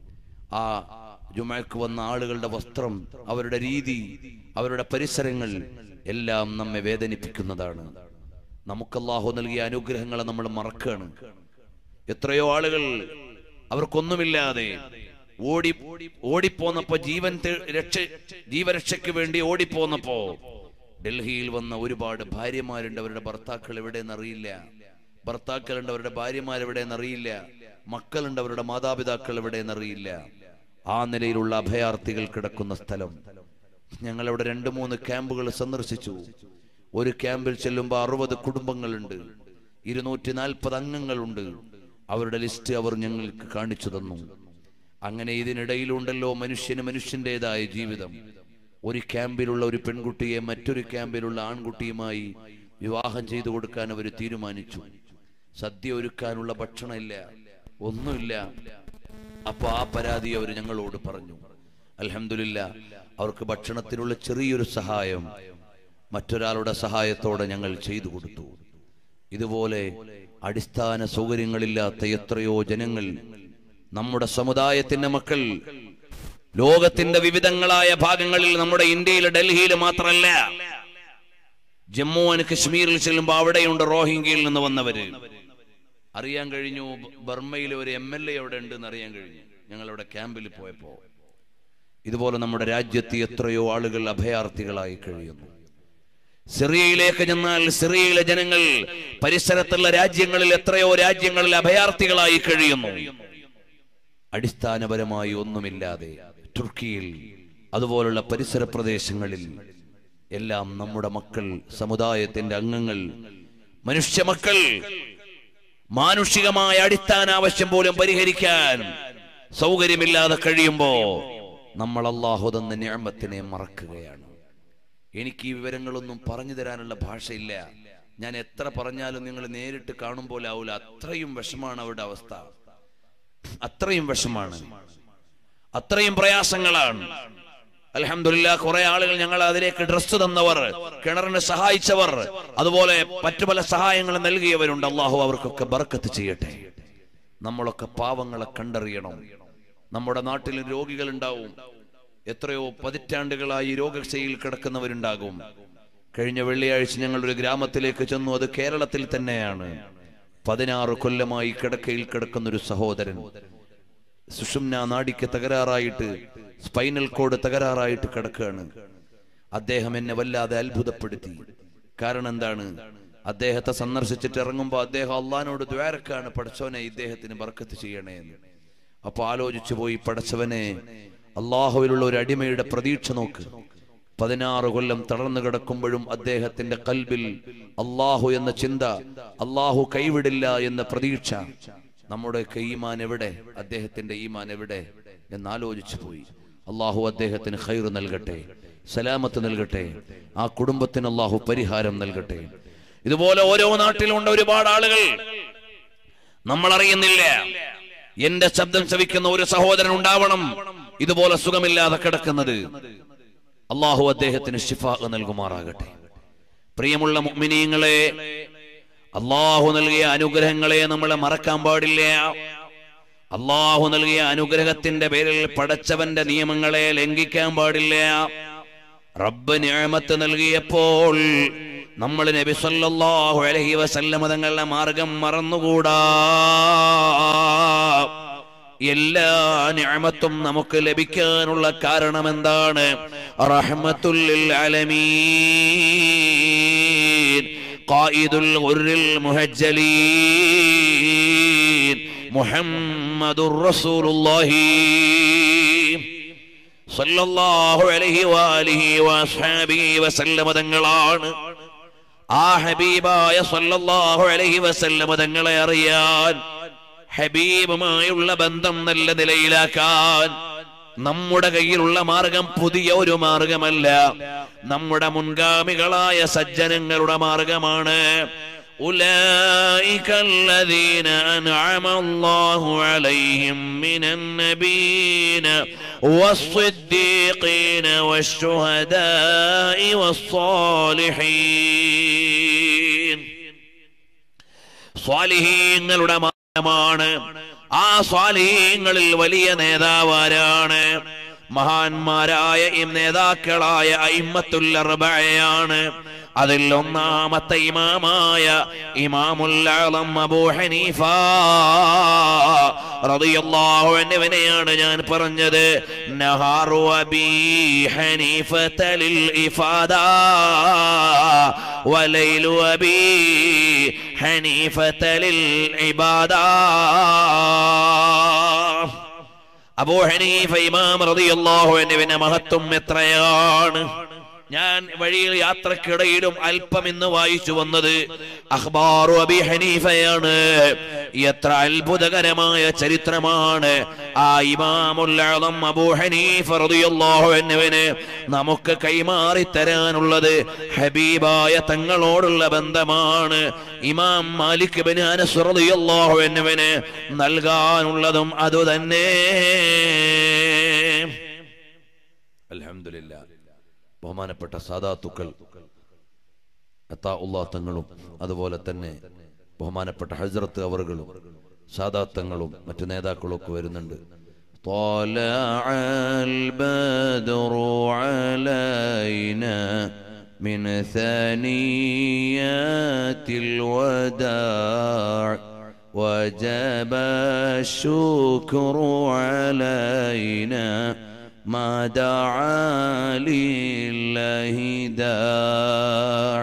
ആ ജുമയ്ക്ക് വന്ന ആളുകളുടെ വസ്ത്രം അവരുടെ രീതി അവരുടെ പരിസരങ്ങൾ എല്ലാം നമ്മെ വേദനിപ്പിക്കുന്നതാണ് നമുക്ക് അല്ലാഹു നൽകിയ അനുഗ്രഹങ്ങളെ നമ്മൾ മറക്കുകയാണ് എത്രയോ ആളുകൾ അവർക്കൊന്നുമില്ലാതെ ഓടി ഓടിപ്പോന്നപ്പോ ജീവൻ തെ- രക്ഷ ജീവരക്ഷയ്ക്ക് വേണ്ടി ഓടിപ്പോന്നപ്പോ ഡൽഹിയിൽ വന്ന ഒരുപാട് ഭാര്യമാരുണ്ട് അവരുടെ ഭർത്താക്കൾ എവിടെയെന്ന് അറിയില്ല ഭർത്താക്കളുണ്ട് അവരുടെ ഭാര്യമാർ എവിടെയെന്ന് അറിയില്ല മക്കളുണ്ട് അവരുടെ മാതാപിതാക്കൾ എവിടെയെന്ന് അറിയില്ല ആ നിലയിലുള്ള അഭയാർത്ഥികൾ കിടക്കുന്ന സ്ഥലം ഞങ്ങൾ അവിടെ രണ്ട് മൂന്ന് ക്യാമ്പുകൾ സന്ദർശിച്ചു ഒരു ക്യാമ്പിൽ ചെല്ലുമ്പോൾ അറുപത് കുടുംബങ്ങളുണ്ട് ഇരുന്നൂറ്റി നാൽപ്പത് അംഗങ്ങളുണ്ട് അവരുടെ ലിസ്റ്റ് അവർ ഞങ്ങൾക്ക് കാണിച്ചു തന്നു അങ്ങനെ ഇതിനിടയിലുണ്ടല്ലോ മനുഷ്യന് മനുഷ്യന്റേതായ ജീവിതം ഒരു ക്യാമ്പിലുള്ള ഒരു പെൺകുട്ടിയെ മറ്റൊരു ക്യാമ്പിലുള്ള ആൺകുട്ടിയുമായി വിവാഹം ചെയ്തു കൊടുക്കാൻ അവർ തീരുമാനിച്ചു സദ്യ ഒരുക്കാനുള്ള ഭക്ഷണമില്ല ഒന്നുമില്ല അപ്പൊ ആ പരാതി അവർ ഞങ്ങളോട് പറഞ്ഞു അൽഹംദുലില്ല അവർക്ക് ഭക്ഷണത്തിനുള്ള ചെറിയൊരു സഹായം മറ്റൊരാളുടെ സഹായത്തോടെ ഞങ്ങൾ ചെയ്തു കൊടുത്തു ഇതുപോലെ അടിസ്ഥാന സൗകര്യങ്ങളില്ലാത്ത എത്രയോ ജനങ്ങൾ നമ്മുടെ സമുദായത്തിന്റെ മക്കൾ ലോകത്തിന്റെ വിവിധങ്ങളായ ഭാഗങ്ങളിൽ നമ്മുടെ ഇന്ത്യയിലെ ഡൽഹിയിൽ മാത്രമല്ല ജമ്മു ആൻഡ് കശ്മീരിൽ ചെല്ലുമ്പോൾ അവിടെയുണ്ട് റോഹിംഗ്യയിൽ നിന്ന് വന്നവര് അറിയാൻ കഴിഞ്ഞു ബർമ്മയിൽ ഒരു എം എൽ എ അവിടെ ഉണ്ട് എന്ന് അറിയാൻ കഴിഞ്ഞു ഞങ്ങൾ അവിടെ ക്യാമ്പിൽ പോയപ്പോ ഇതുപോലെ നമ്മുടെ രാജ്യത്ത് എത്രയോ ആളുകൾ അഭയാർത്ഥികളായി കഴിയുന്നു സിറിയയിലേക്ക് ചെന്നാൽ സിറിയയിലെ ജനങ്ങൾ പരിസരത്തുള്ള രാജ്യങ്ങളിൽ എത്രയോ രാജ്യങ്ങളിൽ അഭയാർത്ഥികളായി കഴിയുന്നു അടിസ്ഥാനപരമായി ഒന്നുമില്ലാതെ തുർക്കിയിൽ അതുപോലുള്ള പരിസര പ്രദേശങ്ങളിൽ എല്ലാം നമ്മുടെ മക്കൾ സമുദായത്തിന്റെ അംഗങ്ങൾ മനുഷ്യ മക്കൾ മാനുഷികമായ അടിസ്ഥാന ആവശ്യം പോലും പരിഹരിക്കാൻ സൗകര്യമില്ലാതെ കഴിയുമ്പോ നമ്മൾ അള്ളാഹു തന്ന ഞാമത്തിനെ മറക്കുകയാണ് എനിക്ക് ഈ വിവരങ്ങളൊന്നും പറഞ്ഞു തരാനുള്ള ഭാഷയില്ല ഞാൻ എത്ര പറഞ്ഞാലും നിങ്ങൾ നേരിട്ട് കാണുമ്പോൾ ആവൂല അത്രയും വിഷമാണ് അവരുടെ അവസ്ഥ അത്രയും വിഷമാണ് അത്രയും പ്രയാസങ്ങളാണ് അലഹമില്ല കുറെ ആളുകൾ ഞങ്ങൾ അതിലേക്ക് ഡ്രസ്സ് തന്നവർ കിണറിന് സഹായിച്ചവർ അതുപോലെ മറ്റു പല സഹായങ്ങൾ നൽകിയവരുണ്ട് അള്ളാഹു അവർക്കൊക്കെ ബർക്കത്ത് ചെയ്യട്ടെ നമ്മളൊക്കെ പാവങ്ങളെ കണ്ടറിയണം നമ്മുടെ നാട്ടിൽ രോഗികൾ ഉണ്ടാവും എത്രയോ പതിറ്റാണ്ടുകളായി രോഗശയിൽ കിടക്കുന്നവരുണ്ടാകും കഴിഞ്ഞ വെള്ളിയാഴ്ച ഞങ്ങൾ ഒരു ഗ്രാമത്തിലേക്ക് ചെന്നു അത് കേരളത്തിൽ തന്നെയാണ് പതിനാറ് കൊല്ലമായി കിടക്കയിൽ കിടക്കുന്ന ഒരു സഹോദരൻ സുഷുമ്ന നാടിക്ക് തകരാറായിട്ട് സ്പൈനൽ കോഡ് തകരാറായിട്ട് കിടക്കുകയാണ് അദ്ദേഹം എന്നെ വല്ലാതെ അത്ഭുതപ്പെടുത്തി കാരണം എന്താണ് അദ്ദേഹത്തെ സന്ദർശിച്ചിട്ട് ഇറങ്ങുമ്പോൾ അദ്ദേഹം അള്ളഹാനോട് ദ്വാരക്കാണ് പഠിച്ചവനെ ഇദ്ദേഹത്തിന് ബർക്കത്ത് ചെയ്യണേ എന്ന് അപ്പൊ ആലോചിച്ചു പോയി പഠിച്ചവനെ അള്ളാഹുവിലുള്ള ഒരു അടിമയുടെ പ്രതീക്ഷ നോക്ക് പതിനാറ് കൊല്ലം തളർന്നു കിടക്കുമ്പോഴും അദ്ദേഹത്തിന്റെ കൽബിൽ അള്ളാഹു എന്ന ചിന്ത അള്ളാഹു കൈവിടില്ല എന്ന പ്രതീക്ഷ നമ്മുടെ ഈമാൻ എവിടെ അദ്ദേഹത്തിന്റെ ഈമാൻ എവിടെ എന്നാലോചിച്ചു പോയി അള്ളാഹു അദ്ദേഹത്തിന് ഖൈർ നൽകട്ടെ സലാമത്ത് നൽകട്ടെ ആ കുടുംബത്തിന് അള്ളാഹു പരിഹാരം നൽകട്ടെ ഇതുപോലെ ഓരോ നാട്ടിലുണ്ട് ഒരുപാട് ആളുകൾ നമ്മൾ അറിയുന്നില്ല എന്റെ ശബ്ദം ശ്രവിക്കുന്ന ഒരു സഹോദരൻ ഉണ്ടാവണം ഇതുപോലെ സുഖമില്ലാതെ കിടക്കുന്നത് അള്ളാഹു അദ്ദേഹത്തിന് ഷിഫ നൽകുമാറാകട്ടെ പ്രിയമുള്ള മുഅ്മിനീങ്ങളെ അള്ളാഹു നൽകിയ അനുഗ്രഹങ്ങളെ നമ്മൾ മറക്കാൻ പാടില്ല അള്ളാഹു നൽകിയ അനുഗ്രഹത്തിന്റെ പേരിൽ പടച്ചവന്റെ നിയമങ്ങളെ ലംഘിക്കാൻ പാടില്ല റബ്ബ് ഞാമത്ത് നൽകിയപ്പോൾ നമ്മൾ നബി സല്ലല്ലാഹു അലൈഹി വസല്ലമ തങ്ങളുടെ മാർഗം മറന്നുകൂടാ എല്ലാ ഞാമത്തും നമുക്ക് ലഭിക്കാനുള്ള കാരണം എന്താണ് റഹ്മത്തുല്ലിൽ അലമീൻ ഖായിദുൽ ഗുർരിൽ മുഹജ്ജലീൻ മുഹമ്മദുർ റസൂലുള്ളാഹി സല്ലല്ലാഹു അലൈഹി വാലിഹി വസ്ഹാബിഹി വസല്ലമ തങ്ങളാണ് ആ ഹബീബായ സല്ലല്ലാഹു അലൈഹി വസല്ലമ തങ്ങളെ അറിയാൻ ഹബീബുമായുള്ള ബന്ധം നല്ല നിലയിലാക്കാൻ നമ്മുടെ കയ്യിലുള്ള മാർഗം പുതിയ ഒരു മാർഗമല്ല നമ്മുടെ മുൻഗാമികളായ സജ്ജനങ്ങളുടെ മാർഗമാണ് أولئك الذين أنعم الله عليهم من النبيين والصديقين والشهداء والصالحين സ്വാലിഹീങ്ങളുടെ മാർഗമാണ് ആ സ്വാലിഹീങ്ങളിൽ വലിയ നേതാവാരാണ് മഹാന്മാരായ ഈ നേതാക്കളായ അയിമത്തുല്ലർബയാണ് അതിൽ ഒന്നാമത്തെ ഇമാമായ ഇമാമുല്ലാളം അബൂ ഹനീഫ റളിയല്ലാഹു അൻഹുവിനെയാണ് ഞാൻ പറഞ്ഞത് നഹാറു അബീ ഹനീഫത ലിൽ ഇഫാദ വലൈലു അബീ ഹനീഫത ലിൽ ഇബാദ അബൂ ഹനീഫ ഇമാം റളിയല്ലാഹു അൻഹുവിന്റെ മഹത്വം എത്രയാണ് ഞാൻ വഴിയിൽ യാത്രക്കിടയിലും അല്പം ഇന്ന് വായിച്ചു വന്നത് അഖ്ബാറു അബി ഹനീഫയാണ് എത്ര അത്ഭുതകരമായ ചരിത്രമാണ് ആ ഇമാമുൽ അളം അബൂ ഹനീഫ റളിയല്ലാഹു അൻഹുവിന് നമുക്ക് കൈമാറി തരാനുള്ളത് ഹബീബായ തങ്ങളോടുള്ള ബന്ധമാണ് ഇമാം മാലിക് ബിൻ അനസ് റളിയല്ലാഹു അൻഹുവിന് നൽകാനുള്ളതും അതുതന്നെ അൽഹംദുലില്ലാ ബഹുമാനപ്പെട്ട സാദാത്തുക്കൾ അത്താഉല്ലാ തങ്ങളും അതുപോലെ തന്നെ ബഹുമാനപ്പെട്ട ഹസ്രത്ത് അവറുകളും സാദാത്തങ്ങളും മറ്റു നേതാക്കളും ഒക്കെ വരുന്നുണ്ട് طلع البدر علينا من ثنيات الوداع وجب الشكر علينا ما دعا لله داع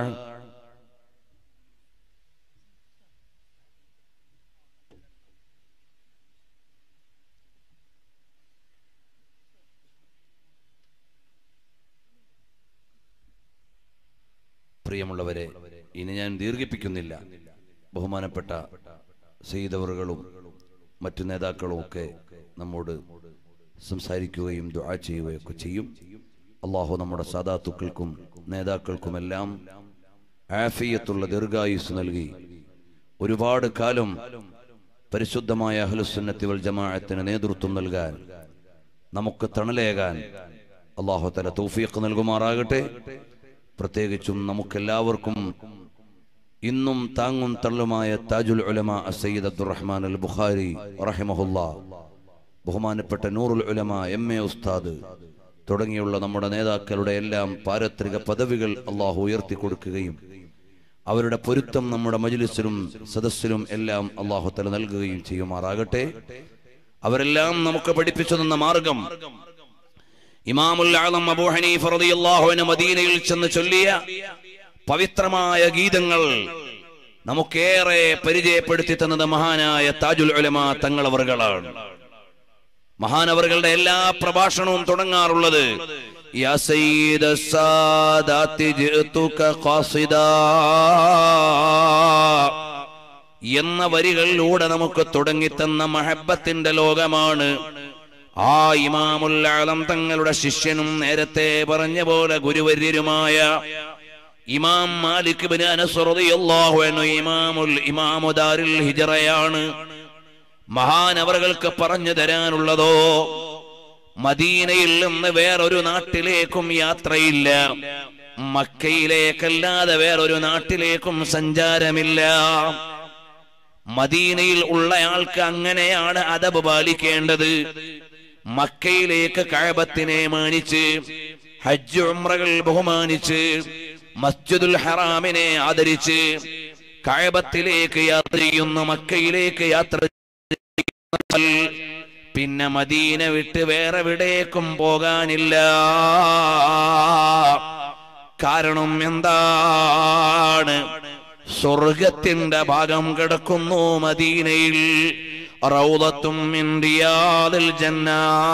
പ്രിയമുള്ളവരെ ഇനി ഞാൻ ദീർഘിപ്പിക്കുന്നില്ല ബഹുമാനപ്പെട്ട സെയ്തവറുകളും മറ്റു നേതാക്കളും ഒക്കെ നമ്മോട് സംസാരിക്കുകയും ദുആ ചെയ്യുകയൊക്കെ ചെയ്യും അള്ളാഹു നമ്മുടെ സാദാത്തുക്കൾക്കും നേതാക്കൾക്കുമെല്ലാം ആഫിയത്തുള്ള ദീർഘായുസ് നൽകി ഒരുപാട് കാലം പരിശുദ്ധമായ അഹ്ലുസുന്നത്തി വൽ ജമാഅത്തിന് നേതൃത്വം നൽകാൻ നമുക്ക് തണലേകാൻ അള്ളാഹു തല തൗഫീഖ് നൽകുമാറാകട്ടെ പ്രത്യേകിച്ചും നമുക്കെല്ലാവർക്കും ഇന്നും താങ്ങും തള്ളുമായ താജുൽ ഉലമ സയ്യിദ് അബ്ദുറഹ്മാൻ അൽ ബുഖാരി റഹിമഹുല്ലാ ബഹുമാനപ്പെട്ട നൂറുൽ ഉലമ എം എ ഉസ്താദ് തുടങ്ങിയുള്ള നമ്മുടെ നേതാക്കളുടെ എല്ലാം പാരത്രിക പദവികൾ അള്ളാഹു ഉയർത്തി കൊടുക്കുകയും അവരുടെ പൊരുത്തം നമ്മുടെ മജ്ലിസിലും സദസ്സിലും എല്ലാം അള്ളാഹു തല നൽകുകയും ചെയ്യുമാറാകട്ടെ അവരെല്ലാം നമുക്ക് പഠിപ്പിച്ചു തന്ന മാർഗം ഇമാമുൽ ആലം അബൂ ഹനീഫ് റളിയല്ലാഹു അൻഹു മദീനയിൽ ചെന്ന് ചൊല്ലിയ പവിത്രമായ ഗീതങ്ങൾ നമുക്കേറെ പരിചയപ്പെടുത്തി തന്നത് മഹാനായ താജുൽ ഉലമ തങ്ങളവറുകളാണ് മഹാനവറുകളുടെ എല്ലാ പ്രഭാഷണവും തുടങ്ങാറുള്ളത് يا سيد السادات جئتك قاصدا എന്ന വരികളിലൂടെ നമുക്ക് തുടങ്ങിത്തന്ന മഹബത്തിന്റെ ലോകമാണ് ആ ഇമാമുൽ ആലം തങ്ങളുടെ ശിഷ്യനും നേരത്തെ പറഞ്ഞ പോലെ ഗുരുവര്യരുമായ ഇമാം മാലിക് ബിൻ അനസ് റളിയല്ലാഹു അൻഹു ഇമാമുൽ ഇമാമുദാരിൽ ഹിജറയാണ് മഹാനവറുകൾക്ക് പറഞ്ഞു തരാനുള്ളതോ മദീനയിൽ നിന്ന് വേറൊരു നാട്ടിലേക്കും യാത്രയില്ല മക്കയിലേക്കല്ലാതെ വേറൊരു നാട്ടിലേക്കും സഞ്ചാരമില്ല മദീനയിൽ ഉള്ളയാൾക്ക് അങ്ങനെയാണ് അദബ് പാലിക്കേണ്ടത് മക്കയിലേക്ക് കഴബത്തിനെ മാനിച്ച് ഹജ്ജ് ഉംറകൾ ബഹുമാനിച്ച് മസ്ജിദുൽ ഹറാമിനെ ആദരിച്ച് കഴബത്തിലേക്ക് യാത്ര ചെയ്യുന്ന മക്കയിലേക്ക് യാത്ര ചെയ്യുന്ന പിന്നെ മദീന വിട്ട് വേറെ എവിടേക്കും പോകാനില്ല കാരണം എന്താണ് സ്വർഗത്തിന്റെ ഭാഗം കിടക്കുന്നു മദീനയിൽ റൗദത്തും ഇന്ത്യയിൽ ജന്ന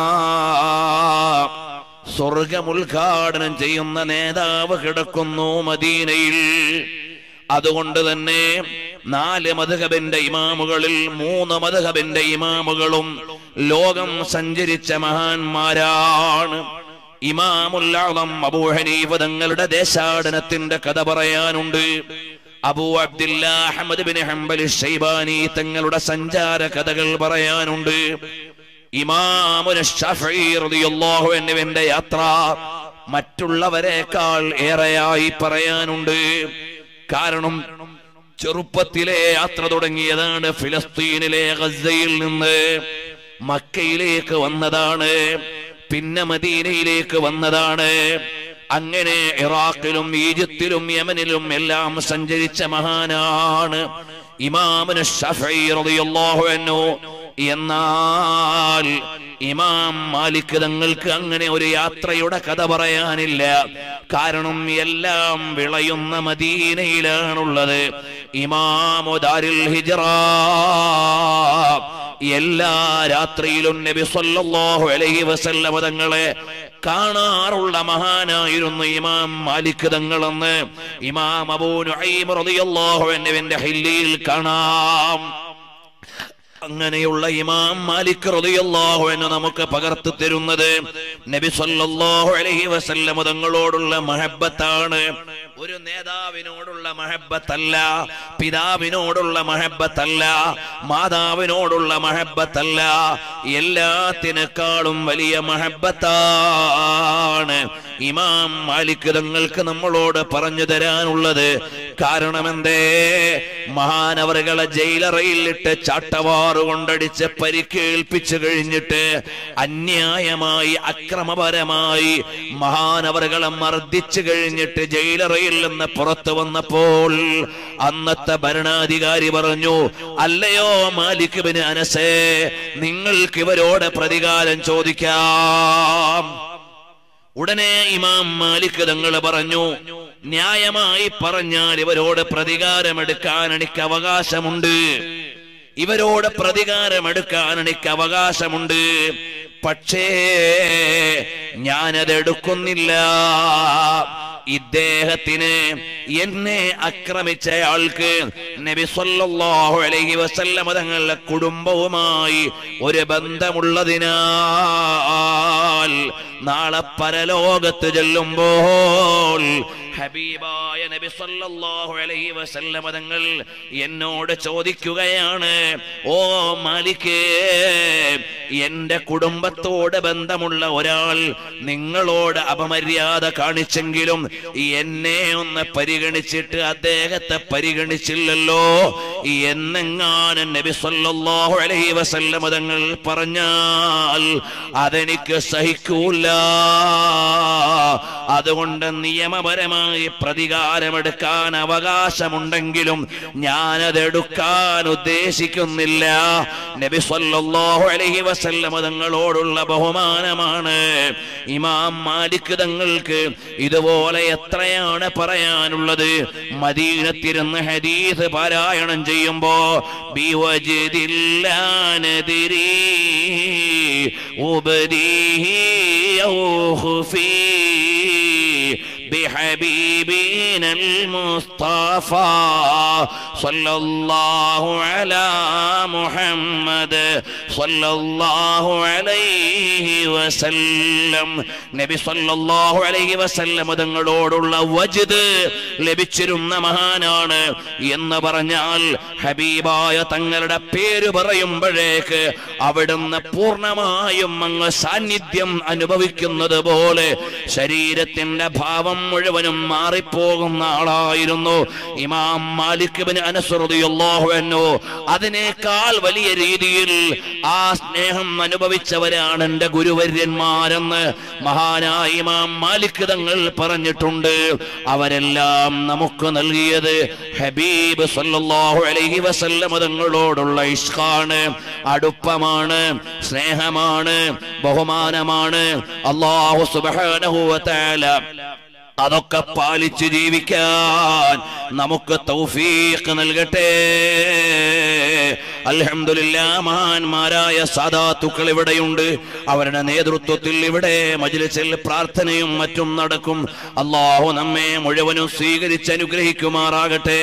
സ്വർഗം ഉദ്ഘാടനം ചെയ്യുന്ന നേതാവ് കിടക്കുന്നു മദീനയിൽ അതുകൊണ്ട് തന്നെ നാല് മധുഹബിന്റെ ഇമാമുകളിൽ മൂന്ന് മധുഹബിന്റെ ഇമാമുകളും ലോകം സഞ്ചരിച്ച മഹാന്മാരാണ് ഇമാമുല്ലാളം അബൂ ഹനീഫ തങ്ങളുടെ ദേശാടനത്തിന്റെ കഥ പറയാനുണ്ട് Abu Abdillah Ahmad bin Hanbal Shaibani തങ്ങളുടെ സഞ്ചാര കഥകൾ പറയാനുണ്ട് ഇമാമുന ഷഫഈ റളിയല്ലാഹു അൻഹുവിന്റെ യാത്ര മറ്റുള്ളവരെക്കാൾ ഏറെയായി പറയാനുണ്ട് കാരണം ചെറുപ്പത്തിലെ യാത്ര തുടങ്ങിയതാണ് ഫിലസ്തീനിലെ ഗസയിൽ നിന്ന് മക്കയിലേക്ക് വന്നതാണ് പിന്നെ മദീനയിലേക്ക് വന്നതാണ് അങ്ങനെ ഇറാഖിലും ഈജിപ്തിലും യമനിലും എല്ലാം സഞ്ചരിച്ച മഹാനാണ് ഇമാമിന് ഷഫഈ റളിയല്ലാഹു അൻഹു എന്നാൽ ഇമാം മാലിക് തങ്ങൾക്ക് അങ്ങനെ ഒരു യാത്രയുടെ കഥ പറയാനില്ല കാരണം എല്ലാം വിളയുന്ന മദീനയിലാണുള്ളത് ഇമാമു ദാരിൽ ഹിജറ എല്ലാ രാത്രിയിലും നബി സല്ലല്ലാഹു അലൈഹി വസല്ലമ തങ്ങളെ കാണാറുള്ള മഹാനായിരുന്നു ഇമാം മാലിക് തങ്ങളെന്ന് ഇമാം അബൂ നുഐം റളിയല്ലാഹു അൻഹുവിന്റെ ഹില്ലിയിൽ കാണാം അങ്ങനെയുള്ള ഇമാം മാലിക് റളിയല്ലാഹു അൻഹു നമുക്ക് പകർത്തി തരുന്നത് നബി സല്ലല്ലാഹു അലൈഹി വസല്ലം തങ്ങളോടുള്ള മഹബ്ബത്താണ് ഒരു നേതാവിനോടുള്ള മഹബ്ബത്തല്ല പിതാവിനോടുള്ള മഹബ്ബത്തല്ല മാതാവിനോടുള്ള മഹബ്ബത്തല്ല എല്ലാത്തിനേക്കാളും വലിയ മഹബ്ബത്താണ് ഇമാം മാലിക് തങ്ങൾക്ക് നമ്മളോട് പറഞ്ഞു തരാനുള്ളത് കാരണം എന്തേ മഹാനവറുകളെ ജയിലറയിലിട്ട് ചാട്ടവാറ് കൊണ്ടടിച്ച് പരിക്കേൽപ്പിച്ചു കഴിഞ്ഞിട്ട് അന്യായമായി അക്രമപരമായി മഹാനവറുകളെ മർദ്ദിച്ചു കഴിഞ്ഞിട്ട് ജയിലറയിൽ നിന്ന് പുറത്തു വന്നപ്പോൾ അന്നത്തെ ഭരണാധികാരി പറഞ്ഞു അല്ലയോ മാലിക് ബിൻ അനസേ നിങ്ങൾക്ക് ഇവരോട് പ്രതികാരം ചോദിക്കാം ഉടനെ ഇമാം മാലിക് തങ്ങൾ പറഞ്ഞു ന്യായമായി പറഞ്ഞാൽ ഇവരോട് പ്രതികാരമെടുക്കാൻ എനിക്ക് അവകാശമുണ്ട് ഇവരോട് പ്രതികാരമെടുക്കാൻ എനിക്ക് അവകാശമുണ്ട് പക്ഷേ ഞാനത് എടുക്കുന്നില്ല ഇദ്ദേഹത്തിന് എന്നെ ആക്രമിച്ചയാൾക്ക് നബി സല്ലല്ലാഹു അലൈഹി വസല്ലമ തങ്ങളുടെ കുടുംബവുമായി ഒരു ബന്ധമുള്ളതിനാൽ നാളെ പരലോകത്ത് ചെല്ലുമ്പോൾ ഹബീബായ നബി സല്ലല്ലാഹു അലൈഹി വസല്ലമ തങ്ങൾ എന്നോട് ചോദിക്കുകയാണ് ഓ മാലിക്കേ എന്റെ കുടുംബത്തോട് ബന്ധമുള്ള ഒരാൾ നിങ്ങളോട് അപമര്യാദ കാണിച്ചെങ്കിലും എന്നെ ഒന്ന് പരിഗണിച്ചിട്ട് അദ്ദേഹത്തെ പരിഗണിച്ചില്ലല്ലോ എന്നെങ്ങാനും നബി സല്ലല്ലാഹു അലൈഹി വസല്ലമ തങ്ങൾ പറഞ്ഞാൽ അതെനിക്ക് സഹിക്കൂല അതുകൊണ്ട് നിയമപരമായി പ്രതികാരമെടുക്കാൻ അവകാശമുണ്ടെങ്കിലും ഞാനതെടുക്കാൻ ഉദ്ദേശിക്കുന്നില്ല നബി സല്ലല്ലാഹു അലൈഹി വസല്ലമ തങ്ങളോടുള്ള ബഹുമാനമാണ് ഇമാം മാലിക് തങ്ങൾക്ക് ഇതുപോലെ എത്രയാണ് പറയാനുള്ളത് മദീനത്തിരുന്ന് ഹദീസ് പാരായണം ചെയ്യുമ്പോ ബിവജിദില്ലാനദിരി ഉബദീഹി ഔ ഖുഫീ بحبيبنا المصطفى صلى الله على محمد صلى الله عليه وسلم നബി സല്ലല്ലാഹു അലൈഹി വസല്ലം തങ്ങളോടുള്ള വജ്ദ് ലഭിച്ചിരുന്ന മഹാനാണ് എന്ന് പറഞ്ഞാൽ ഹബീബായ തങ്ങളുടെ പേര് പറയുമ്പോഴേക്ക് അവിടുന്ന് പൂർണ്ണമായും അങ്ങ് സാന്നിധ്യം അനുഭവിക്കുന്നത് പോലെ ശരീരത്തിന്റെ ഭാവം മുഴുവനും മാറിപ്പോകുന്ന ആളായിരുന്നു ഇമാം മാലിക് ബിൻ അനസ് റളിയല്ലാഹു അൻഹു അതിനേക്കാൾ വലിയ രീതിയിൽ ആ സ്നേഹം അനുഭവിച്ചവരാണ് എന്റെ ഗുരുവര്യന്മാരെന്ന് മഹാനായ ഇമാം മാലിക് തങ്ങൾ പറഞ്ഞിട്ടുണ്ട് അവരെല്ലാം നമുക്ക് നൽകിയത് ഹബീബ് സല്ലല്ലാഹു അലൈഹി വസല്ലം തങ്ങളോടുള്ള ഇഷ്കാണ് അടുപ്പമാണ് സ്നേഹമാണ് ബഹുമാനമാണ് അള്ളാഹു സുബ്ഹാനഹു വ തആല അതൊക്കെ പാലിച്ച് ജീവിക്കാൻ നമുക്ക് തൗഫീഖ് നൽകട്ടെ അൽഹംദുലില്ലാ മഹാന്മാരായ സാദാത്തുക്കൾ ഇവിടെയുണ്ട് അവരുടെ നേതൃത്വത്തിൽ ഇവിടെ മജ്ലിസിൽ പ്രാർത്ഥനയും മറ്റും നടക്കും അള്ളാഹു നമ്മെ മുഴുവനും സ്വീകരിച്ച് അനുഗ്രഹിക്കുമാറാകട്ടെ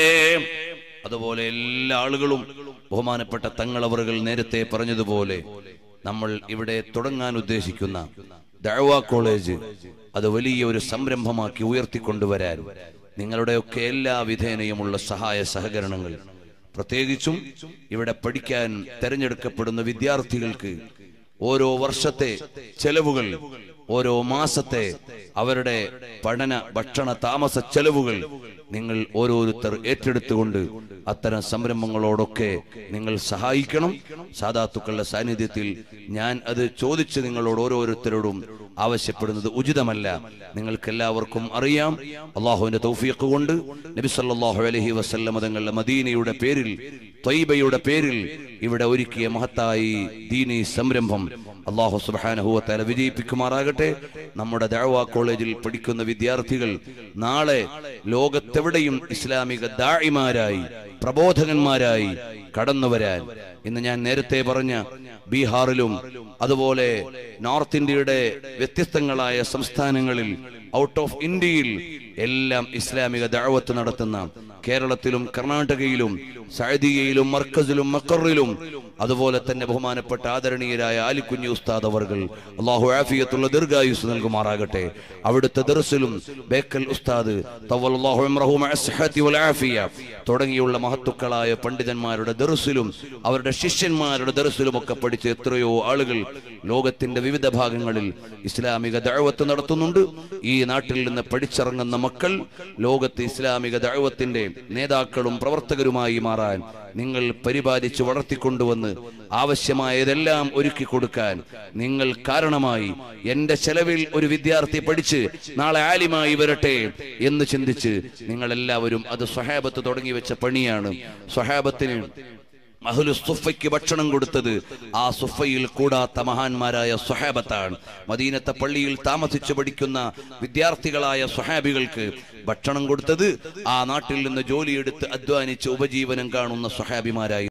അതുപോലെ എല്ലാ ആളുകളും ബഹുമാനപ്പെട്ട തങ്ങളവറുകൾ നേരത്തെ പറഞ്ഞതുപോലെ നമ്മൾ ഇവിടെ തുടങ്ങാൻ ഉദ്ദേശിക്കുന്ന ദഅവ കോളേജ് അത് വലിയ ഒരു സംരംഭമാക്കി ഉയർത്തിക്കൊണ്ടുവരാൻ നിങ്ങളുടെയൊക്കെ എല്ലാ വിധേനയുമുള്ള സഹായ സഹകരണങ്ങൾ പ്രത്യേകിച്ചും ഇവിടെ പഠിക്കാൻ തെരഞ്ഞെടുക്കപ്പെടുന്ന വിദ്യാർത്ഥികൾക്ക് ഓരോ വർഷത്തെ ചെലവുകൾ ഓരോ മാസത്തെ അവരുടെ പഠന ഭക്ഷണ താമസ ചെലവുകൾ നിങ്ങൾ ഓരോരുത്തർ ഏറ്റെടുത്തുകൊണ്ട് അത്തരം സംരംഭങ്ങളോടൊക്കെ നിങ്ങൾ സഹായിക്കണം സാധാത്തുക്കളുടെ സാന്നിധ്യത്തിൽ ഞാൻ അത് ചോദിച്ച് നിങ്ങളോട് ഓരോരുത്തരോടും ആവശ്യപ്പെടുന്നത് ഉചിതമല്ല നിങ്ങൾക്ക് എല്ലാവർക്കും അറിയാം അള്ളാഹുവിന്റെ തൗഫീഖ് കൊണ്ട് നബി സല്ലല്ലാഹു അലൈഹി വസല്ലമ തങ്ങളുടെ മദീനയുടെ പേരിൽ ത്വയ്ബയുടെ പേരിൽ ഇവിടെ ഒരുക്കിയ മഹത്തായി ദീനി സംരംഭം അള്ളാഹു സുബ്ഹാനഹു വ തആല വിജയിപ്പിക്കുമാറാകട്ടെ നമ്മുടെ ദഅവ കോളേജിൽ പഠിക്കുന്ന വിദ്യാർത്ഥികൾ നാളെ ലോകത്തെവിടെയും ഇസ്ലാമിക ദാഇമാരായി പ്രബോധകന്മാരായി കടന്നു വരാൻ ഇന്ന് ഞാൻ നേരത്തെ പറഞ്ഞ ബീഹാറിലും അതുപോലെ നോർത്ത് ഇന്ത്യയുടെ വ്യത്യസ്തങ്ങളായ സംസ്ഥാനങ്ങളിൽ ഔട്ട് ഓഫ് ഇന്ത്യയിൽ എല്ലാം ഇസ്ലാമിക ദഅവത്ത് നടത്തുന്ന കേരളത്തിലും കർണാടകയിലും സഅദിയയിലും മർക്കസിലും മക്കറിലും അതുപോലെ തന്നെ ബഹുമാനപ്പെട്ട ആദരണീയരായ ആലിക്കുഞ്ഞി ഉസ്താദ് അവർകൾ അള്ളാഹു ആഫിയത്തുള്ള ദീർഘായുസ് നൽകുമാറാകട്ടെ അവിടുത്തെ ദർസിലും ബേക്കൽ ഉസ്താദ് തവ്വല്ലാഹു അംറഹു മഅ അസ്സഹത്തി വൽ ആഫിയ തുടങ്ങിയുള്ള മഹത്തുക്കളായ പണ്ഡിതന്മാരുടെ ദർസിലും അവരുടെ ശിഷ്യന്മാരുടെ ദർസിലും ഒക്കെ പഠിച്ച എത്രയോ ആളുകൾ ലോകത്തിന്റെ വിവിധ ഭാഗങ്ങളിൽ ഇസ്ലാമിക ദഅവത്ത് നടത്തുന്നുണ്ട് ഈ നാട്ടിൽ നിന്ന് പഠിച്ചിറങ്ങുന്ന മക്കൾ ലോകത്ത് ഇസ്ലാമിക ദഅവത്തിന്റെ നേതാക്കളും പ്രവർത്തകരുമായി മാറാൻ നിങ്ങൾ പരിപാലിച്ച് വളർത്തിക്കൊണ്ടുവന്ന് ആവശ്യമായതെല്ലാം ഒരുക്കി കൊടുക്കാൻ നിങ്ങൾ കാരണമായി എന്റെ ചെലവിൽ ഒരു വിദ്യാർത്ഥി പഠിച്ച് നാളെ ആലിമായി വരട്ടെ എന്ന് ചിന്തിച്ച് നിങ്ങൾ എല്ലാവരും അത് സ്വഹാബത്ത് തുടങ്ങി വെച്ച പണിയാണ് സ്വഹാബത്തിന് അഹ്ലു സുഫയ്ക്ക് ഭക്ഷണം കൊടുത്തത് ആ സുഫയിൽ കൂടാത്ത മഹാന്മാരായ സ്വഹാബത്താണ് മദീനത്തെ പള്ളിയിൽ താമസിച്ചു പഠിക്കുന്ന വിദ്യാർത്ഥികളായ സ്വഹാബികൾക്ക് ഭക്ഷണം കൊടുത്തത് ആ നാട്ടിൽ നിന്ന് ജോലിയെടുത്ത് അധ്വാനിച്ച് ഉപജീവനം കാണുന്ന സ്വഹാബിമാരായി